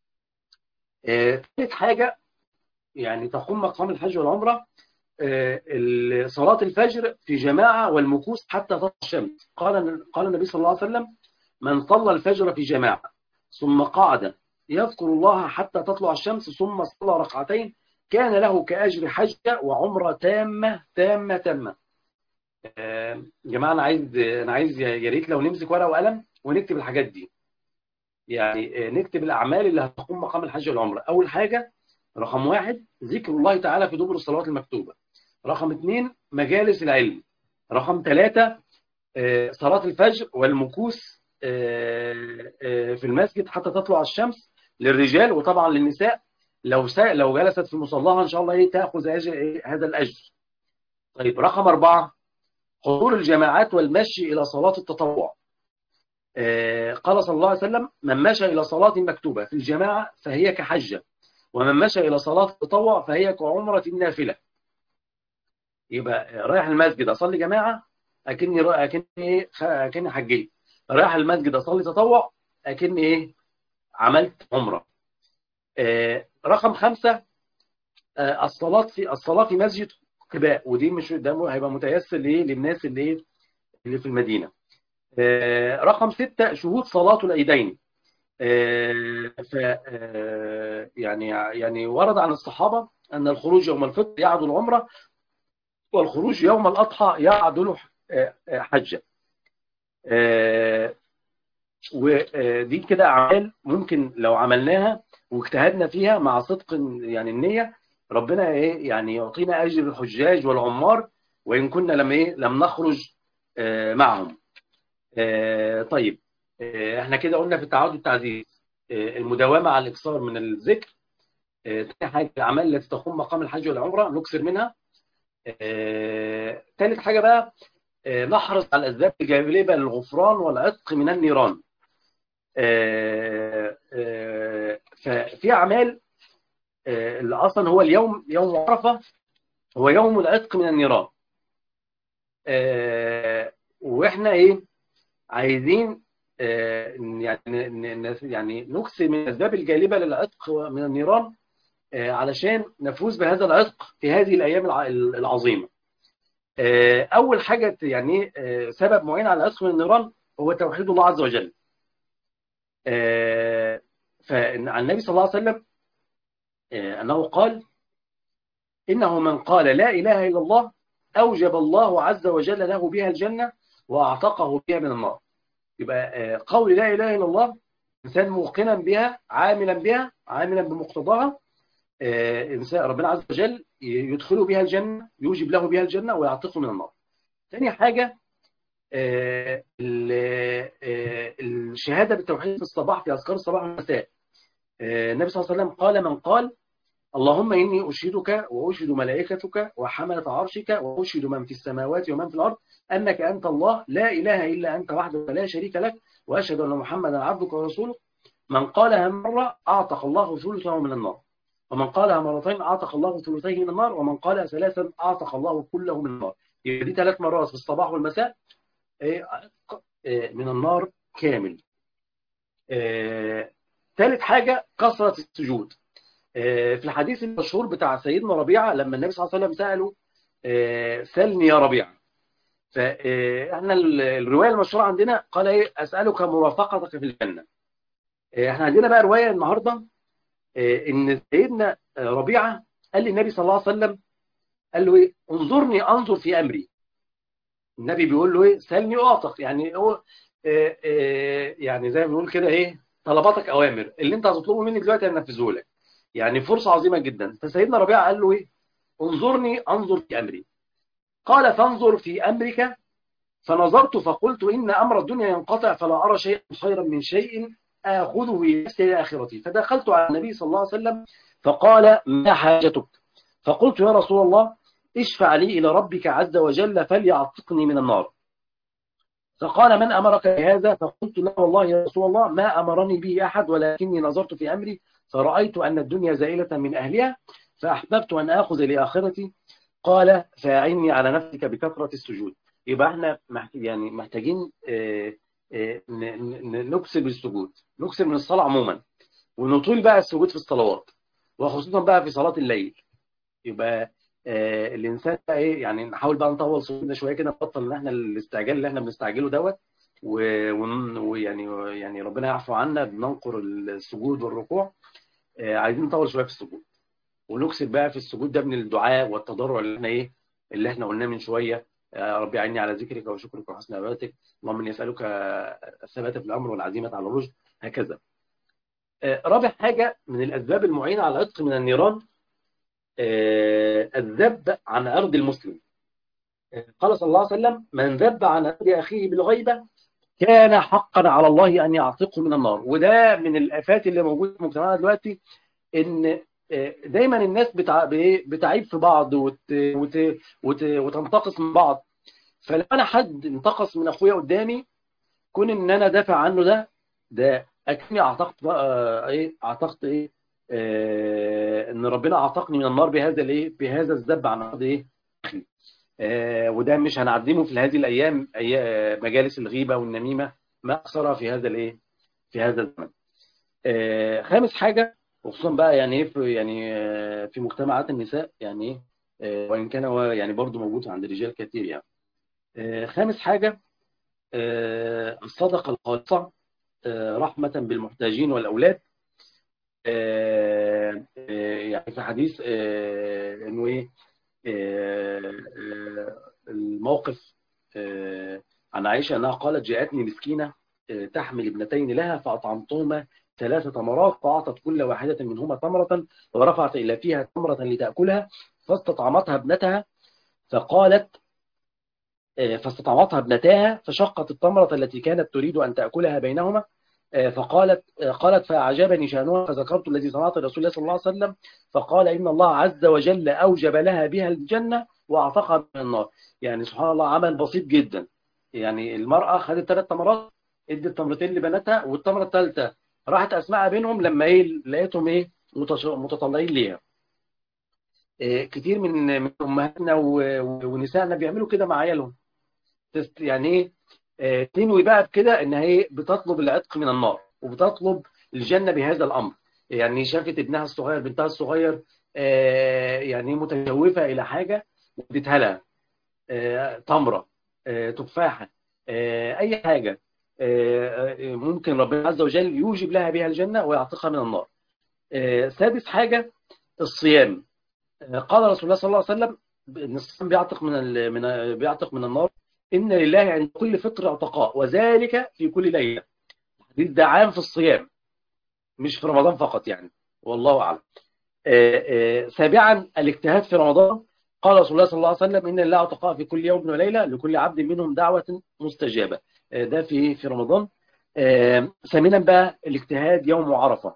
ثالث حاجة يعني تقوم مقام الحج والعمرة صلاة الفجر في جماعة والمكوس حتى تطلع الشمس قال قال النبي صلى الله عليه وسلم من صلى الفجر في جماعة ثم قعد يذكر الله حتى تطلع الشمس ثم صلى ركعتين كان له كأجر حجة وعمرة تامة تامة تامة يا جماعة أنا عايز أنا عايز يا ريت لو نمسك ورقة وقلم ونكتب الحاجات دي يعني نكتب الأعمال اللي هتقوم مقام الحج والعمرة أول حاجة رقم واحد ذكر الله تعالى في دبر الصلوات المكتوبة رقم اثنين مجالس العلم رقم ثلاثة صلاة الفجر والمكوس في المسجد حتى تطلع الشمس للرجال وطبعا للنساء لو لو جلست في مصلاها ان شاء الله ايه تاخذ أجر إيه هذا الاجر. طيب رقم اربعه حضور الجماعات والمشي الى صلاه التطوع. قال صلى الله عليه وسلم من مشى الى صلاه مكتوبه في الجماعه فهي كحجه ومن مشى الى صلاه التطوع فهي كعمره نافله. يبقى رايح المسجد اصلي جماعه اكني اكني ايه اكني حجيت. رايح المسجد اصلي تطوع اكني ايه عملت عمره. آه رقم خمسة آه الصلاة في الصلاة في مسجد قباء ودي مش ده هيبقى متيسر ليه للناس اللي اللي في المدينة آه رقم ستة شهود صلاة العيدين ف يعني يعني ورد عن الصحابة أن الخروج يوم الفطر يعدل العمرة والخروج يوم الأضحى يعدل حجة ودي كده أعمال ممكن لو عملناها واجتهدنا فيها مع صدق يعني النية ربنا ايه يعني يعطينا اجر الحجاج والعمار وان كنا لم ايه لم نخرج آه معهم آه طيب آه احنا كده قلنا في التعاود والتعزيز المداومه على الاكثار من الذكر ثاني حاجه الاعمال التي تقوم مقام الحج والعمره نكثر منها ثالث حاجه بقى نحرص على الاسباب الجاذبه للغفران والعتق من النيران ففي اعمال اللي اصلا هو اليوم يوم عرفه هو يوم العتق من النيران واحنا ايه عايزين يعني يعني نكسر من الاسباب الجالبه للعتق من النيران علشان نفوز بهذا العتق في هذه الايام العظيمه اول حاجه يعني سبب معين على العتق من النيران هو توحيد الله عز وجل فعن النبي صلى الله عليه وسلم أنه قال إنه من قال لا إله إلا الله أوجب الله عز وجل له بها الجنة وأعتقه بها من النار يبقى قول لا إله إلا الله إنسان موقنا بها عاملا بها عاملا بمقتضاها إنسان ربنا عز وجل يدخله بها الجنة يوجب له بها الجنة ويعتقه من النار ثاني حاجة الشهاده بالتوحيد في الصباح في اذكار الصباح والمساء النبي صلى الله عليه وسلم قال من قال اللهم اني اشهدك واشهد ملائكتك وحمله عرشك واشهد من في السماوات ومن في الارض انك انت الله لا اله الا انت وحدك لا شريك لك واشهد ان محمدا عبدك ورسولك من قالها مره اعتق الله ثلثه من النار ومن قالها مرتين اعتق الله ثلثيه من النار ومن قالها ثلاثا اعتق الله كله من النار يبقى دي ثلاث مرات في الصباح والمساء من النار كامل ثالث حاجة كثرة السجود آه، في الحديث المشهور بتاع سيدنا ربيعة لما النبي صلى الله عليه وسلم سأله آه، سلني يا ربيعة فاحنا الرواية المشهورة عندنا قال ايه أسألك مرافقتك في الجنة آه، احنا عندنا بقى رواية النهاردة آه، ان سيدنا آه، ربيعة قال للنبي صلى الله عليه وسلم قال له ايه انظرني انظر في امري النبي بيقول له ايه سلني اعطق يعني هو آه، آه، يعني زي ما بنقول كده ايه طلباتك اوامر اللي انت هتطلبه مني دلوقتي هنفذه لك يعني فرصه عظيمه جدا فسيدنا ربيعه قال له ايه انظرني انظر في امري قال فانظر في امرك فنظرت فقلت ان امر الدنيا ينقطع فلا ارى شيئا خيرا من شيء اخذه بنفسي الى اخرتي فدخلت على النبي صلى الله عليه وسلم فقال ما حاجتك فقلت يا رسول الله اشفع لي إلى ربك عز وجل فليعتقني من النار فقال من أمرك بهذا فقلت لا والله يا رسول الله ما أمرني به أحد ولكني نظرت في أمري فرأيت أن الدنيا زائلة من أهلها فأحببت أن آخذ لآخرتي قال فأعني على نفسك بكثرة السجود يبقى احنا محت- يعني محتاجين آه، آه، ن- ن- نكسب السجود نكسب من الصلاة عموما ونطيل بقى السجود في الصلوات وخصوصا بقى في صلاة الليل يبقى آه، الانسان بقى ايه يعني نحاول بقى نطول صوتنا شويه كده نبطل ان احنا الاستعجال اللي احنا بنستعجله دوت و- ون- ويعني يعني ربنا يعفو عنا بننقر السجود والركوع آه، عايزين نطول شويه في السجود ونكسب بقى في السجود ده من الدعاء والتضرع اللي احنا ايه اللي احنا قلناه من شويه يا رب اعني على ذكرك وشكرك وحسن عبادتك اللهم اني اسالك الثبات في الامر والعزيمه على الرشد هكذا آه، رابع حاجه من الاسباب المعينه على العتق من النيران آه، الذب عن عرض المسلم آه، قال صلى الله عليه وسلم من ذب عن عرض أخيه بالغيبة كان حقا على الله أن يعتقه من النار وده من الآفات اللي موجودة في مجتمعنا دلوقتي إن آه، دايما الناس بتع... بإيه؟ بتعيب في بعض وت... وت... وت... وتنتقص من بعض فلو أنا حد انتقص من أخويا قدامي كون إن أنا دافع عنه ده ده أكني أعتقد بقى إيه أعتقد إيه آه، ان ربنا اعتقني من النار بهذا الايه بهذا الذب عن عرض ايه اخي آه، وده مش هنعدمه في هذه الايام أي- آه، مجالس الغيبه والنميمه ما اكثرها في هذا الايه في هذا الزمن آه، خامس حاجه وخصوصا بقى يعني ايه في يعني آه، في مجتمعات النساء يعني ايه آه، وان كان هو يعني برضه موجود عند الرجال كثير يعني آه، خامس حاجه آه، الصدقه الخالصه آه، رحمه بالمحتاجين والاولاد آه، آه، يعني في حديث آه، انه ايه آه، آه، الموقف آه، عن عائشه انها قالت جاءتني مسكينه آه، تحمل ابنتين لها فاطعمتهما ثلاث تمرات فاعطت كل واحده منهما تمره ورفعت الى فيها تمره لتاكلها فاستطعمتها ابنتها فقالت آه، فاستطعمتها ابنتاها فشقت التمرة التي كانت تريد أن تأكلها بينهما آه، فقالت آه، قالت فأعجبني شأنها فذكرت الذي صنعت رسول الله صلى الله عليه وسلم فقال إن الله عز وجل أوجب لها بها الجنة وأعتقها من النار يعني سبحان الله عمل بسيط جدا يعني المرأة خدت ثلاث تمرات ادت تمرتين لبناتها والتمرة الثالثة راحت أسمعها بينهم لما إيه لقيتهم إيه متش- متطلعين ليها آه، كتير من من أمهاتنا و- و- ونسائنا بيعملوا كده مع عيالهم تست- يعني ايه آه، تنوي بقى بكده ان هي بتطلب العتق من النار وبتطلب الجنه بهذا الامر يعني شافت ابنها الصغير بنتها الصغير آه، يعني متشوفه الى حاجه واديتها لها آه، تمره آه، تفاحه آه، اي حاجه آه، آه، ممكن ربنا عز وجل يوجب لها بها الجنه ويعتقها من النار آه، سادس حاجه الصيام آه، قال رسول الله صلى الله عليه وسلم ان الصيام بيعتق من ال- من بيعتق من النار إن لله عند كل فطر عتقاء وذلك في كل ليلة الحديث ده عام في الصيام مش في رمضان فقط يعني والله أعلم آه، آه، سابعا الاجتهاد في رمضان قال رسول الله صلى الله عليه وسلم إن لله عتقاء في كل يوم وليلة لكل عبد منهم دعوة مستجابة آه، ده في في رمضان آه، ثامنا بقى الاجتهاد يوم عرفة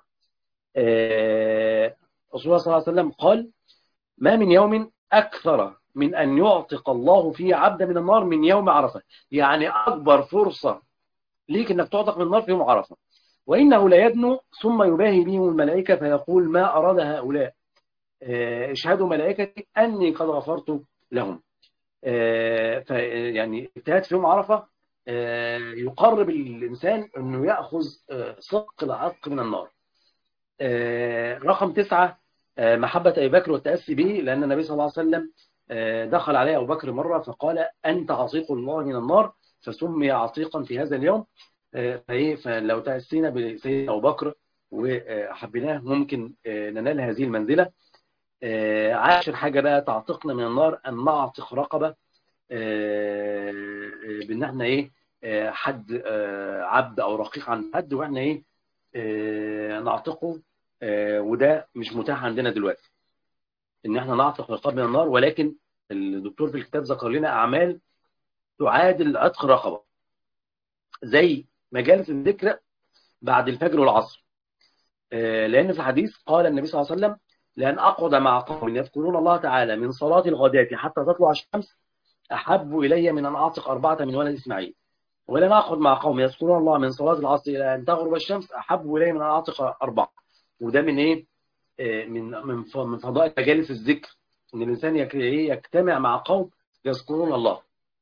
آه، رسول الله صلى الله عليه وسلم قال ما من يوم أكثر من أن يعتق الله فيه عبدا من النار من يوم عرفة يعني أكبر فرصة ليك أنك تعتق من النار في يوم عرفة وإنه لا يدنو ثم يباهي بهم الملائكة فيقول ما أراد هؤلاء آه، اشهدوا ملائكتي أني قد غفرت لهم آه، ف- يعني اجتهاد في يوم عرفة آه، يقرب الإنسان أنه يأخذ آه، صدق العتق من النار آه، رقم تسعة آه، محبة أبي بكر والتأسي به لأن النبي صلى الله عليه وسلم آه، دخل عليه أبو بكر مرة فقال أنت عتيق الله من النار فسمي عتيقا في هذا اليوم آه، فإيه فلو تأسينا بسيدنا أبو بكر وحبيناه ممكن آه، ننال هذه المنزلة آه، عاشر حاجة بقى تعتقنا من النار أن نعتق رقبة آه، آه، بأن احنا إيه آه، حد آه، عبد أو رقيق عن حد وإحنا إيه آه، نعتقه آه، وده مش متاح عندنا دلوقتي ان احنا نعتق رقاب من النار ولكن الدكتور في الكتاب ذكر لنا اعمال تعادل عتق رقبه زي مجالس الذكر بعد الفجر والعصر آه، لان في الحديث قال النبي صلى الله عليه وسلم لان اقعد مع قوم يذكرون الله تعالى من صلاه الغداة حتى تطلع الشمس احب الي من ان اعتق اربعه من ولد اسماعيل ولن اقعد مع قوم يذكرون الله من صلاه العصر الى ان تغرب الشمس احب الي من ان اعتق اربعه وده من ايه آه، من من ف- من فضائل مجالس الذكر ان الانسان يك- إيه، يجتمع مع قوم يذكرون الله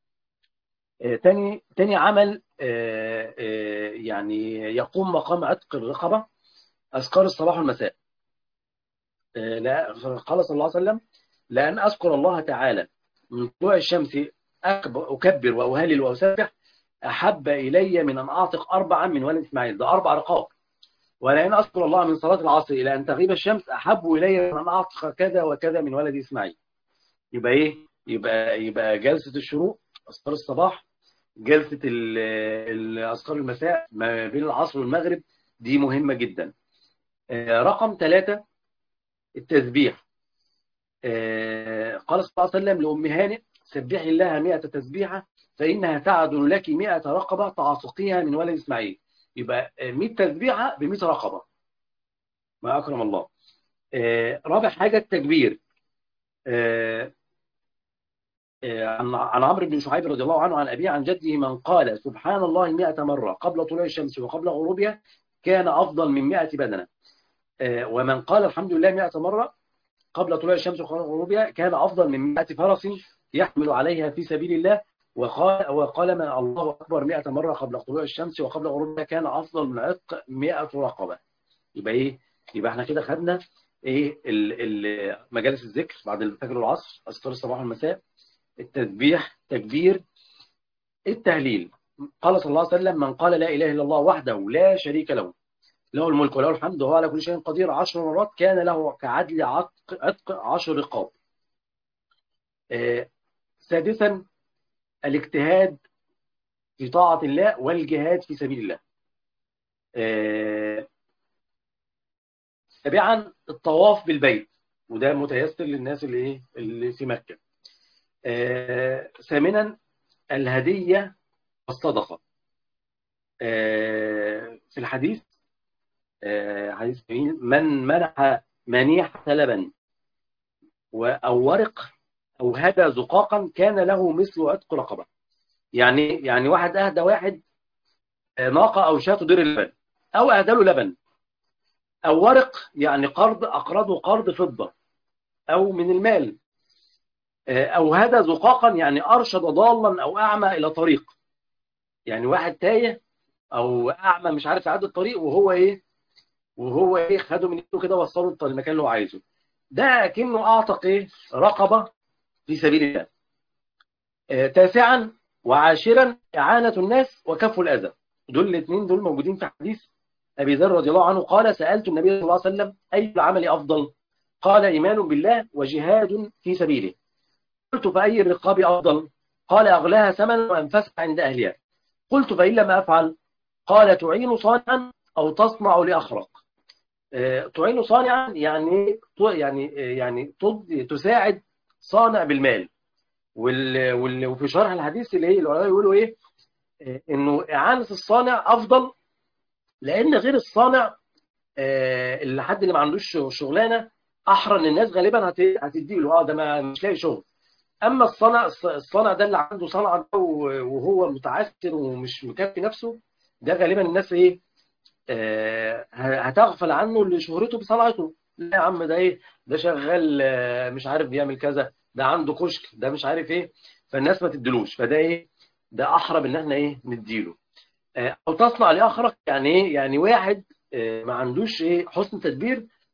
آه، تاني تاني عمل آه، آه، يعني يقوم مقام عتق الرقبه اذكار الصباح والمساء آه، لا قال صلى الله عليه وسلم لان اذكر الله تعالى من طلوع الشمس أكبر اكبر واهلل واسبح احب الي من ان اعتق اربعا من ولد اسماعيل ده اربع رقاب ولئن أذكر الله من صلاة العصر إلى أن تغيب الشمس أحب إلي من أن أعتق كذا وكذا من ولد إسماعيل يبقى إيه؟ يبقى يبقى جلسة الشروق أذكار الصباح جلسة ال- ال- أذكار المساء ما بين العصر والمغرب دي مهمة جدا آه، رقم ثلاثة التسبيح آه، قال صلى الله عليه وسلم لأم هانئ سبحي الله مئة تسبيحة فإنها تعدل لك مئة رقبة تعتقيها من ولد إسماعيل يبقى 100 تسبيحة ب 100 رقبة ما أكرم الله آه، رابع حاجة التكبير آه، آه، عن عن عمرو بن شعيب رضي الله عنه عن أبيه عن جده من قال سبحان الله 100 مرة قبل طلوع الشمس وقبل غروبها كان أفضل من 100 بدنة آه، ومن قال الحمد لله 100 مرة قبل طلوع الشمس وقبل غروبها كان أفضل من 100 فرس يحمل عليها في سبيل الله وقال وقال من الله أكبر 100 مرة قبل طلوع الشمس وقبل غروبها كان أفضل من عتق 100 رقبة يبقى إيه يبقى احنا كده خدنا ايه ال- ال- مجالس الذكر بعد الفجر والعصر اذكار الصباح والمساء التسبيح تكبير التهليل قال صلى الله عليه وسلم من قال لا اله الا الله وحده لا شريك له له الملك وله الحمد وهو على كل شيء قدير عشر مرات كان له كعدل عتق عتق عشر رقاب آه، سادسا الاجتهاد في طاعة الله والجهاد في سبيل الله آه، سابعا الطواف بالبيت وده متيسر للناس اللي ايه اللي في مكة آه، ثامنا الهدية والصدقة آه، في الحديث آه، حديث جميل من منح منيحة لبن و- أو ورق أو هدى زقاقا كان له مثل عتق رقبة يعني يعني واحد أهدى واحد آه، ناقة أو شاة تدير اللبن أو أهدى له لبن أو ورق يعني قرض أقرضه قرض فضة أو من المال آه، أو هدى زقاقا يعني أرشد ضالا أو أعمى إلى طريق يعني واحد تايه أو أعمى مش عارف يعدي الطريق وهو إيه وهو إيه خده من إيده كده وصله المكان اللي هو عايزه ده كأنه أعتق إيه رقبة في سبيل الله آه، تاسعا وعاشرا إعانة الناس وكف الأذى دول الاثنين دول موجودين في حديث أبي ذر رضي الله عنه قال سألت النبي صلى الله عليه وسلم أي العمل أفضل قال إيمان بالله وجهاد في سبيله قلت فأي الرقاب أفضل قال أغلاها ثمنا وأنفسها عند أهلها قلت فإن لم أفعل قال تعين صانعا أو تصنع لأخرق آه، تعين صانعا يعني يعني يعني تض- تساعد صانع بالمال وال... وال... وفي شرح الحديث اللي هي العلماء يقولوا ايه آه، انه اعانه الصانع افضل لان غير الصانع آه، اللي حد اللي ما عندوش شغلانه احرى ان الناس غالبا هت... هتدي له اه ده ما مش لاقي شغل اما الصانع الصانع ده اللي عنده صنعه ده وهو متعثر ومش مكفي نفسه ده غالبا الناس ايه آه، هتغفل عنه لشهرته بصنعته لا يا عم ده ايه ده شغال آه، مش عارف بيعمل كذا ده عنده كشك ده مش عارف ايه فالناس ما تدلوش فده ايه ده احرى ان احنا ايه نديله آه، او تصنع لاخرك يعني ايه يعني واحد آه، ما عندوش ايه حسن تدبير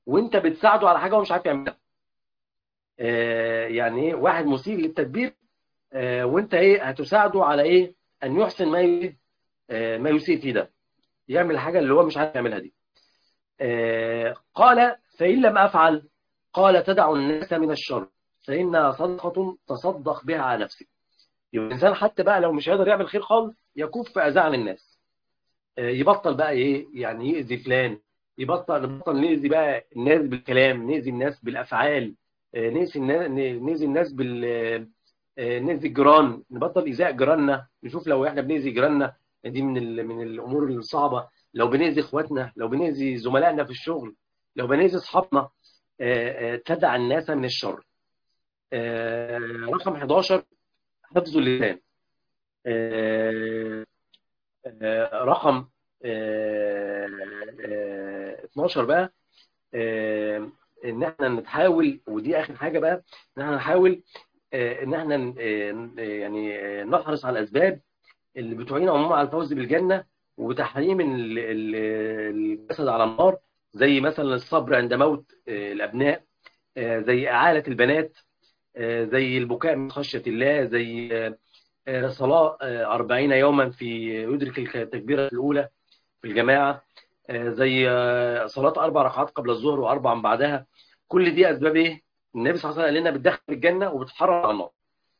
وانت بتساعده على حاجه هو مش عارف يعملها آه، يعني ايه واحد مسيء للتدبير آه، وانت ايه هتساعده على ايه ان يحسن ما ي- آه، ما يسيء فيه ده يعمل الحاجه اللي هو مش عارف يعملها دي آه، قال فان لم افعل قال تدع الناس من الشر فانها صدقه تصدق بها على نفسك يبقى الانسان حتى بقى لو مش قادر يعمل خير خالص يكف اذى عن الناس آه، يبطل بقى ايه يعني يأذي فلان يبطل نبطل نأذي بقى الناس بالكلام نأذي الناس بالافعال آه، نأذي الناس نأذي الناس بال آه، نأذي الجيران نبطل إيذاء جيراننا نشوف لو احنا بنأذي جيراننا دي من ال- من الامور الصعبه لو بنأذي اخواتنا لو بنأذي زملائنا في الشغل لو بنأذي اصحابنا آه، آه، تدع الناس من الشر آه، رقم 11 حفظ اللسان آه، آه، رقم آه، آه، 12 بقى آه، ان احنا نتحاول ودي اخر حاجه بقى ان احنا نحاول آه، ان احنا ن- آه، يعني آه، نحرص على الاسباب اللي بتعين عموما على الفوز بالجنه وتحريم ال- ال- الجسد على النار زي مثلا الصبر عند موت آه، الابناء آه، زي اعاله البنات آه، زي البكاء من خشيه الله زي آه، آه، صلاه آه، 40 يوما في يدرك التكبيره الاولى في الجماعه آه، زي آه، صلاه اربع ركعات قبل الظهر واربع من بعدها كل دي اسباب ايه؟ النبي صلى الله عليه وسلم قال لنا بتدخل الجنه وبتحرر على النار.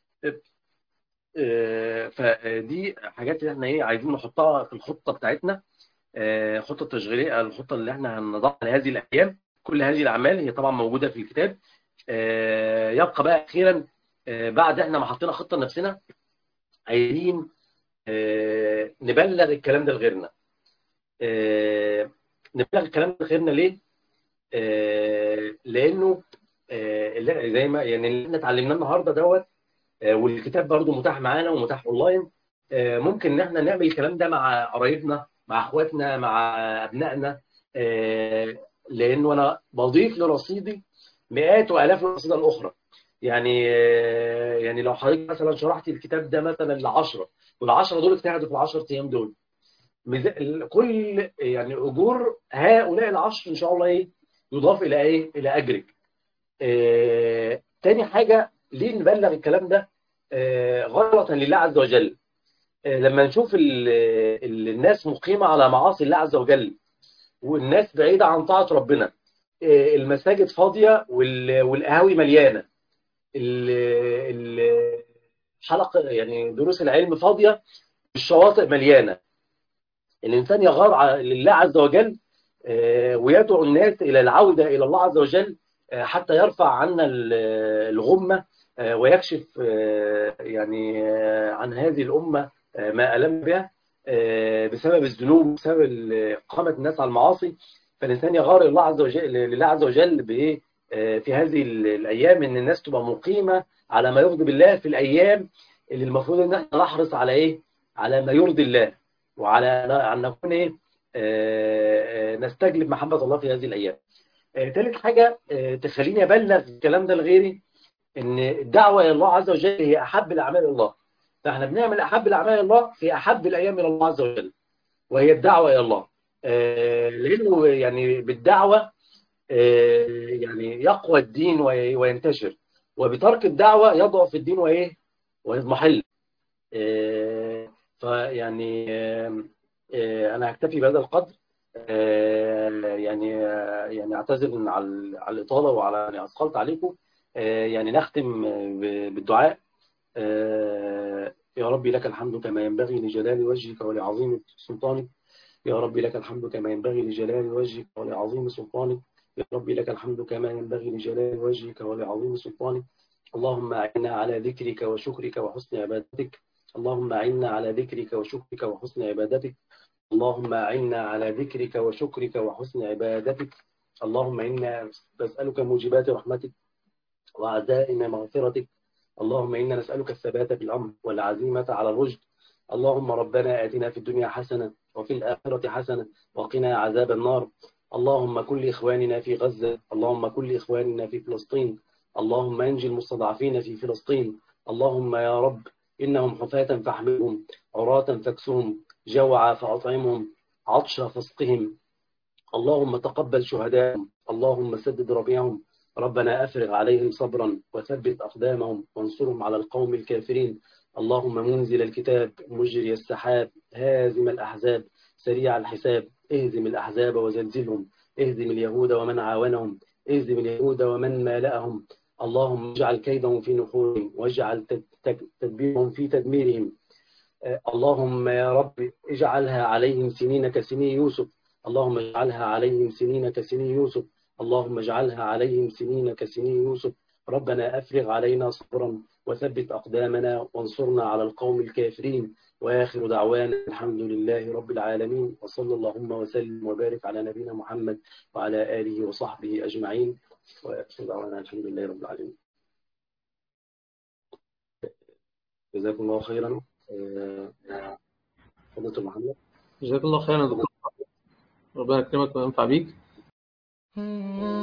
آه، فدي حاجات اللي احنا ايه عايزين نحطها في الخطه بتاعتنا آه، خطه تشغيليه الخطه اللي احنا هنضعها لهذه الايام كل هذه الاعمال هي طبعا موجوده في الكتاب آه، يبقى بقى اخيرا آه، بعد احنا ما حطينا خطه لنفسنا عايزين آه، نبلغ الكلام ده لغيرنا آه، نبلغ الكلام ده لغيرنا ليه؟ آه، لانه آه، اللي- زي ما يعني اللي احنا اتعلمناه النهارده دوت آه، والكتاب برضو متاح معانا ومتاح اونلاين آه، ممكن ان احنا نعمل الكلام ده مع قرايبنا مع اخواتنا مع ابنائنا آه، لانه انا بضيف لرصيدي مئات والاف الرصيد الاخرى يعني آه، يعني لو حضرتك مثلا شرحت الكتاب ده مثلا ل 10 وال10 دول اجتهدوا في ال 10 ايام دول ميزا- ال- كل يعني اجور هؤلاء العشر ان شاء الله ايه يضاف الى ايه الى اجرك آه، تاني حاجه ليه نبلغ الكلام ده آه، غلطا لله عز وجل آه، لما نشوف ال- ال- الناس مقيمه على معاصي الله عز وجل والناس بعيده عن طاعه ربنا آه، المساجد فاضيه وال- والقهاوي مليانه ال- ال- حلقه يعني دروس العلم فاضيه الشواطئ مليانه الانسان يغار ع- لله عز وجل آه، ويدعو الناس الى العوده الى الله عز وجل آه، حتى يرفع عنا ال- الغمه آه، ويكشف آه، يعني آه، عن هذه الامه آه، ما الم بها آه، بسبب الذنوب بسبب ال- اقامه الناس على المعاصي فالانسان يغار لله عز وجل لله عز وجل بايه آه، في هذه ال- الايام ان الناس تبقى مقيمه على ما يرضي بالله في الايام اللي المفروض ان احنا نحرص على ايه على ما يرضي الله وعلى ان نكون ايه آه، آه، نستجلب محبه الله في هذه الايام آه، ثالث حاجه آه، تخليني ابلغ الكلام ده لغيري ان الدعوه الى الله عز وجل هي احب الاعمال الى الله فاحنا بنعمل احب الاعمال الى الله في احب الايام الى الله عز وجل وهي الدعوه الى الله آه، لانه يعني بالدعوه آه، يعني يقوى الدين وي- وينتشر وبترك الدعوه يضعف الدين وايه ويضمحل آه، فيعني آه، آه، انا هكتفي بهذا القدر آه، يعني آه، يعني اعتذر على على الاطاله وعلى يعني اثقلت عليكم آه، يعني نختم آه، ب- بالدعاء آه، يا ربي لك الحمد كما ينبغي لجلال وجهك ولعظيم سلطانك يا ربي لك الحمد كما ينبغي لجلال وجهك ولعظيم سلطانك يا ربي لك الحمد كما ينبغي لجلال وجهك ولعظيم سلطانك اللهم أعنا على ذكرك وشكرك وحسن عبادتك اللهم أعنا على ذكرك وشكرك وحسن عبادتك اللهم أعنا على ذكرك وشكرك وحسن عبادتك اللهم إنا نسألك موجبات رحمتك وعزائم مغفرتك اللهم إنا نسألك الثبات في الأمر والعزيمة على الرشد اللهم ربنا آتنا في الدنيا حسنة وفي الآخرة حسنة وقنا عذاب النار اللهم كل إخواننا في غزة اللهم كل إخواننا في فلسطين اللهم انجي المستضعفين في فلسطين اللهم يا رب إنهم حفاة فاحملهم عراة فاكسهم جوعا فأطعمهم عطشا فاسقهم اللهم تقبل شهداءهم اللهم سدد ربيعهم ربنا أفرغ عليهم صبرا وثبت أقدامهم وانصرهم على القوم الكافرين اللهم منزل الكتاب مجري السحاب هازم الأحزاب سريع الحساب اهزم الأحزاب وزلزلهم اهزم اليهود ومن عاونهم اهزم اليهود ومن مالأهم اللهم اجعل كيدهم في نحورهم واجعل تدبيرهم في تدميرهم اللهم يا رب اجعلها عليهم سنين كسنين يوسف اللهم اجعلها عليهم سنين كسنين يوسف اللهم اجعلها عليهم سنين كسنين يوسف ربنا أفرغ علينا صبرا وثبت أقدامنا وانصرنا على القوم الكافرين وآخر دعوانا الحمد لله رب العالمين وصلى اللهم وسلم وبارك على نبينا محمد وعلى آله وصحبه أجمعين وآخر دعوانا الحمد لله رب العالمين جزاكم الله خيرا فضلت محمد جزاك الله خيرا يا دكتور ربنا يكرمك وينفع بيك